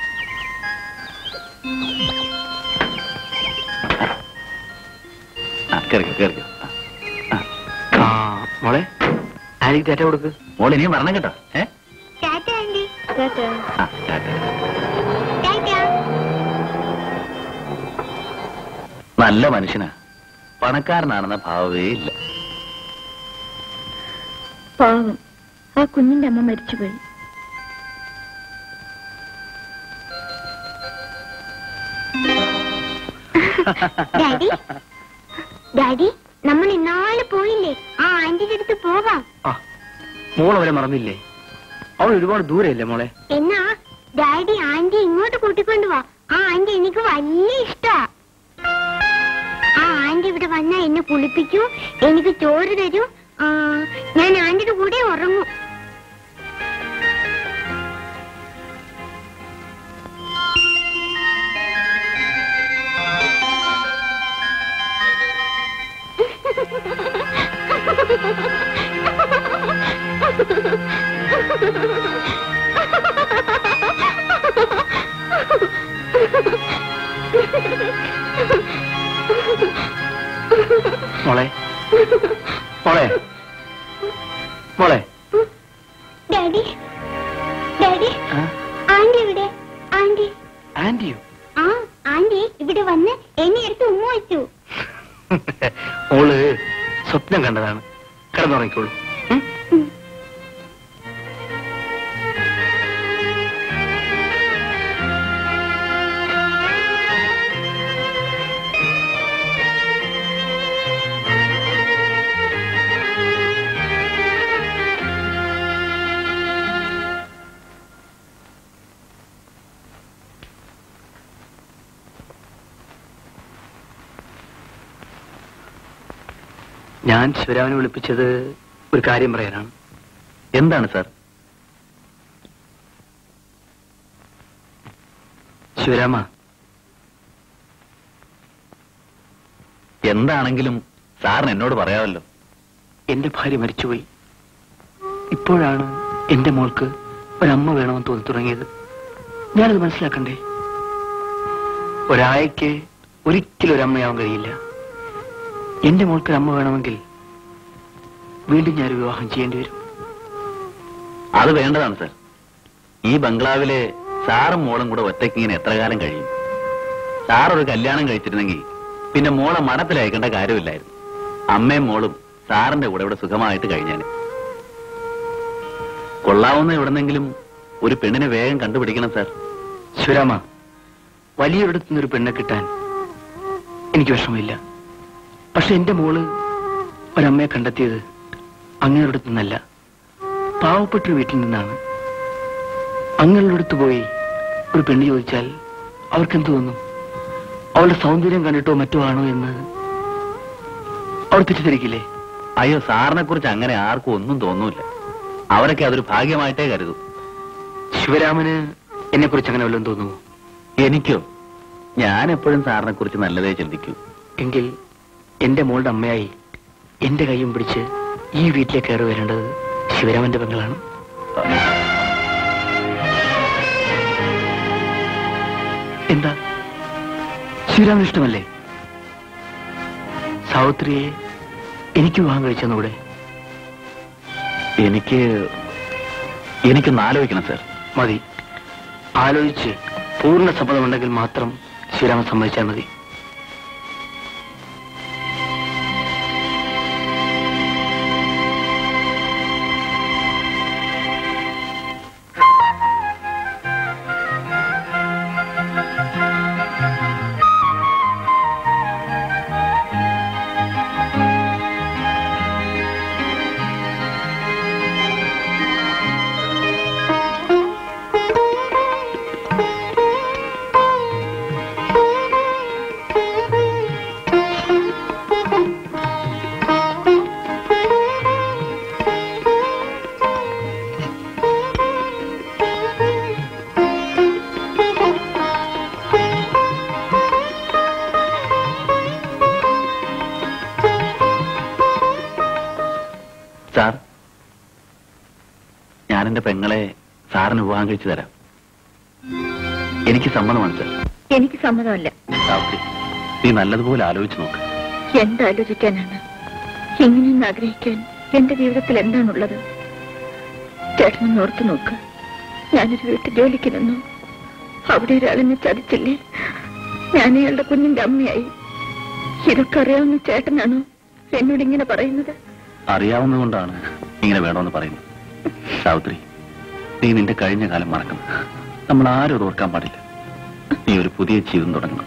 ആ കേറിക്കോ കേറിക്കോ ആ, ആ മോളെ ആനിക്ക് ടാറ്റ കൊടുക്ക് മോളെ ഇനിയും വരണം കേട്ടോ ഏ ടാറ്റ ആന്റി ടാറ്റാ. ആ ടാറ്റ ടാറ്റ നല്ല മനുഷ്യനാ പണക്കാരനാണെന്ന ഭാവമേ ഇല്ല പാവം ആ കുഞ്ഞിന്റെ അമ്മ മരിച്ചുപോയി ഡാഡി ഡാഡി നമ്മൾ ഇന്നാള് പോയില്ലേ ആ ആന്റിയുടെ അടുത്ത് പോവാം ആ മോൾ അവരെ മറന്നില്ലേ അവൾ ഒരുപാട് ദൂരെയല്ലേ മോളെ എന്നാ ഡാഡി ആന്റി ഇങ്ങോട്ട് കൂട്ടിക്കൊണ്ടു വാ ആ ആന്റി എനിക്ക് വലിയ ഇഷ്ടാ ആ ആന്റി ഇവിടെ വന്നാ എന്നെ കുളിപ്പിക്കൂ എനിക്ക് ചോറ് തരൂ ആ, ഞാൻ ആന്റിയുടെ കൂടെ ഉറങ്ങും മോളെ മോളെ മോളെ ഡാഡി ഡാഡി ആ? ആന്റി ഇവിടെ ആന്റി ആന്റിയോ ആ ആന്റി ഇവിടെ വന്ന് എന്നെ എടുത്ത് ഉമ്മ വെച്ചു മോള് സ്വപ്നം കണ്ടതാണ് കിടന്നുറങ്ങിക്കോളൂ ഉം? ഞാൻ ശിവരാമനെ വിളിപ്പിച്ചത് ഒരു കാര്യം പറയാനാണ് എന്താണ് സാർ ശിവരാമ എന്താണെങ്കിലും സാറിന് എന്നോട് പറയാമല്ലോ എന്റെ ഭാര്യ മരിച്ചുപോയി ഇപ്പോഴാണ് എന്റെ മോൾക്ക് ഒരമ്മ വേണമെന്ന് തോന്നി തുടങ്ങിയത് ഞാനത് മനസ്സിലാക്കണ്ടേ ഒരായക്ക് ഒരിക്കലും ഒരമ്മയാവാൻ കഴിയില്ല എന്റെ മോൾക്ക് ഒരു അമ്മ വേണമെങ്കിൽ വീണ്ടും ഞാൻ വിവാഹം ചെയ്യേണ്ടി വരും അത് വേണ്ടതാണ് സാർ ഈ ബംഗ്ലാവിലെ സാറും മോളും കൂടെ ഒറ്റയ്ക്ക് ഇങ്ങനെ എത്ര കാലം കഴിയും സാർ ഒരു കല്യാണം കഴിച്ചിരുന്നെങ്കിൽ പിന്നെ മോളെ മഠത്തിൽ അയക്കേണ്ട കാര്യമില്ലായിരുന്നു അമ്മയും മോളും സാറിന്റെ കൂടെ ഇവിടെ സുഖമായിട്ട് കഴിഞ്ഞാൽ കൊള്ളാവുന്ന എവിടെന്നെങ്കിലും ഒരു പെണ്ണിനെ വേഗം കണ്ടുപിടിക്കണം സാർ ശിവരാമ വലിയൊരിടത്തു നിന്നൊരു പെണ്ണെ കിട്ടാൻ എനിക്ക് വിഷമമില്ല പക്ഷെ എന്റെ മോള് ഒരമ്മയെ കണ്ടെത്തിയത് അങ്ങേരുടെ നിന്നല്ല പാവപ്പെട്ട ഒരു വീട്ടിൽ നിന്നാണ് അങ്ങയുടെ അടുത്ത് പോയി ഒരു പെണ്ണ് ചോദിച്ചാൽ അവർക്കെന്ത് തോന്നും അവളുടെ സൗന്ദര്യം കണ്ടിട്ടോ മറ്റോ ആണോ എന്ന് അവൾ തെറ്റിദ്ധരിക്കില്ലേ അയ്യോ സാറിനെ കുറിച്ച് അങ്ങനെ ആർക്കും ഒന്നും തോന്നൂല അവരൊക്കെ അതൊരു ഭാഗ്യമായിട്ടേ കരുതൂ ശിവരാമന് എന്നെ കുറിച്ച് അങ്ങനെ വല്ലതും തോന്നുമോ എനിക്കോ ഞാൻ എപ്പോഴും സാറിനെ കുറിച്ച് നല്ലതേ ചിന്തിക്കൂ എങ്കിൽ എന്റെ മോളുടെ അമ്മയായി എന്റെ കൈയും പിടിച്ച് ഈ വീട്ടിലേക്ക് കയറി വരേണ്ടത് ശിവരാമന്റെ പെങ്ങളാണ് എന്താ ശിവരാമൻ ഇഷ്ടമല്ലേ സാവിത്രിയെ എനിക്ക് വിവാഹം കഴിച്ചെന്നൂടെ എനിക്ക് എനിക്കൊന്ന് ആലോചിക്കണം സാർ മതി ആലോചിച്ച് പൂർണ്ണ സമ്മതമുണ്ടെങ്കിൽ മാത്രം ശ്രീരാമൻ സമ്മതിച്ചാൽ മതി സാർ ഞാൻ എന്റെ പെങ്ങളെ സാറിന് വിവാഹം കഴിച്ചു തരാം എനിക്ക് സമ്മതമാണ് സാർ എനിക്ക് സമ്മതമല്ല സാവിത്രി നീ നല്ലതുപോലെ ആലോചിച്ച് നോക്ക് എന്താലോചിക്കാനാണ് ഇങ്ങനെയൊന്ന് ആഗ്രഹിക്കാൻ എന്റെ ജീവിതത്തിൽ എന്താണുള്ളത് ചേട്ടനൊന്ന് ഓർത്തു നോക്ക് ഞാനൊരു വീട്ടിൽ ജോലിക്ക് നിന്നു അവിടെ ഒരാളെന്നെ ചതിച്ചില്ലേ ഞാൻ അയാളുടെ കുഞ്ഞിന്റെ അമ്മയായി ഇതൊക്കെ അറിയാവുന്ന ചേട്ടനാണോ എന്നോട് ഇങ്ങനെ പറയുന്നത് അറിയാവുന്നതുകൊണ്ടാണ് ഇങ്ങനെ വേണമെന്ന് പറയുന്നത് സാവിത്രി നീ നിന്റെ കഴിഞ്ഞ കാലം മറക്കണം നമ്മൾ ആരും അത് ഓർക്കാൻ പാടില്ല നീ ഒരു പുതിയ ജീവിതം തുടങ്ങണം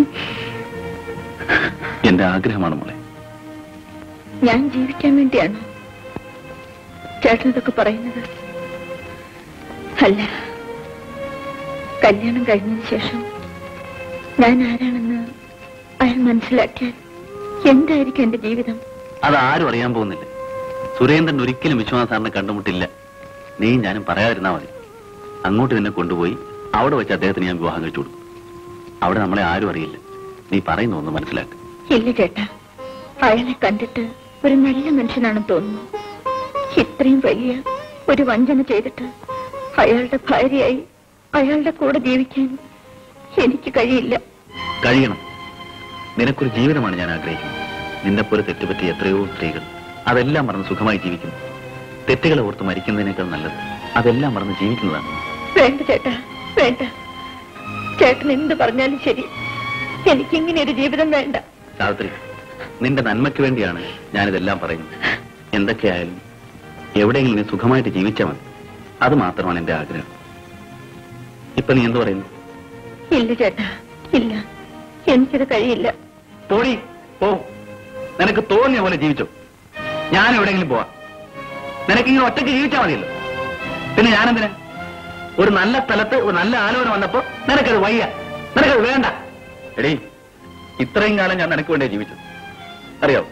എന്റെ ആഗ്രഹമാണ് മോളെ ഞാൻ ജീവിക്കാൻ വേണ്ടിയാണ് ചേട്ടൻ ഇതൊക്കെ പറയുന്നത് അല്ല കല്യാണം കഴിഞ്ഞതിന് ശേഷം ഞാൻ ആരാണെന്ന് അയാൾ മനസ്സിലാക്കിയാൽ എന്തായിരിക്കും എന്റെ ജീവിതം അത് ആരും അറിയാൻ പോകുന്നില്ല സുരേന്ദ്രൻ ഒരിക്കലും വിശ്വനാഥ സാറിനെ കണ്ടുമുട്ടില്ല നീ ഞാനും പറയാതിരുന്നാ മതി അങ്ങോട്ട് നിന്നെ കൊണ്ടുപോയി അവിടെ വെച്ച് അദ്ദേഹത്തിന് ഞാൻ വിവാഹം കഴിച്ചു കൊടുക്കും അവിടെ നമ്മളെ ആരും അറിയില്ല നീ പറയുന്ന ഒന്ന് മനസ്സിലാക്കുക ഇല്ല ചേട്ടാ അയാളെ കണ്ടിട്ട് ഒരു നല്ല മനുഷ്യനാണെന്ന് തോന്നുന്നു ഇത്രയും വലിയ ഒരു വഞ്ചന ചെയ്തിട്ട് അയാളുടെ ഭാര്യയായി അയാളുടെ കൂടെ ജീവിക്കാൻ എനിക്ക് കഴിയില്ല കഴിയണം നിനക്കൊരു ജീവിതമാണ് ഞാൻ ആഗ്രഹിക്കുന്നത് നിന്നെപ്പോലെ തെറ്റുപറ്റിയ എത്രയോ സ്ത്രീകൾ അതെല്ലാം മറന്ന് സുഖമായി ജീവിക്കുന്നു തെറ്റുകളെ ഓർത്ത് മരിക്കുന്നതിനേക്കാൾ നല്ലത് അതെല്ലാം മറന്ന് ജീവിക്കുന്നതാണ് വേണ്ട ചേട്ടാ വേണ്ട ചേട്ടൻ എന്ത് പറഞ്ഞാലും ശരി എനിക്കിങ്ങനെ ഒരു ജീവിതം വേണ്ട സാവിത്രി നിന്റെ നന്മയ്ക്ക് വേണ്ടിയാണ് ഞാനിതെല്ലാം പറയുന്നത് എന്തൊക്കെയായാലും എവിടെയെങ്കിലും നീ സുഖമായിട്ട് ജീവിച്ചാൽ മതി അത് മാത്രമാണ് എന്റെ ആഗ്രഹം ഇപ്പൊ നീ എന്ത് പറയുന്നു ഇല്ല ചേട്ടാ ഇല്ല എനിക്കത് കഴിയില്ല പോടി പോ നിനക്ക് തോന്നിയ പോലെ ജീവിച്ചോ ഞാൻ എവിടെയെങ്കിലും പോവാ നിനക്കിങ്ങനെ ഒറ്റയ്ക്ക് ജീവിച്ചാൽ മതിയല്ലോ പിന്നെ ഞാനെന്തിനാ ഒരു നല്ല സ്ഥലത്ത് ഒരു നല്ല ആലോചന വന്നപ്പോ നിനക്കത് വയ്യ നിനക്കത് വേണ്ട എടീ ഇത്രയും കാലം ഞാൻ നിനക്ക് വേണ്ടേ ജീവിച്ചു അറിയോ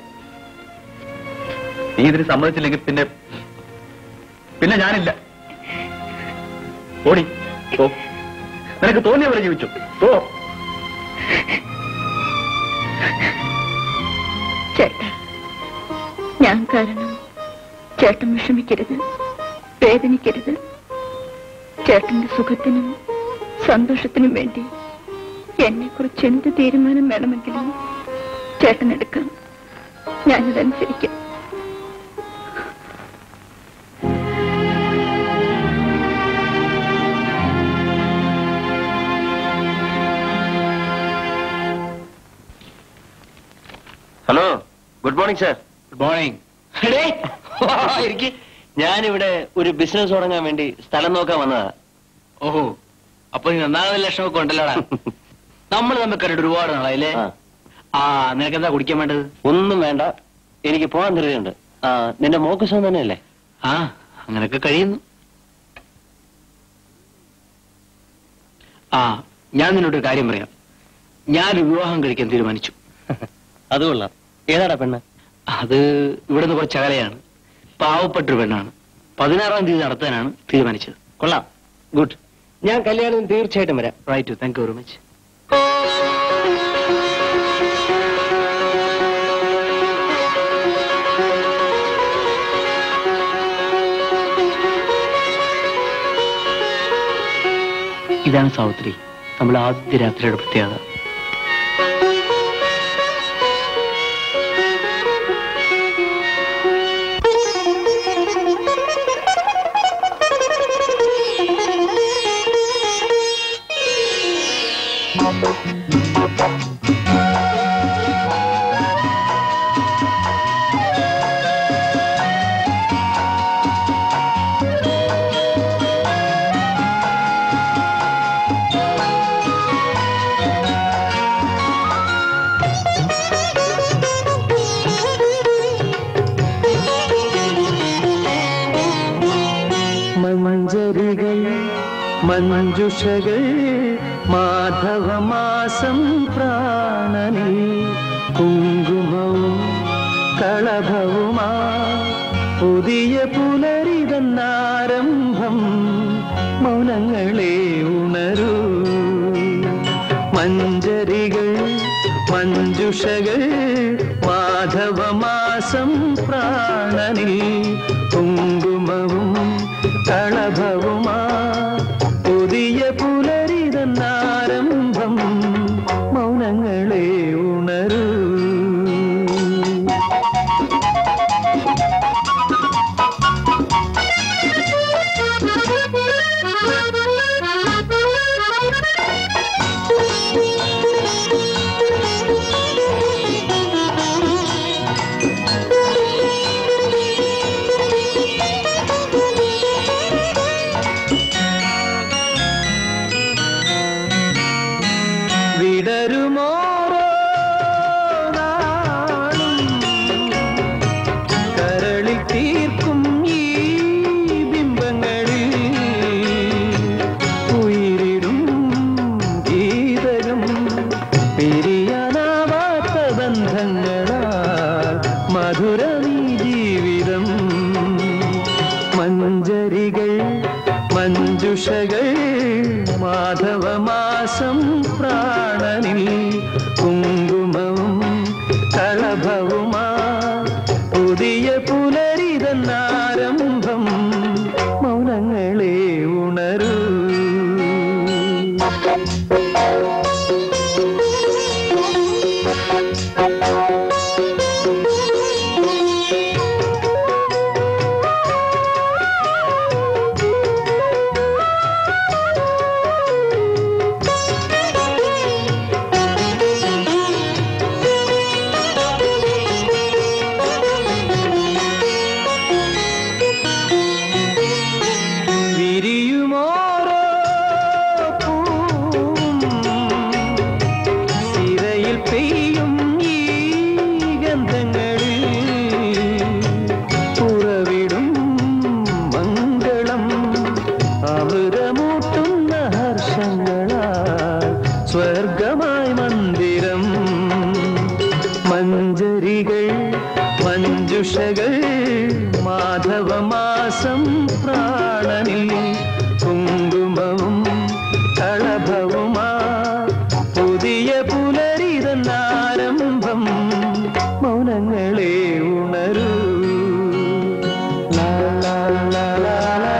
നീ ഇതിന് സമ്മതിച്ചില്ലെങ്കിൽ പിന്നെ പിന്നെ ഞാനില്ല ഓടി പോ നിനക്ക് തോന്നിയ പോലെ ജീവിച്ചു പോ ചേട്ടാ ഞാൻ കാരണം ചേട്ടൻ വിഷമിക്കരുത് വേദനിക്കരുത് ചേട്ടന്റെ സുഖത്തിനും സന്തോഷത്തിനും വേണ്ടി എന്നെ കുറിച്ച് എന്ത് തീരുമാനം വേണമെങ്കിലും ചേട്ടൻ എടുക്കാം ഞാനിതനുസരിക്കാം hello good morning sir good morning ഞാനിവിടെ ഒരു ബിസിനസ് തുടങ്ങാൻ വേണ്ടി സ്ഥലം നോക്കാൻ വന്നതാ ഓഹോ അപ്പൊ നീ നന്നാകുന്ന ലക്ഷണമൊക്കെ ഉണ്ടല്ലോടാ നമ്മൾ തമ്മിൽ കണ്ടിട്ട് ഒരുപാട് നാളായില്ലേ ആ. ആ നിനക്ക് എന്താ കുടിക്കാൻ വേണ്ടത് ഒന്നും വേണ്ട എനിക്ക് പോകാൻ ധൃതിയുണ്ട് ആ നിന്റെ മോക്ക് സുഖം തന്നെയല്ലേ ആ അങ്ങനൊക്കെ കഴിയുന്നു ആ ഞാൻ നിന്നോട് കാര്യം പറയാം ഞാൻ ഒരു വിവാഹം കഴിക്കാൻ തീരുമാനിച്ചു അത് കൊള്ളാം ഏതാടാ പെണ്ണ് അത് ഇവിടുന്ന് കുറച്ച് അകലെയാണ് പാവപ്പെട്ടൊരു പെണ്ണാണ് പതിനാറാം തീയതി നടത്താനാണ് തീരുമാനിച്ചത് കൊള്ളാം ഗുഡ് ഞാൻ കല്യാണത്തിന് തീർച്ചയായിട്ടും വരാം right thank you very much ഇതാണ് സാവിത്രി നമ്മൾ ആദ്യ രാത്രിയുടെ പ്രത്യേകത മഞ്ജരികൾ മഞ്ജുഷകൾ മാധവമാസം പ്രാണനിൽ കുങ്കുമവും കളഭവുമാ പുതിയ പുലരിതന്നാരംഭം മൗനങ്ങളെ ഉണരൂ മഞ്ജരികൾ മഞ്ജുഷകൾ മാധവമാസം പ്രാണനിൽ കുങ്കുമവും കളഭവുമാ പുതിയ പുലരിതന്നാരംഭം മൗനങ്ങളെ ഉണരൂ വിടരുമോരോ നാളും കരളിൽ തീർക്കും ഈ ബിംബങ്ങളിൽ ഉയരിടും ഗീതരും പിരിയാനാവാത്ത ബന്ധങ്ങളാൽ മധുരമീ ജീവിതം മഞ്ജരികൾ മഞ്ജുഷകൾ മാധവമാസം പ്രാണനിൽ കുങ്കുമവും കളഭവുമാ പുതിയ പുലരിതന്നാരംഭം മൗനങ്ങളെ ഉണരൂ വിരിയുമോരോ പൂവും സിരയിൽ പെയ്യും ഈ ഗന്ധങ്ങളിൽ ഉറവിടും മംഗളം അമൃതമൂട്ടുന്ന ഹർഷങ്ങളാൽ സ്വർഗമായി മന്ദിരം മഞ്ജരികൾ മഞ്ജുഷകൾ മാധവമാസം പ്രാണനിൽ കുങ്കുമവും കളഭവുമാ പുതിയ പുലരിതന്നാരംഭം മൗനങ്ങളെ ഉണരൂ ലാ, ലാ, ലാ, ലാ, ലാ,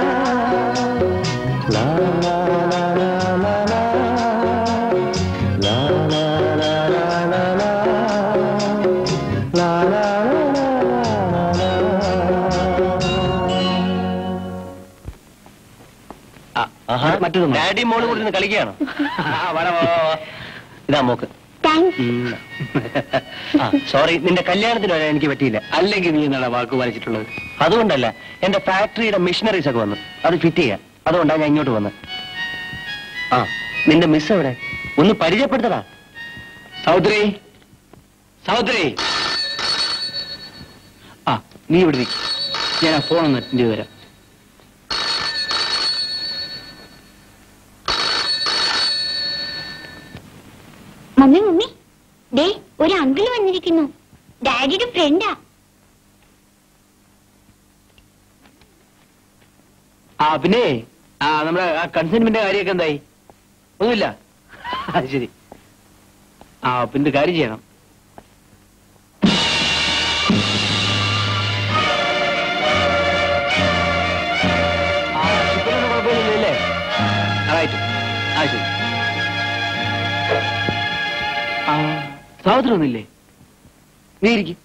ലാ, ലാ, ലാ, ലാ, ലാ, ലാ. ലാ, ലാ, ലാ, ലാ, ലാ, ലാ. ലാ, ലാ, ലാ, ലാ, ലാ, ലാ. മറ്റൊന്നും ഡാഡി മോള് കൂടി ഇരുന്ന് കളിക്കുകയാണോ ഇതാ മോക്ക് താങ്ക്സ് ആ സോറി നിന്റെ കല്യാണത്തിന് വരാൻ എനിക്ക് പറ്റിയില്ല അല്ലെങ്കിൽ നീ എന്താണ് വാക്ക് പാലിച്ചിട്ടുള്ളത് അതുകൊണ്ടല്ല എന്റെ ഫാക്ടറിയുടെ മെഷീനറീസ് ഒക്കെ വന്നു അത് ഫിറ്റ് ചെയ്യാൻ അതുകൊണ്ടാണ് ഞാൻ ഇങ്ങോട്ട് വന്നത് ആ നിന്റെ മിസ് എവിടെ ഒന്ന് പരിചയപ്പെടുത്തടാ സൗദരി സൗദരി ആ നീ ഇവിടെ നിൽക്ക്. ഞാൻ ആ ഫോൺ ഒന്ന് അറ്റൻഡ് ചെയ്ത് തരാം മമ്മി മമ്മി ദേ ഒരു അങ്കിൾ വന്നിരിക്കുന്നു ഡാഡിയുടെ ഫ്രണ്ടാ ആ പിന്നെ ആ നമ്മുടെ ആ കൺസൈൻമെന്റ് കാര്യമൊക്കെ എന്തായി ഒന്നുമില്ല അത് ശരി ആ പിന്നെ ഒരു കാര്യം ചെയ്യണം ആ, ഷിപ്പിനൊന്നും കുഴപ്പമില്ലല്ലേ? ആ, right. ആ, ശരി. ആ, സാവിത്രി ഒന്നില്ലേ നീ ഇരിക്കും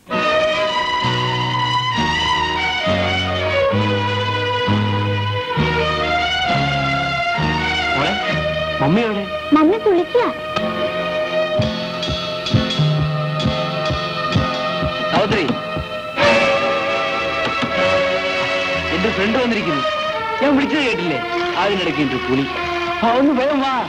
മോളെ മമ്മി എവിടെ മമ്മി കുളിക്കുക സാവിത്രി എന്റെ ഫ്രണ്ട് വന്നിരിക്കുന്നു ഞാൻ വിളിച്ചത് കേട്ടില്ലേ അതിനിടയ്ക്ക് എന്റെ പുലി ആ ഒന്ന് വേഗം വാ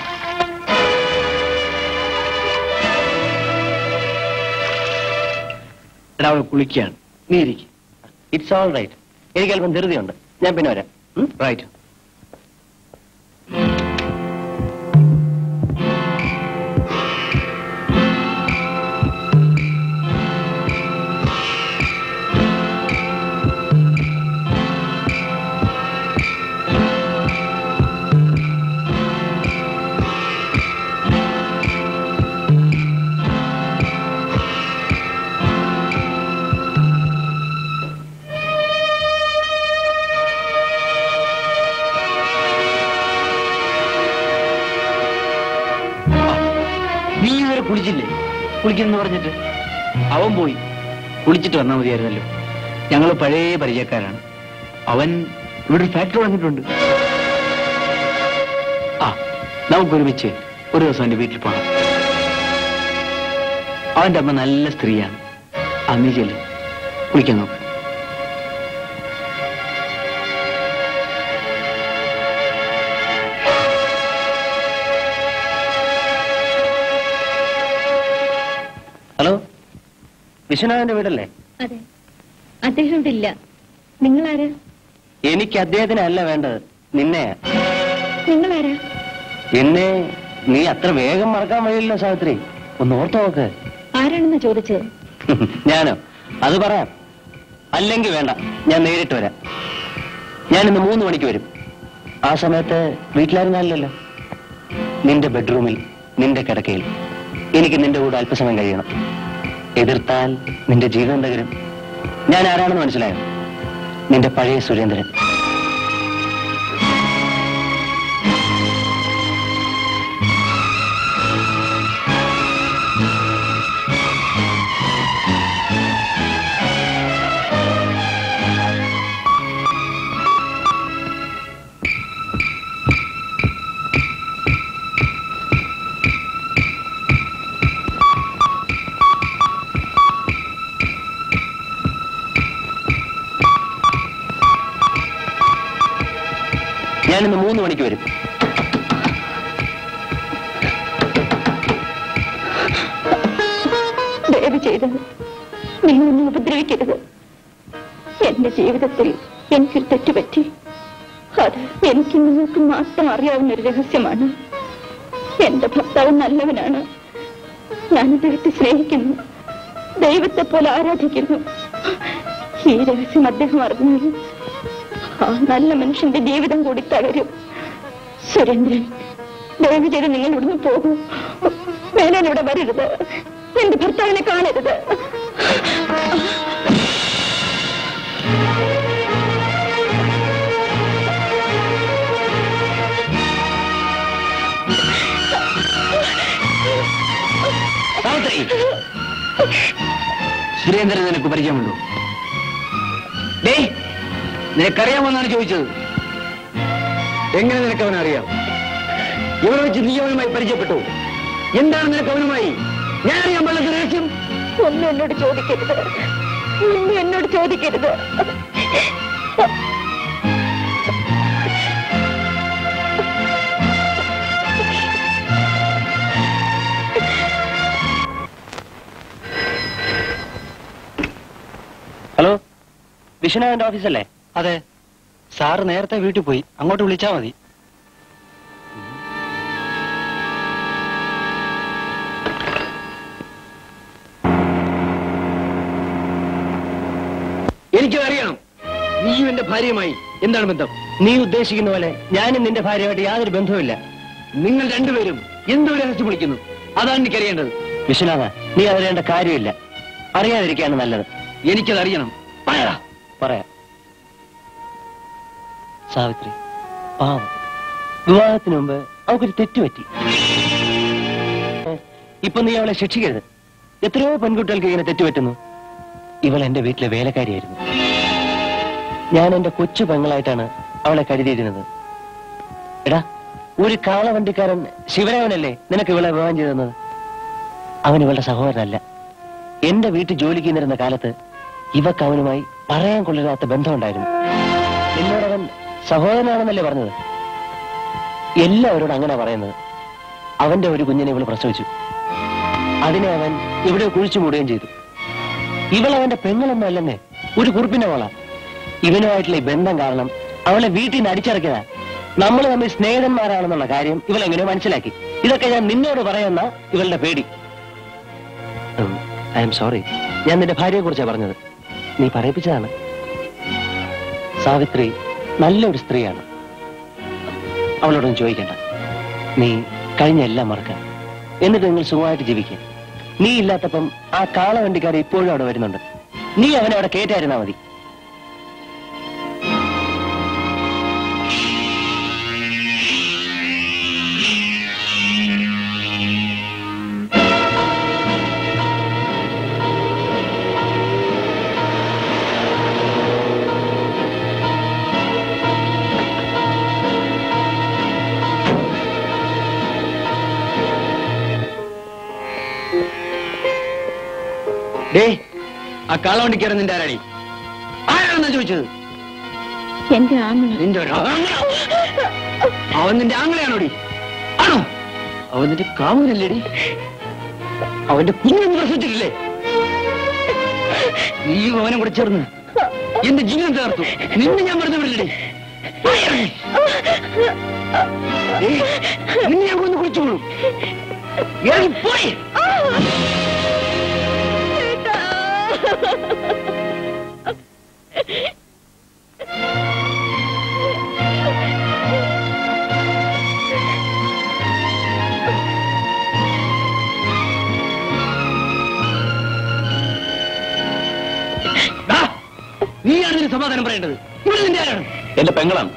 എടാ അവൾ കുളിക്കുകയാണ് നീ ഇരിക്കും ഇറ്റ്സ് ഓൾ റൈറ്റ് എനിക്ക് അല്പം ധൃതിയുണ്ട് ഞാൻ പിന്നെ വരാം റൈറ്റ് നീ ഇതുവരെ കുളിച്ചില്ലേ കുളിക്കുന്നു പറഞ്ഞിട്ട് അവൻ പോയി കുളിച്ചിട്ട് വന്നാൽ മതിയായിരുന്നല്ലോ ഞങ്ങൾ പഴയ പരിചയക്കാരാണ് അവൻ ഇവിടെ ഒരു ഫാക്ടറി വന്നിട്ടുണ്ട് ആ നമുക്ക് ഒരുമിച്ച് ഒരു ദിവസം എന്റെ വീട്ടിൽ പോകണം അവന്റെ അമ്മ നല്ല സ്ത്രീയാണ് അമ്മി ചെല്ലു കുളിക്കാൻ നോക്ക് ഹലോ വിശ്വനാഥന്റെ വീടല്ലേ അതെ അദ്ദേഹം ഇവിടെ ഇല്ല നിങ്ങളാരാ എനിക്ക് അദ്ദേഹത്തിന് അല്ല വേണ്ടത് നിന്നെ നിങ്ങളാരാ എന്നെ നീ അത്ര വേഗം മറക്കാൻ വഴിയില്ല സാവിത്രി ഒന്ന് ഓർത്തു നോക്ക് ആരാണെന്ന് ചോദിച്ചത് ഞാനോ അത് പറയാം അല്ലെങ്കിൽ വേണ്ട ഞാൻ നേരിട്ട് വരാം ഞാൻ ഇന്ന് മൂന്ന് മണിക്ക് വരും ആ സമയത്ത് വീട്ടിലായിരുന്നല്ലോ നിന്റെ ബെഡ്റൂമിൽ നിന്റെ കിടക്കയിൽ എനിക്ക് നിന്റെ കൂടെ അല്പസമയം കഴിയണം എതിർത്താൽ നിന്റെ ജീവിതം തകരും ഞാൻ ആരാണെന്ന് മനസ്സിലായോ നിന്റെ പഴയ സുരേന്ദ്രൻ ഞാൻ ഇന്ന് മൂന്ന് മണിക്ക് വരും ദയവ് ചെയ്ത് നിങ്ങൾ എന്നെ ഉപദ്രവിക്കരുത് എന്റെ ജീവിതത്തിൽ എനിക്കൊരു തെറ്റുപറ്റി അത് എനിക്ക് നിങ്ങൾക്ക് മാത്രം അറിയാവുന്ന ഒരു രഹസ്യമാണ് എന്റെ ഭർത്താവ് നല്ലവനാണ് ഞാൻ അദ്ദേഹത്തെ സ്നേഹിക്കുന്നു ദൈവത്തെ പോലെ ആരാധിക്കുന്നു ഈ രഹസ്യം അദ്ദേഹം അറിഞ്ഞാൽ ആ നല്ല മനുഷ്യന്റെ ജീവിതം കൂടി തകരും സുരേന്ദ്രൻ ദയവ് ചെയ്ത് നിങ്ങൾ ഇവിടുന്ന് പോകൂ വേനൻ ഇവിടെ വരരുത് എന്റെ ഭർത്താവിനെ കാണരുത് സാവിത്രി സുരേന്ദ്രൻ നിനക്ക് പരിചയമുണ്ടോ ഡേ നിനക്കറിയാമെന്നാണ് ചോദിച്ചത് എങ്ങനെ നിനക്ക് അവനറിയാം ഇവിടെ വെച്ച് നീ അവനുമായി പരിചയപ്പെട്ടു എന്താണ് നിനക്ക് അവനുമായി ഞാൻ അറിയാൻ പാടില്ലാത്ത രഹസ്യം ഒന്നും എന്നോട് ചോദിക്കരുത് ഒന്നും എന്നോട് ചോദിക്കരുത് വിശ്വനാഥന്റെ ഓഫീസല്ലേ അതെ സാറ് നേരത്തെ വീട്ടിൽ പോയി അങ്ങോട്ട് വിളിച്ചാ മതി എനിക്കത് അറിയണം നീയും എന്റെ ഭാര്യയുമായി എന്താണ് ബന്ധം നീ ഉദ്ദേശിക്കുന്ന പോലെ ഞാനും നിന്റെ ഭാര്യയുമായിട്ട് യാതൊരു ബന്ധവുമില്ല നിങ്ങൾ രണ്ടുപേരും എന്തോ രഹസ്യം വിളിക്കുന്നു അതാണ് എനിക്കറിയേണ്ടത് വിശ്വനാഥ നീ അറിയേണ്ട കാര്യമില്ല അറിയാതിരിക്കാണ് നല്ലത് എനിക്കത് അറിയണം പറയാ പറയാം സാവിത്രി പാവം വിവാഹത്തിന് മുമ്പ് അവക്കൊരു തെറ്റുപറ്റി ഇപ്പൊ നീ അവളെ ശിക്ഷിക്കരുത് എത്രയോ പെൺകുട്ടികൾക്ക് ഇങ്ങനെ തെറ്റുപറ്റുന്നു ഇവൾ എന്റെ വീട്ടിലെ വേലക്കാരിയായിരുന്നു ഞാൻ എന്റെ കൊച്ചു പെങ്ങളായിട്ടാണ് അവളെ കരുതിയിരുന്നത് എടാ ഒരു കാളവണ്ടിക്കാരൻ ശിവരാമനല്ലേ നിനക്ക് ഇവളെ വിവാഹം ചെയ്തു തന്നത് അവൻ ഇവളുടെ സഹോദരനല്ല എന്റെ വീട്ടിൽ ജോലിക്ക് നിന്നിരുന്ന കാലത്ത് ഇവക്ക് അവനുമായി പറയാൻ കൊള്ളില്ലാത്ത ബന്ധമുണ്ടായിരുന്നു എന്നോടവൻ സഹോദരനാണെന്നല്ലേ പറഞ്ഞത് എല്ലാവരോടും അങ്ങനെ പറയുന്നത് അവന്റെ ഒരു കുഞ്ഞിനെ ഇവള് പ്രസവിച്ചു അതിനെ അവൻ ഇവിടെ കുഴിച്ചു മൂടുകയും ചെയ്തു ഇവൾ അവന്റെ പെങ്ങളൊന്നും അല്ലെന്നേ ഒരു കുറിപ്പിന്റെ മോള ഇവനുമായിട്ടുള്ള ഈ ബന്ധം കാരണം അവളെ വീട്ടിൽ നിന്ന് അടിച്ചിറക്കിയതാ നമ്മൾ തമ്മിൽ സ്നേഹിതന്മാരാണെന്നുള്ള കാര്യം ഇവൾ എങ്ങനെയോ മനസ്സിലാക്കി ഇതൊക്കെ ഞാൻ നിന്നോട് പറയുന്ന ഇവളുടെ പേടി ഐ എം സോറി ഞാൻ നിന്റെ ഭാര്യയെ കുറിച്ചാണ് പറഞ്ഞത് നീ പറയിപ്പിച്ചതാണ് സാവിത്രി നല്ലൊരു സ്ത്രീയാണ് അവളോടൊന്നും ചോദിക്കണ്ട നീ കഴിഞ്ഞ എല്ലാം മറക്ക എന്നിട്ട് നിങ്ങൾ സുഖമായിട്ട് ജീവിക്കുക നീ ഇല്ലാത്തപ്പം ആ കാളവണ്ടിക്കാരൻ ഇപ്പോഴും അവിടെ വരുന്നുണ്ട് നീ അവനെ അവിടെ കേറ്റായിരുന്നാ മതി ഡേ ആ കാളവണ്ടിക്കാരൻ നിന്റെ ആരാടി ആരാണെന്നാ ചോദിച്ചത് എന്റെ ആങ്ങള നിന്റെ ഒരു ആങ്ങള. അവൻ നിന്റെ ആങ്ങളെയാണോടി ആണോ അവൻ നിന്റെ കാമുകനല്ലേടി അവന്റെ കുഞ്ഞൊന്നും പ്രസവിച്ചിട്ടില്ലേ നീ അവനും കൂടെ ചേർന്ന് എന്റെ ജീവിതം തകർത്തു നിന്നെ ഞാൻ വെറുതെ വിടില്ലേ നിന്നെ ഞാൻ കൊന്ന് കുളിച്ചോളൂ പോയി ദാ, നീയാണ് ഇതിന് സമാധാനം പറയേണ്ടത് ഇവിടെ നിന്റെ ആരാണ് എന്റെ പെങ്ങളാണ്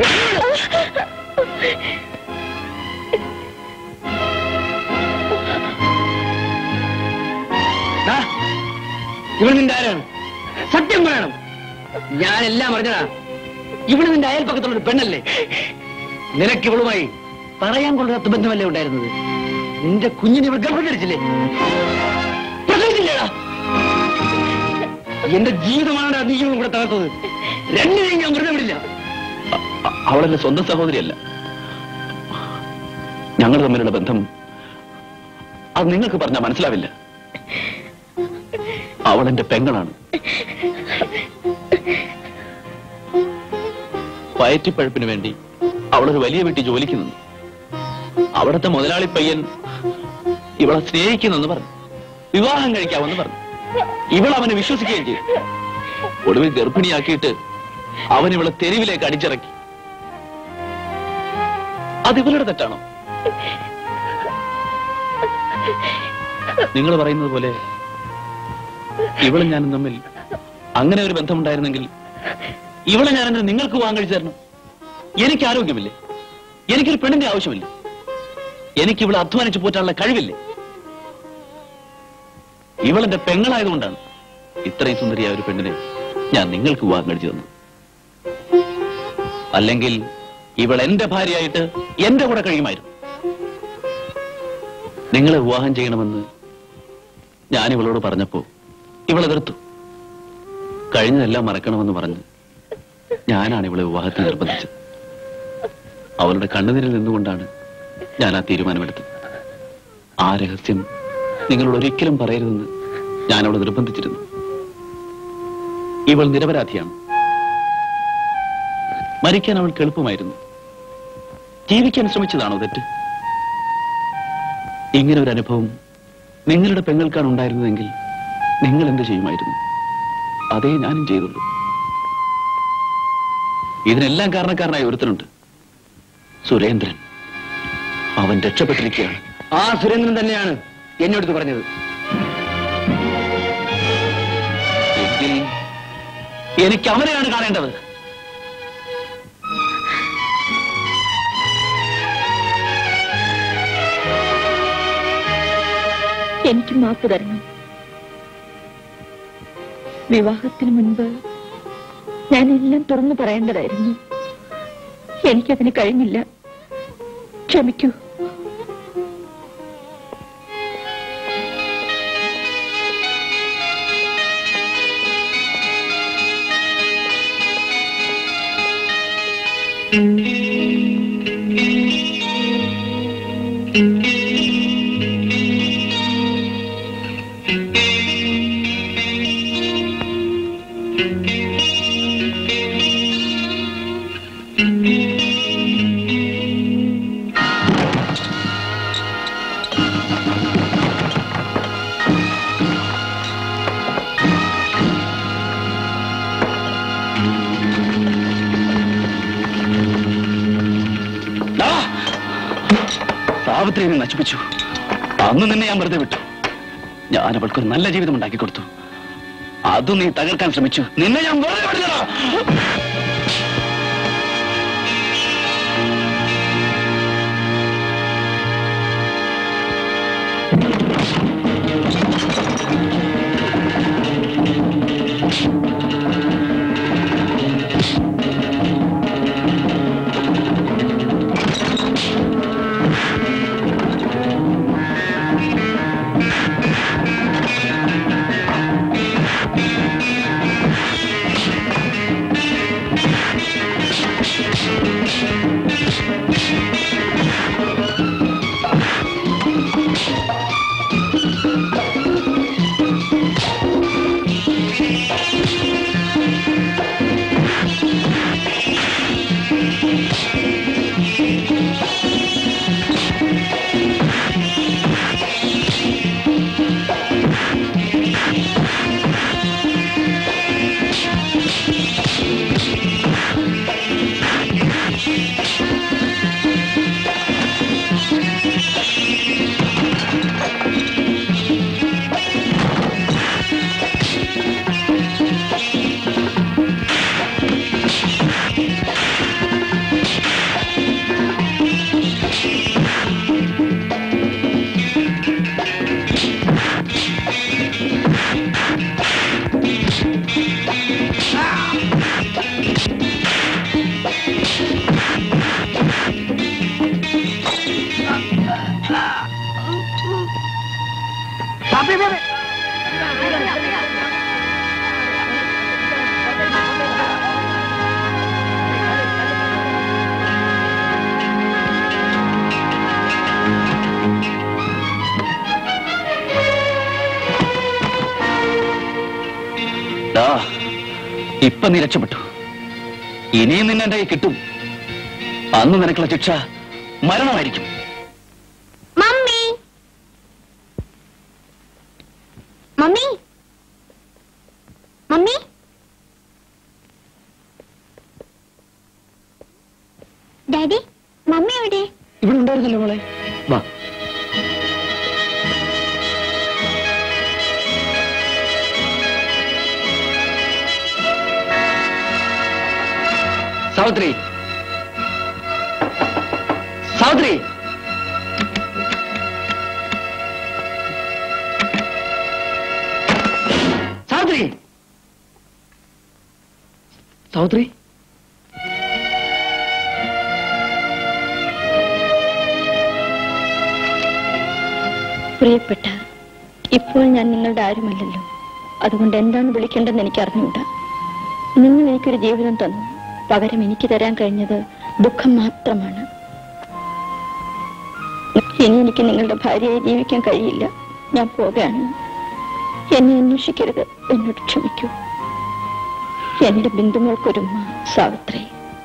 ദാ, ഇവിടെ നിന്റെ ആരാണ് സത്യം പറയണം ഞാൻ എല്ലാം അറിഞ്ഞടാ ഇവിടെ നിന്റെ അയൽപ്പക്കത്തുള്ള ഒരു പെണ്ണല്ലേ നിനക്ക് ഇവളുമായി പറയാൻ കൊള്ളാത്ത ബന്ധമല്ലേ ഉണ്ടായിരുന്നത് നിന്റെ കുഞ്ഞിനെ ഇവൾ ഗർഭം ധരിച്ചില്ലേ പ്രസവിച്ചില്ലേടാ എന്റെ ജീവിതമാണ് നീ ഇവളും കൂടെ തകർത്തത് രണ്ടിനെയും ഞാൻ വെറുതെ വിടില്ല അ- അവളെന്റെ സ്വന്തം സഹോദരിയല്ല ഞങ്ങൾ തമ്മിലുള്ള ബന്ധം അത് നിങ്ങൾക്ക് പറഞ്ഞാൽ മനസ്സിലാവില്ല അവൾ എന്റെ പെങ്ങളാണ് വയറ്റിപ്പഴപ്പിന് വേണ്ടി അവളൊരു വലിയ വീട്ടിൽ ജോലിക്ക് നിന്നു അവിടുത്തെ മുതലാളി പയ്യൻ ഇവളെ സ്നേഹിക്കുന്നെന്ന് പറഞ്ഞു വിവാഹം കഴിക്കാമെന്ന് പറഞ്ഞു ഇവൾ അവനെ വിശ്വസിക്കുകയും ചെയ്തു ഒടുവിൽ ഗർഭിണിയാക്കിയിട്ട് അവൻ ഇവളെ തെരുവിലേക്ക് അടിച്ചിറക്കി അത് ഇവളുടെ തെറ്റാണോ നിങ്ങൾ പറയുന്നത് പോലെ ഇവളും ഞാനും തമ്മിൽ അങ്ങനെ ഒരു ബന്ധമുണ്ടായിരുന്നെങ്കിൽ ഇവളെ ഞാൻ എന്തിന് നിങ്ങൾക്ക് പോകാൻ കഴിച്ചു തരണം എനിക്ക് ആരോഗ്യമില്ലേ എനിക്കൊരു പെണ്ണിന്റെ ആവശ്യമില്ല എനിക്ക് ഇവളെ അധ്വാനിച്ചു പോറ്റാനുള്ള കഴിവില്ലേ ഇവളെന്റെ പെങ്ങളായതുകൊണ്ടാണ് ഇത്രയും സുന്ദരിയായ ഒരു പെണ്ണിനെ ഞാൻ നിങ്ങൾക്ക് വിവാഹം കഴിച്ചു തന്നു അല്ലെങ്കിൽ ഇവൾ എന്റെ ഭാര്യയായിട്ട് എന്റെ കൂടെ കഴിയുമായിരുന്നു നിങ്ങളെ വിവാഹം ചെയ്യണമെന്ന് ഞാൻ ഇവളോട് പറഞ്ഞപ്പോ ഇവൾ എതിർത്തു കഴിഞ്ഞതെല്ലാം മറക്കണമെന്ന് പറഞ്ഞ് ഞാനാണ് ഇവളെ വിവാഹത്തിന് നിർബന്ധിച്ചത് അവളുടെ കണ്ണുനീരിൽ നിന്നുകൊണ്ടാണ് ഞാൻ ആ തീരുമാനമെടുത്തത് ആ രഹസ്യം നിങ്ങളോട് ഒരിക്കലും പറയരുതെന്ന് ഞാൻ അവളെ നിർബന്ധിച്ചിരുന്നു ഇവൾ നിരപരാധിയാണ് മരിക്കാൻ അവൾക്ക് എളുപ്പമായിരുന്നു ജീവിക്കാൻ ശ്രമിച്ചതാണോ തെറ്റ് ഇങ്ങനെ ഒരു അനുഭവം നിങ്ങളുടെ പെങ്ങൾക്കാണ് ഉണ്ടായിരുന്നതെങ്കിൽ നിങ്ങൾ എന്ത് ചെയ്യുമായിരുന്നു അതേ ഞാനും ചെയ്തുള്ളൂ ഇതിനെല്ലാം കാരണക്കാരനായ ഒരുത്തനുണ്ട് സുരേന്ദ്രൻ അവൻ രക്ഷപ്പെട്ടിരിക്കുകയാണ് ആ സുരേന്ദ്രൻ തന്നെയാണ് എന്നോട് പറഞ്ഞത് എങ്കിൽ എനിക്ക് അവനെയാണ് കാണേണ്ടത് എനിക്ക് മാപ്പ് തരണം വിവാഹത്തിന് മുൻപ് ഞാൻ എല്ലാം തുറന്നു പറയേണ്ടതായിരുന്നു എനിക്കതിന് കഴിഞ്ഞില്ല ക്ഷമിക്കൂ ദാ! സാവിത്രിയെ നീ നശിപ്പിച്ചു അന്ന് നിന്നെ ഞാൻ വെറുതെ വിട്ടു ഞാൻ അവൾക്കൊരു നല്ല ജീവിതം ഉണ്ടാക്കി കൊടുത്തു അതും നീ തകർക്കാൻ ശ്രമിച്ചു നിന്നെ ഞാൻ വെറുതെ വിടില്ലടാ ദാ, ഇപ്പൊ നീ രക്ഷപ്പെട്ടു ഇനിയും നിന്നെ എന്റെ കയ്യിൽ കിട്ടും അന്ന് നിനക്കുള്ള ശിക്ഷ മരണമായിരിക്കും mummy mummy mummy daddy mummy എവിടെ ഇവിടെ ഉണ്ടായിരുന്നല്ലോ മോളെ വാ സാവിത്രി സാവിത്രി സാവിത്രി സാവിത്രി പ്രിയപ്പെട്ട ഇപ്പോൾ ഞാൻ നിങ്ങളുടെ ആരുമല്ലല്ലോ അതുകൊണ്ട് എന്താണ് വിളിക്കേണ്ടതെന്ന് എനിക്ക് അറിഞ്ഞുകൂടാ നിങ്ങൾ എനിക്കൊരു ജീവിതം തന്നു പകരം എനിക്ക് തരാൻ കഴിഞ്ഞത് ദുഃഖം മാത്രമാണ് ഇനി എനിക്ക് നിങ്ങളുടെ ഭാര്യയായി ജീവിക്കാൻ കഴിയില്ല ഞാൻ പോവുകയാണ് എന്നെ അന്വേഷിക്കരുത് എന്നോട് ക്ഷമിക്കൂ എന്റെ ബിന്ദുമോൾക്കൊരുമ്മ Savitri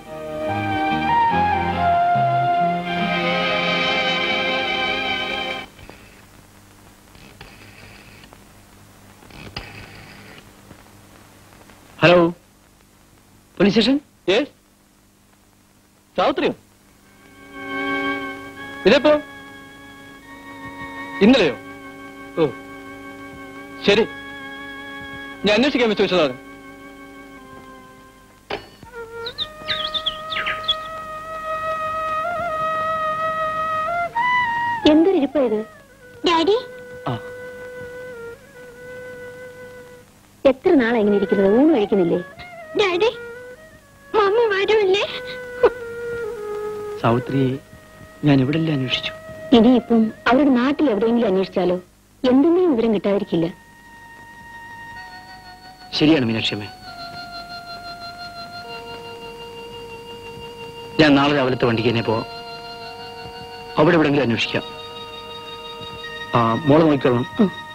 hello police station yes സാവിത്രിയോ ഇതെപ്പോ ഇന്നലെയോ ഓ ശരി ഞാൻ അന്വേഷിക്കാൻ വെച്ച് വെച്ചതാണ് എന്തൊരു ഇരിപ്പാ ഇത് ഡാഡി എത്ര നാളെ ഇങ്ങനെ ഇരിക്കുന്നത് ഊണ് കഴിക്കുന്നില്ലേ ഡാഡി മമ്മി വരൂല്ലേ സാവിത്രിയെ ഞാൻ എവിടെല്ലാം അന്വേഷിച്ചു ഇനിയിപ്പം അവരുടെ നാട്ടിൽ എവിടെയെങ്കിലും അന്വേഷിച്ചാലോ എന്തെങ്കിലും വിവരം കിട്ടാതിരിക്കില്ല ശരിയാണ് മീനാക്ഷിയമ്മേ ഞാൻ നാളെ രാവിലത്തെ വണ്ടിക്ക് തന്നെ പോവാം അവിടെ എവിടെങ്കിലും അന്വേഷിക്കാം ആ മോളെ നോക്കിക്കോളണം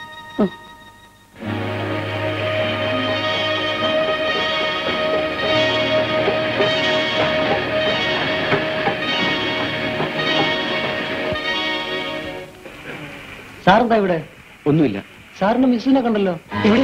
സാറെന്താ ഇവിടെ ഒന്നുമില്ല സാറിന് മിസ്സിനെ കണ്ടല്ലോ എവിടെ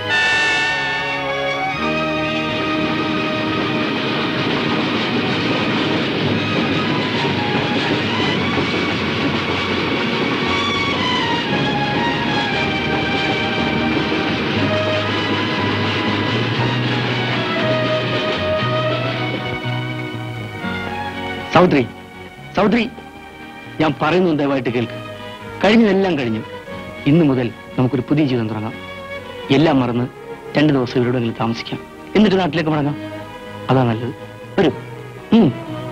സൗത്രി സൗത്രി ഞാൻ പറയുന്നത് ദയവായിട്ട് കേൾക്ക് കഴിഞ്ഞതെല്ലാം കഴിഞ്ഞു ഇന്നു മുതൽ നമുക്കൊരു പുതിയ ജീവിതം തുടങ്ങാം എല്ലാം മറന്ന് രണ്ടു ദിവസം ഇവരോടെങ്കിലും താമസിക്കാം എന്നിട്ട് നാട്ടിലേക്ക് മടങ്ങാം അതാ നല്ലത് വരൂ ഉം.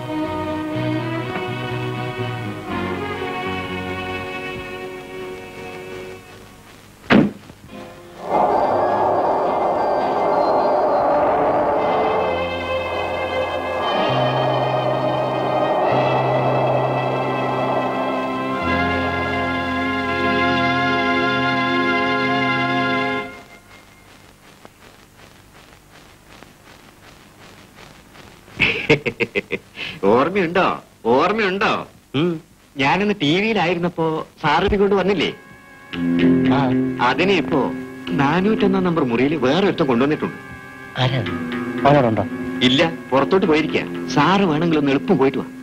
ഓർമ്മയുണ്ടോ ഓർമ്മയുണ്ടോ ഞാനിന്ന് ടി വിയിലായിരുന്നപ്പോ സാറിനെ കൊണ്ട് വന്നില്ലേ അതിനെ ഇപ്പോ നാനൂറ്റൊന്നാം നമ്പർ മുറിയിൽ വേറെ ഒരുത്തം കൊണ്ടുവന്നിട്ടുണ്ട് അവനോടുണ്ടോ ഇല്ല പുറത്തോട്ട് പോയിരിക്ക സാറ് വേണമെങ്കിൽ ഒന്ന് എളുപ്പം പോയിട്ട് വാ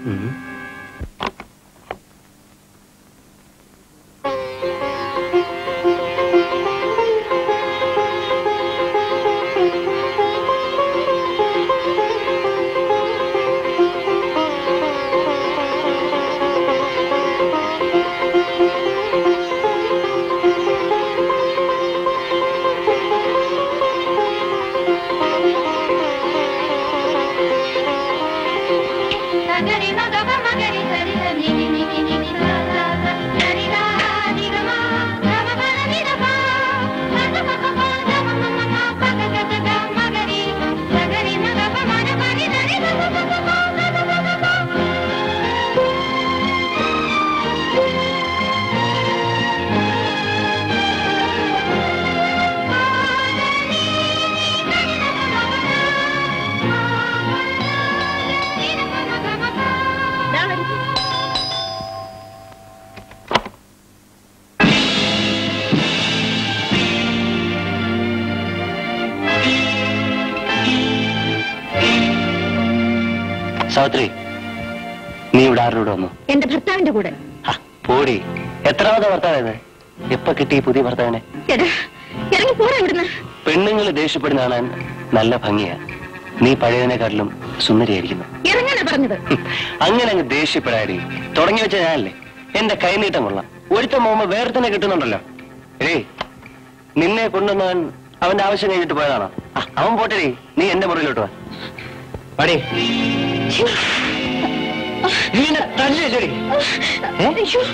నగరి మగవ మగరి సరి సరి ని ని ని ని ని స స స సరి గా ని గ మ గ మ ప న ని ద ప మ ద ప ప ప ద మ మ మ మ ప గ గ గ గ మగరి నగరి మగవ మ న ప ని ద ని ద ప ప ప ప ద ద ద ద ప സാവിത്രി നീ ഇവിടെ ആരുടെ കൂടെ വന്നു എന്റെ ഭർത്താവിന്റെ കൂടെ ആ, പോടി എത്രാമത്തെ ഭർത്താവേത് എപ്പ കിട്ടി ഈ പുതിയ ഭർത്താവിനെ എടാ ഇറങ്ങി പോരാ ഇവിടുന്ന് പെണ്ണുങ്ങൾ ദേഷ്യപ്പെടുന്ന കാണാൻ നല്ല ഭംഗിയാ നീ പഴയതിനെക്കാട്ടിലും സുന്ദരിയായിരിക്കുന്നു ഇറങ്ങാനാ പറഞ്ഞത് ഹും, അങ്ങനെ അങ്ങ് ദേഷ്യപ്പെടാടി തുടങ്ങി വെച്ച ഞാനല്ലേ എന്റെ കൈനീട്ടം കൊള്ളാം ഒരുത്തം പോകുമ്പോ വേറെ തന്നെ കിട്ടുന്നുണ്ടല്ലോ ഏയ് നിന്നെ കൊണ്ടുവന്നവൻ അവന്റെ ആവശ്യം കഴിഞ്ഞിട്ട് പോയതാണോ ആ, അവൻ പോട്ടെടി നീ എന്റെ മുറിയിലോട്ട് വാ പടി നീ എന്നെ തല്ലിയല്ലേടി? ഏ?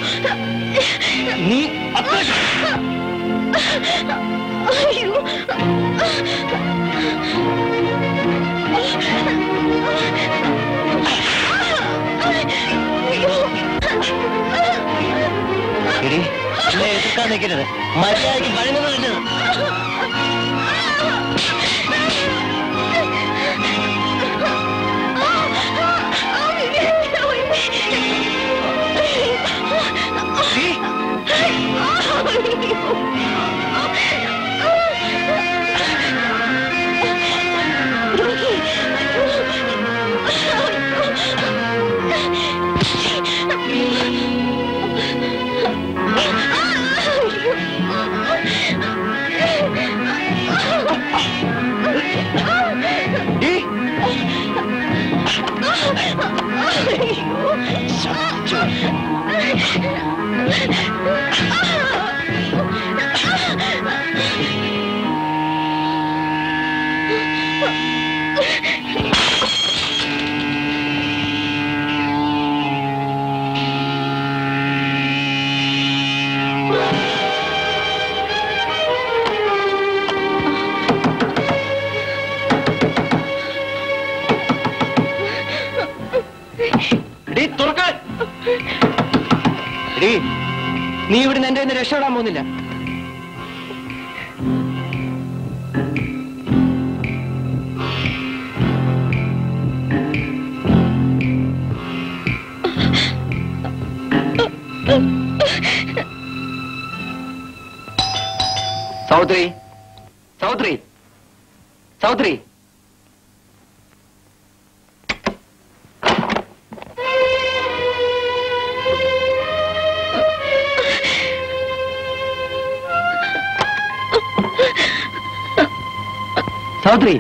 നീ അത്ര എടി എന്നെ എതിർക്കാൻ നിൽക്കരുത് മര്യാദയ്ക്ക് പഴങ്ങുന്നത് നല്ലത് എടീ, തുറക്ക്. എടീ, നീ ഇവിടുന്ന് എന്റെ കയ്യിൽ നിന്ന് രക്ഷപ്പെടാൻ പോകുന്നില്ല സൗത്രി സൗത്രി സൗത്രി സൗത്രി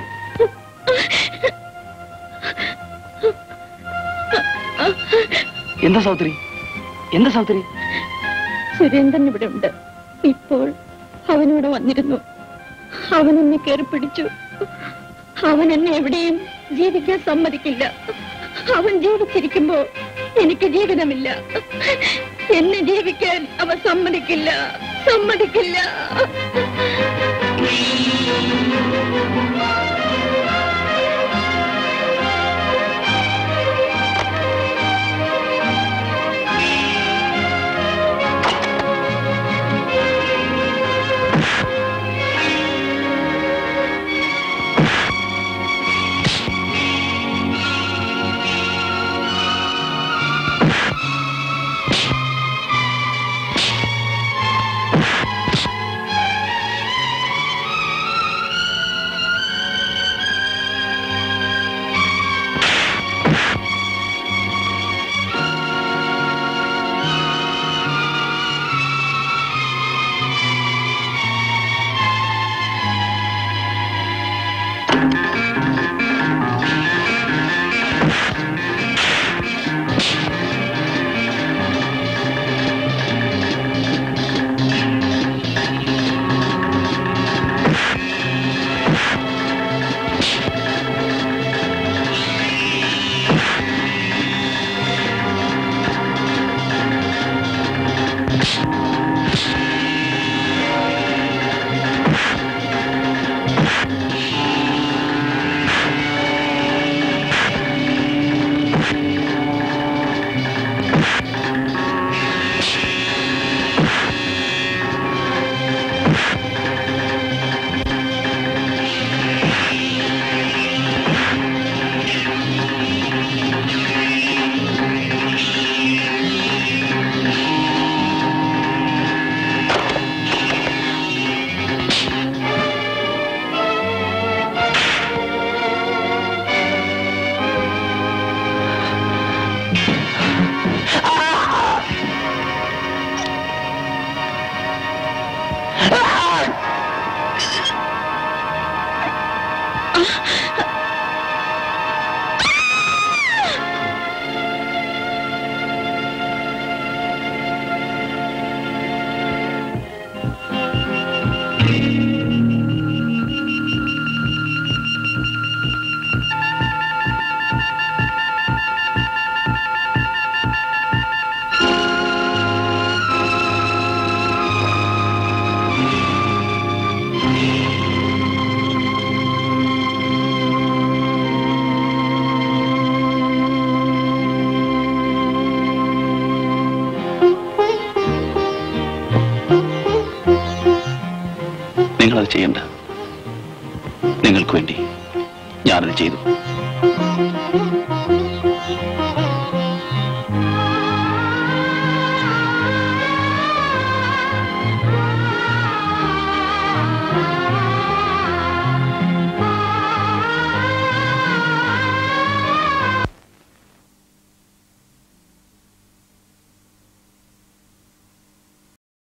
എന്താ സൗത്രി എന്താ സൗത്രി സുരേന്ദ്രൻ ഇവിടെ ഉണ്ട് ഇപ്പോൾ അവനിവിടെ വന്നിരുന്നു അവൻ എന്നെ കയറി പിടിച്ചു അവൻ എന്നെ എവിടെയും ജീവിക്കാൻ സമ്മതിക്കില്ല അവൻ ജീവിച്ചിരിക്കുമ്പോ എനിക്ക് ജീവിതമില്ല എന്നെ ജീവിക്കാൻ അവൻ സമ്മതിക്കില്ല സമ്മതിക്കില്ല നിങ്ങളത് ചെയ്യണ്ട നിങ്ങൾക്ക് വേണ്ടി ഞാനത് ചെയ്തു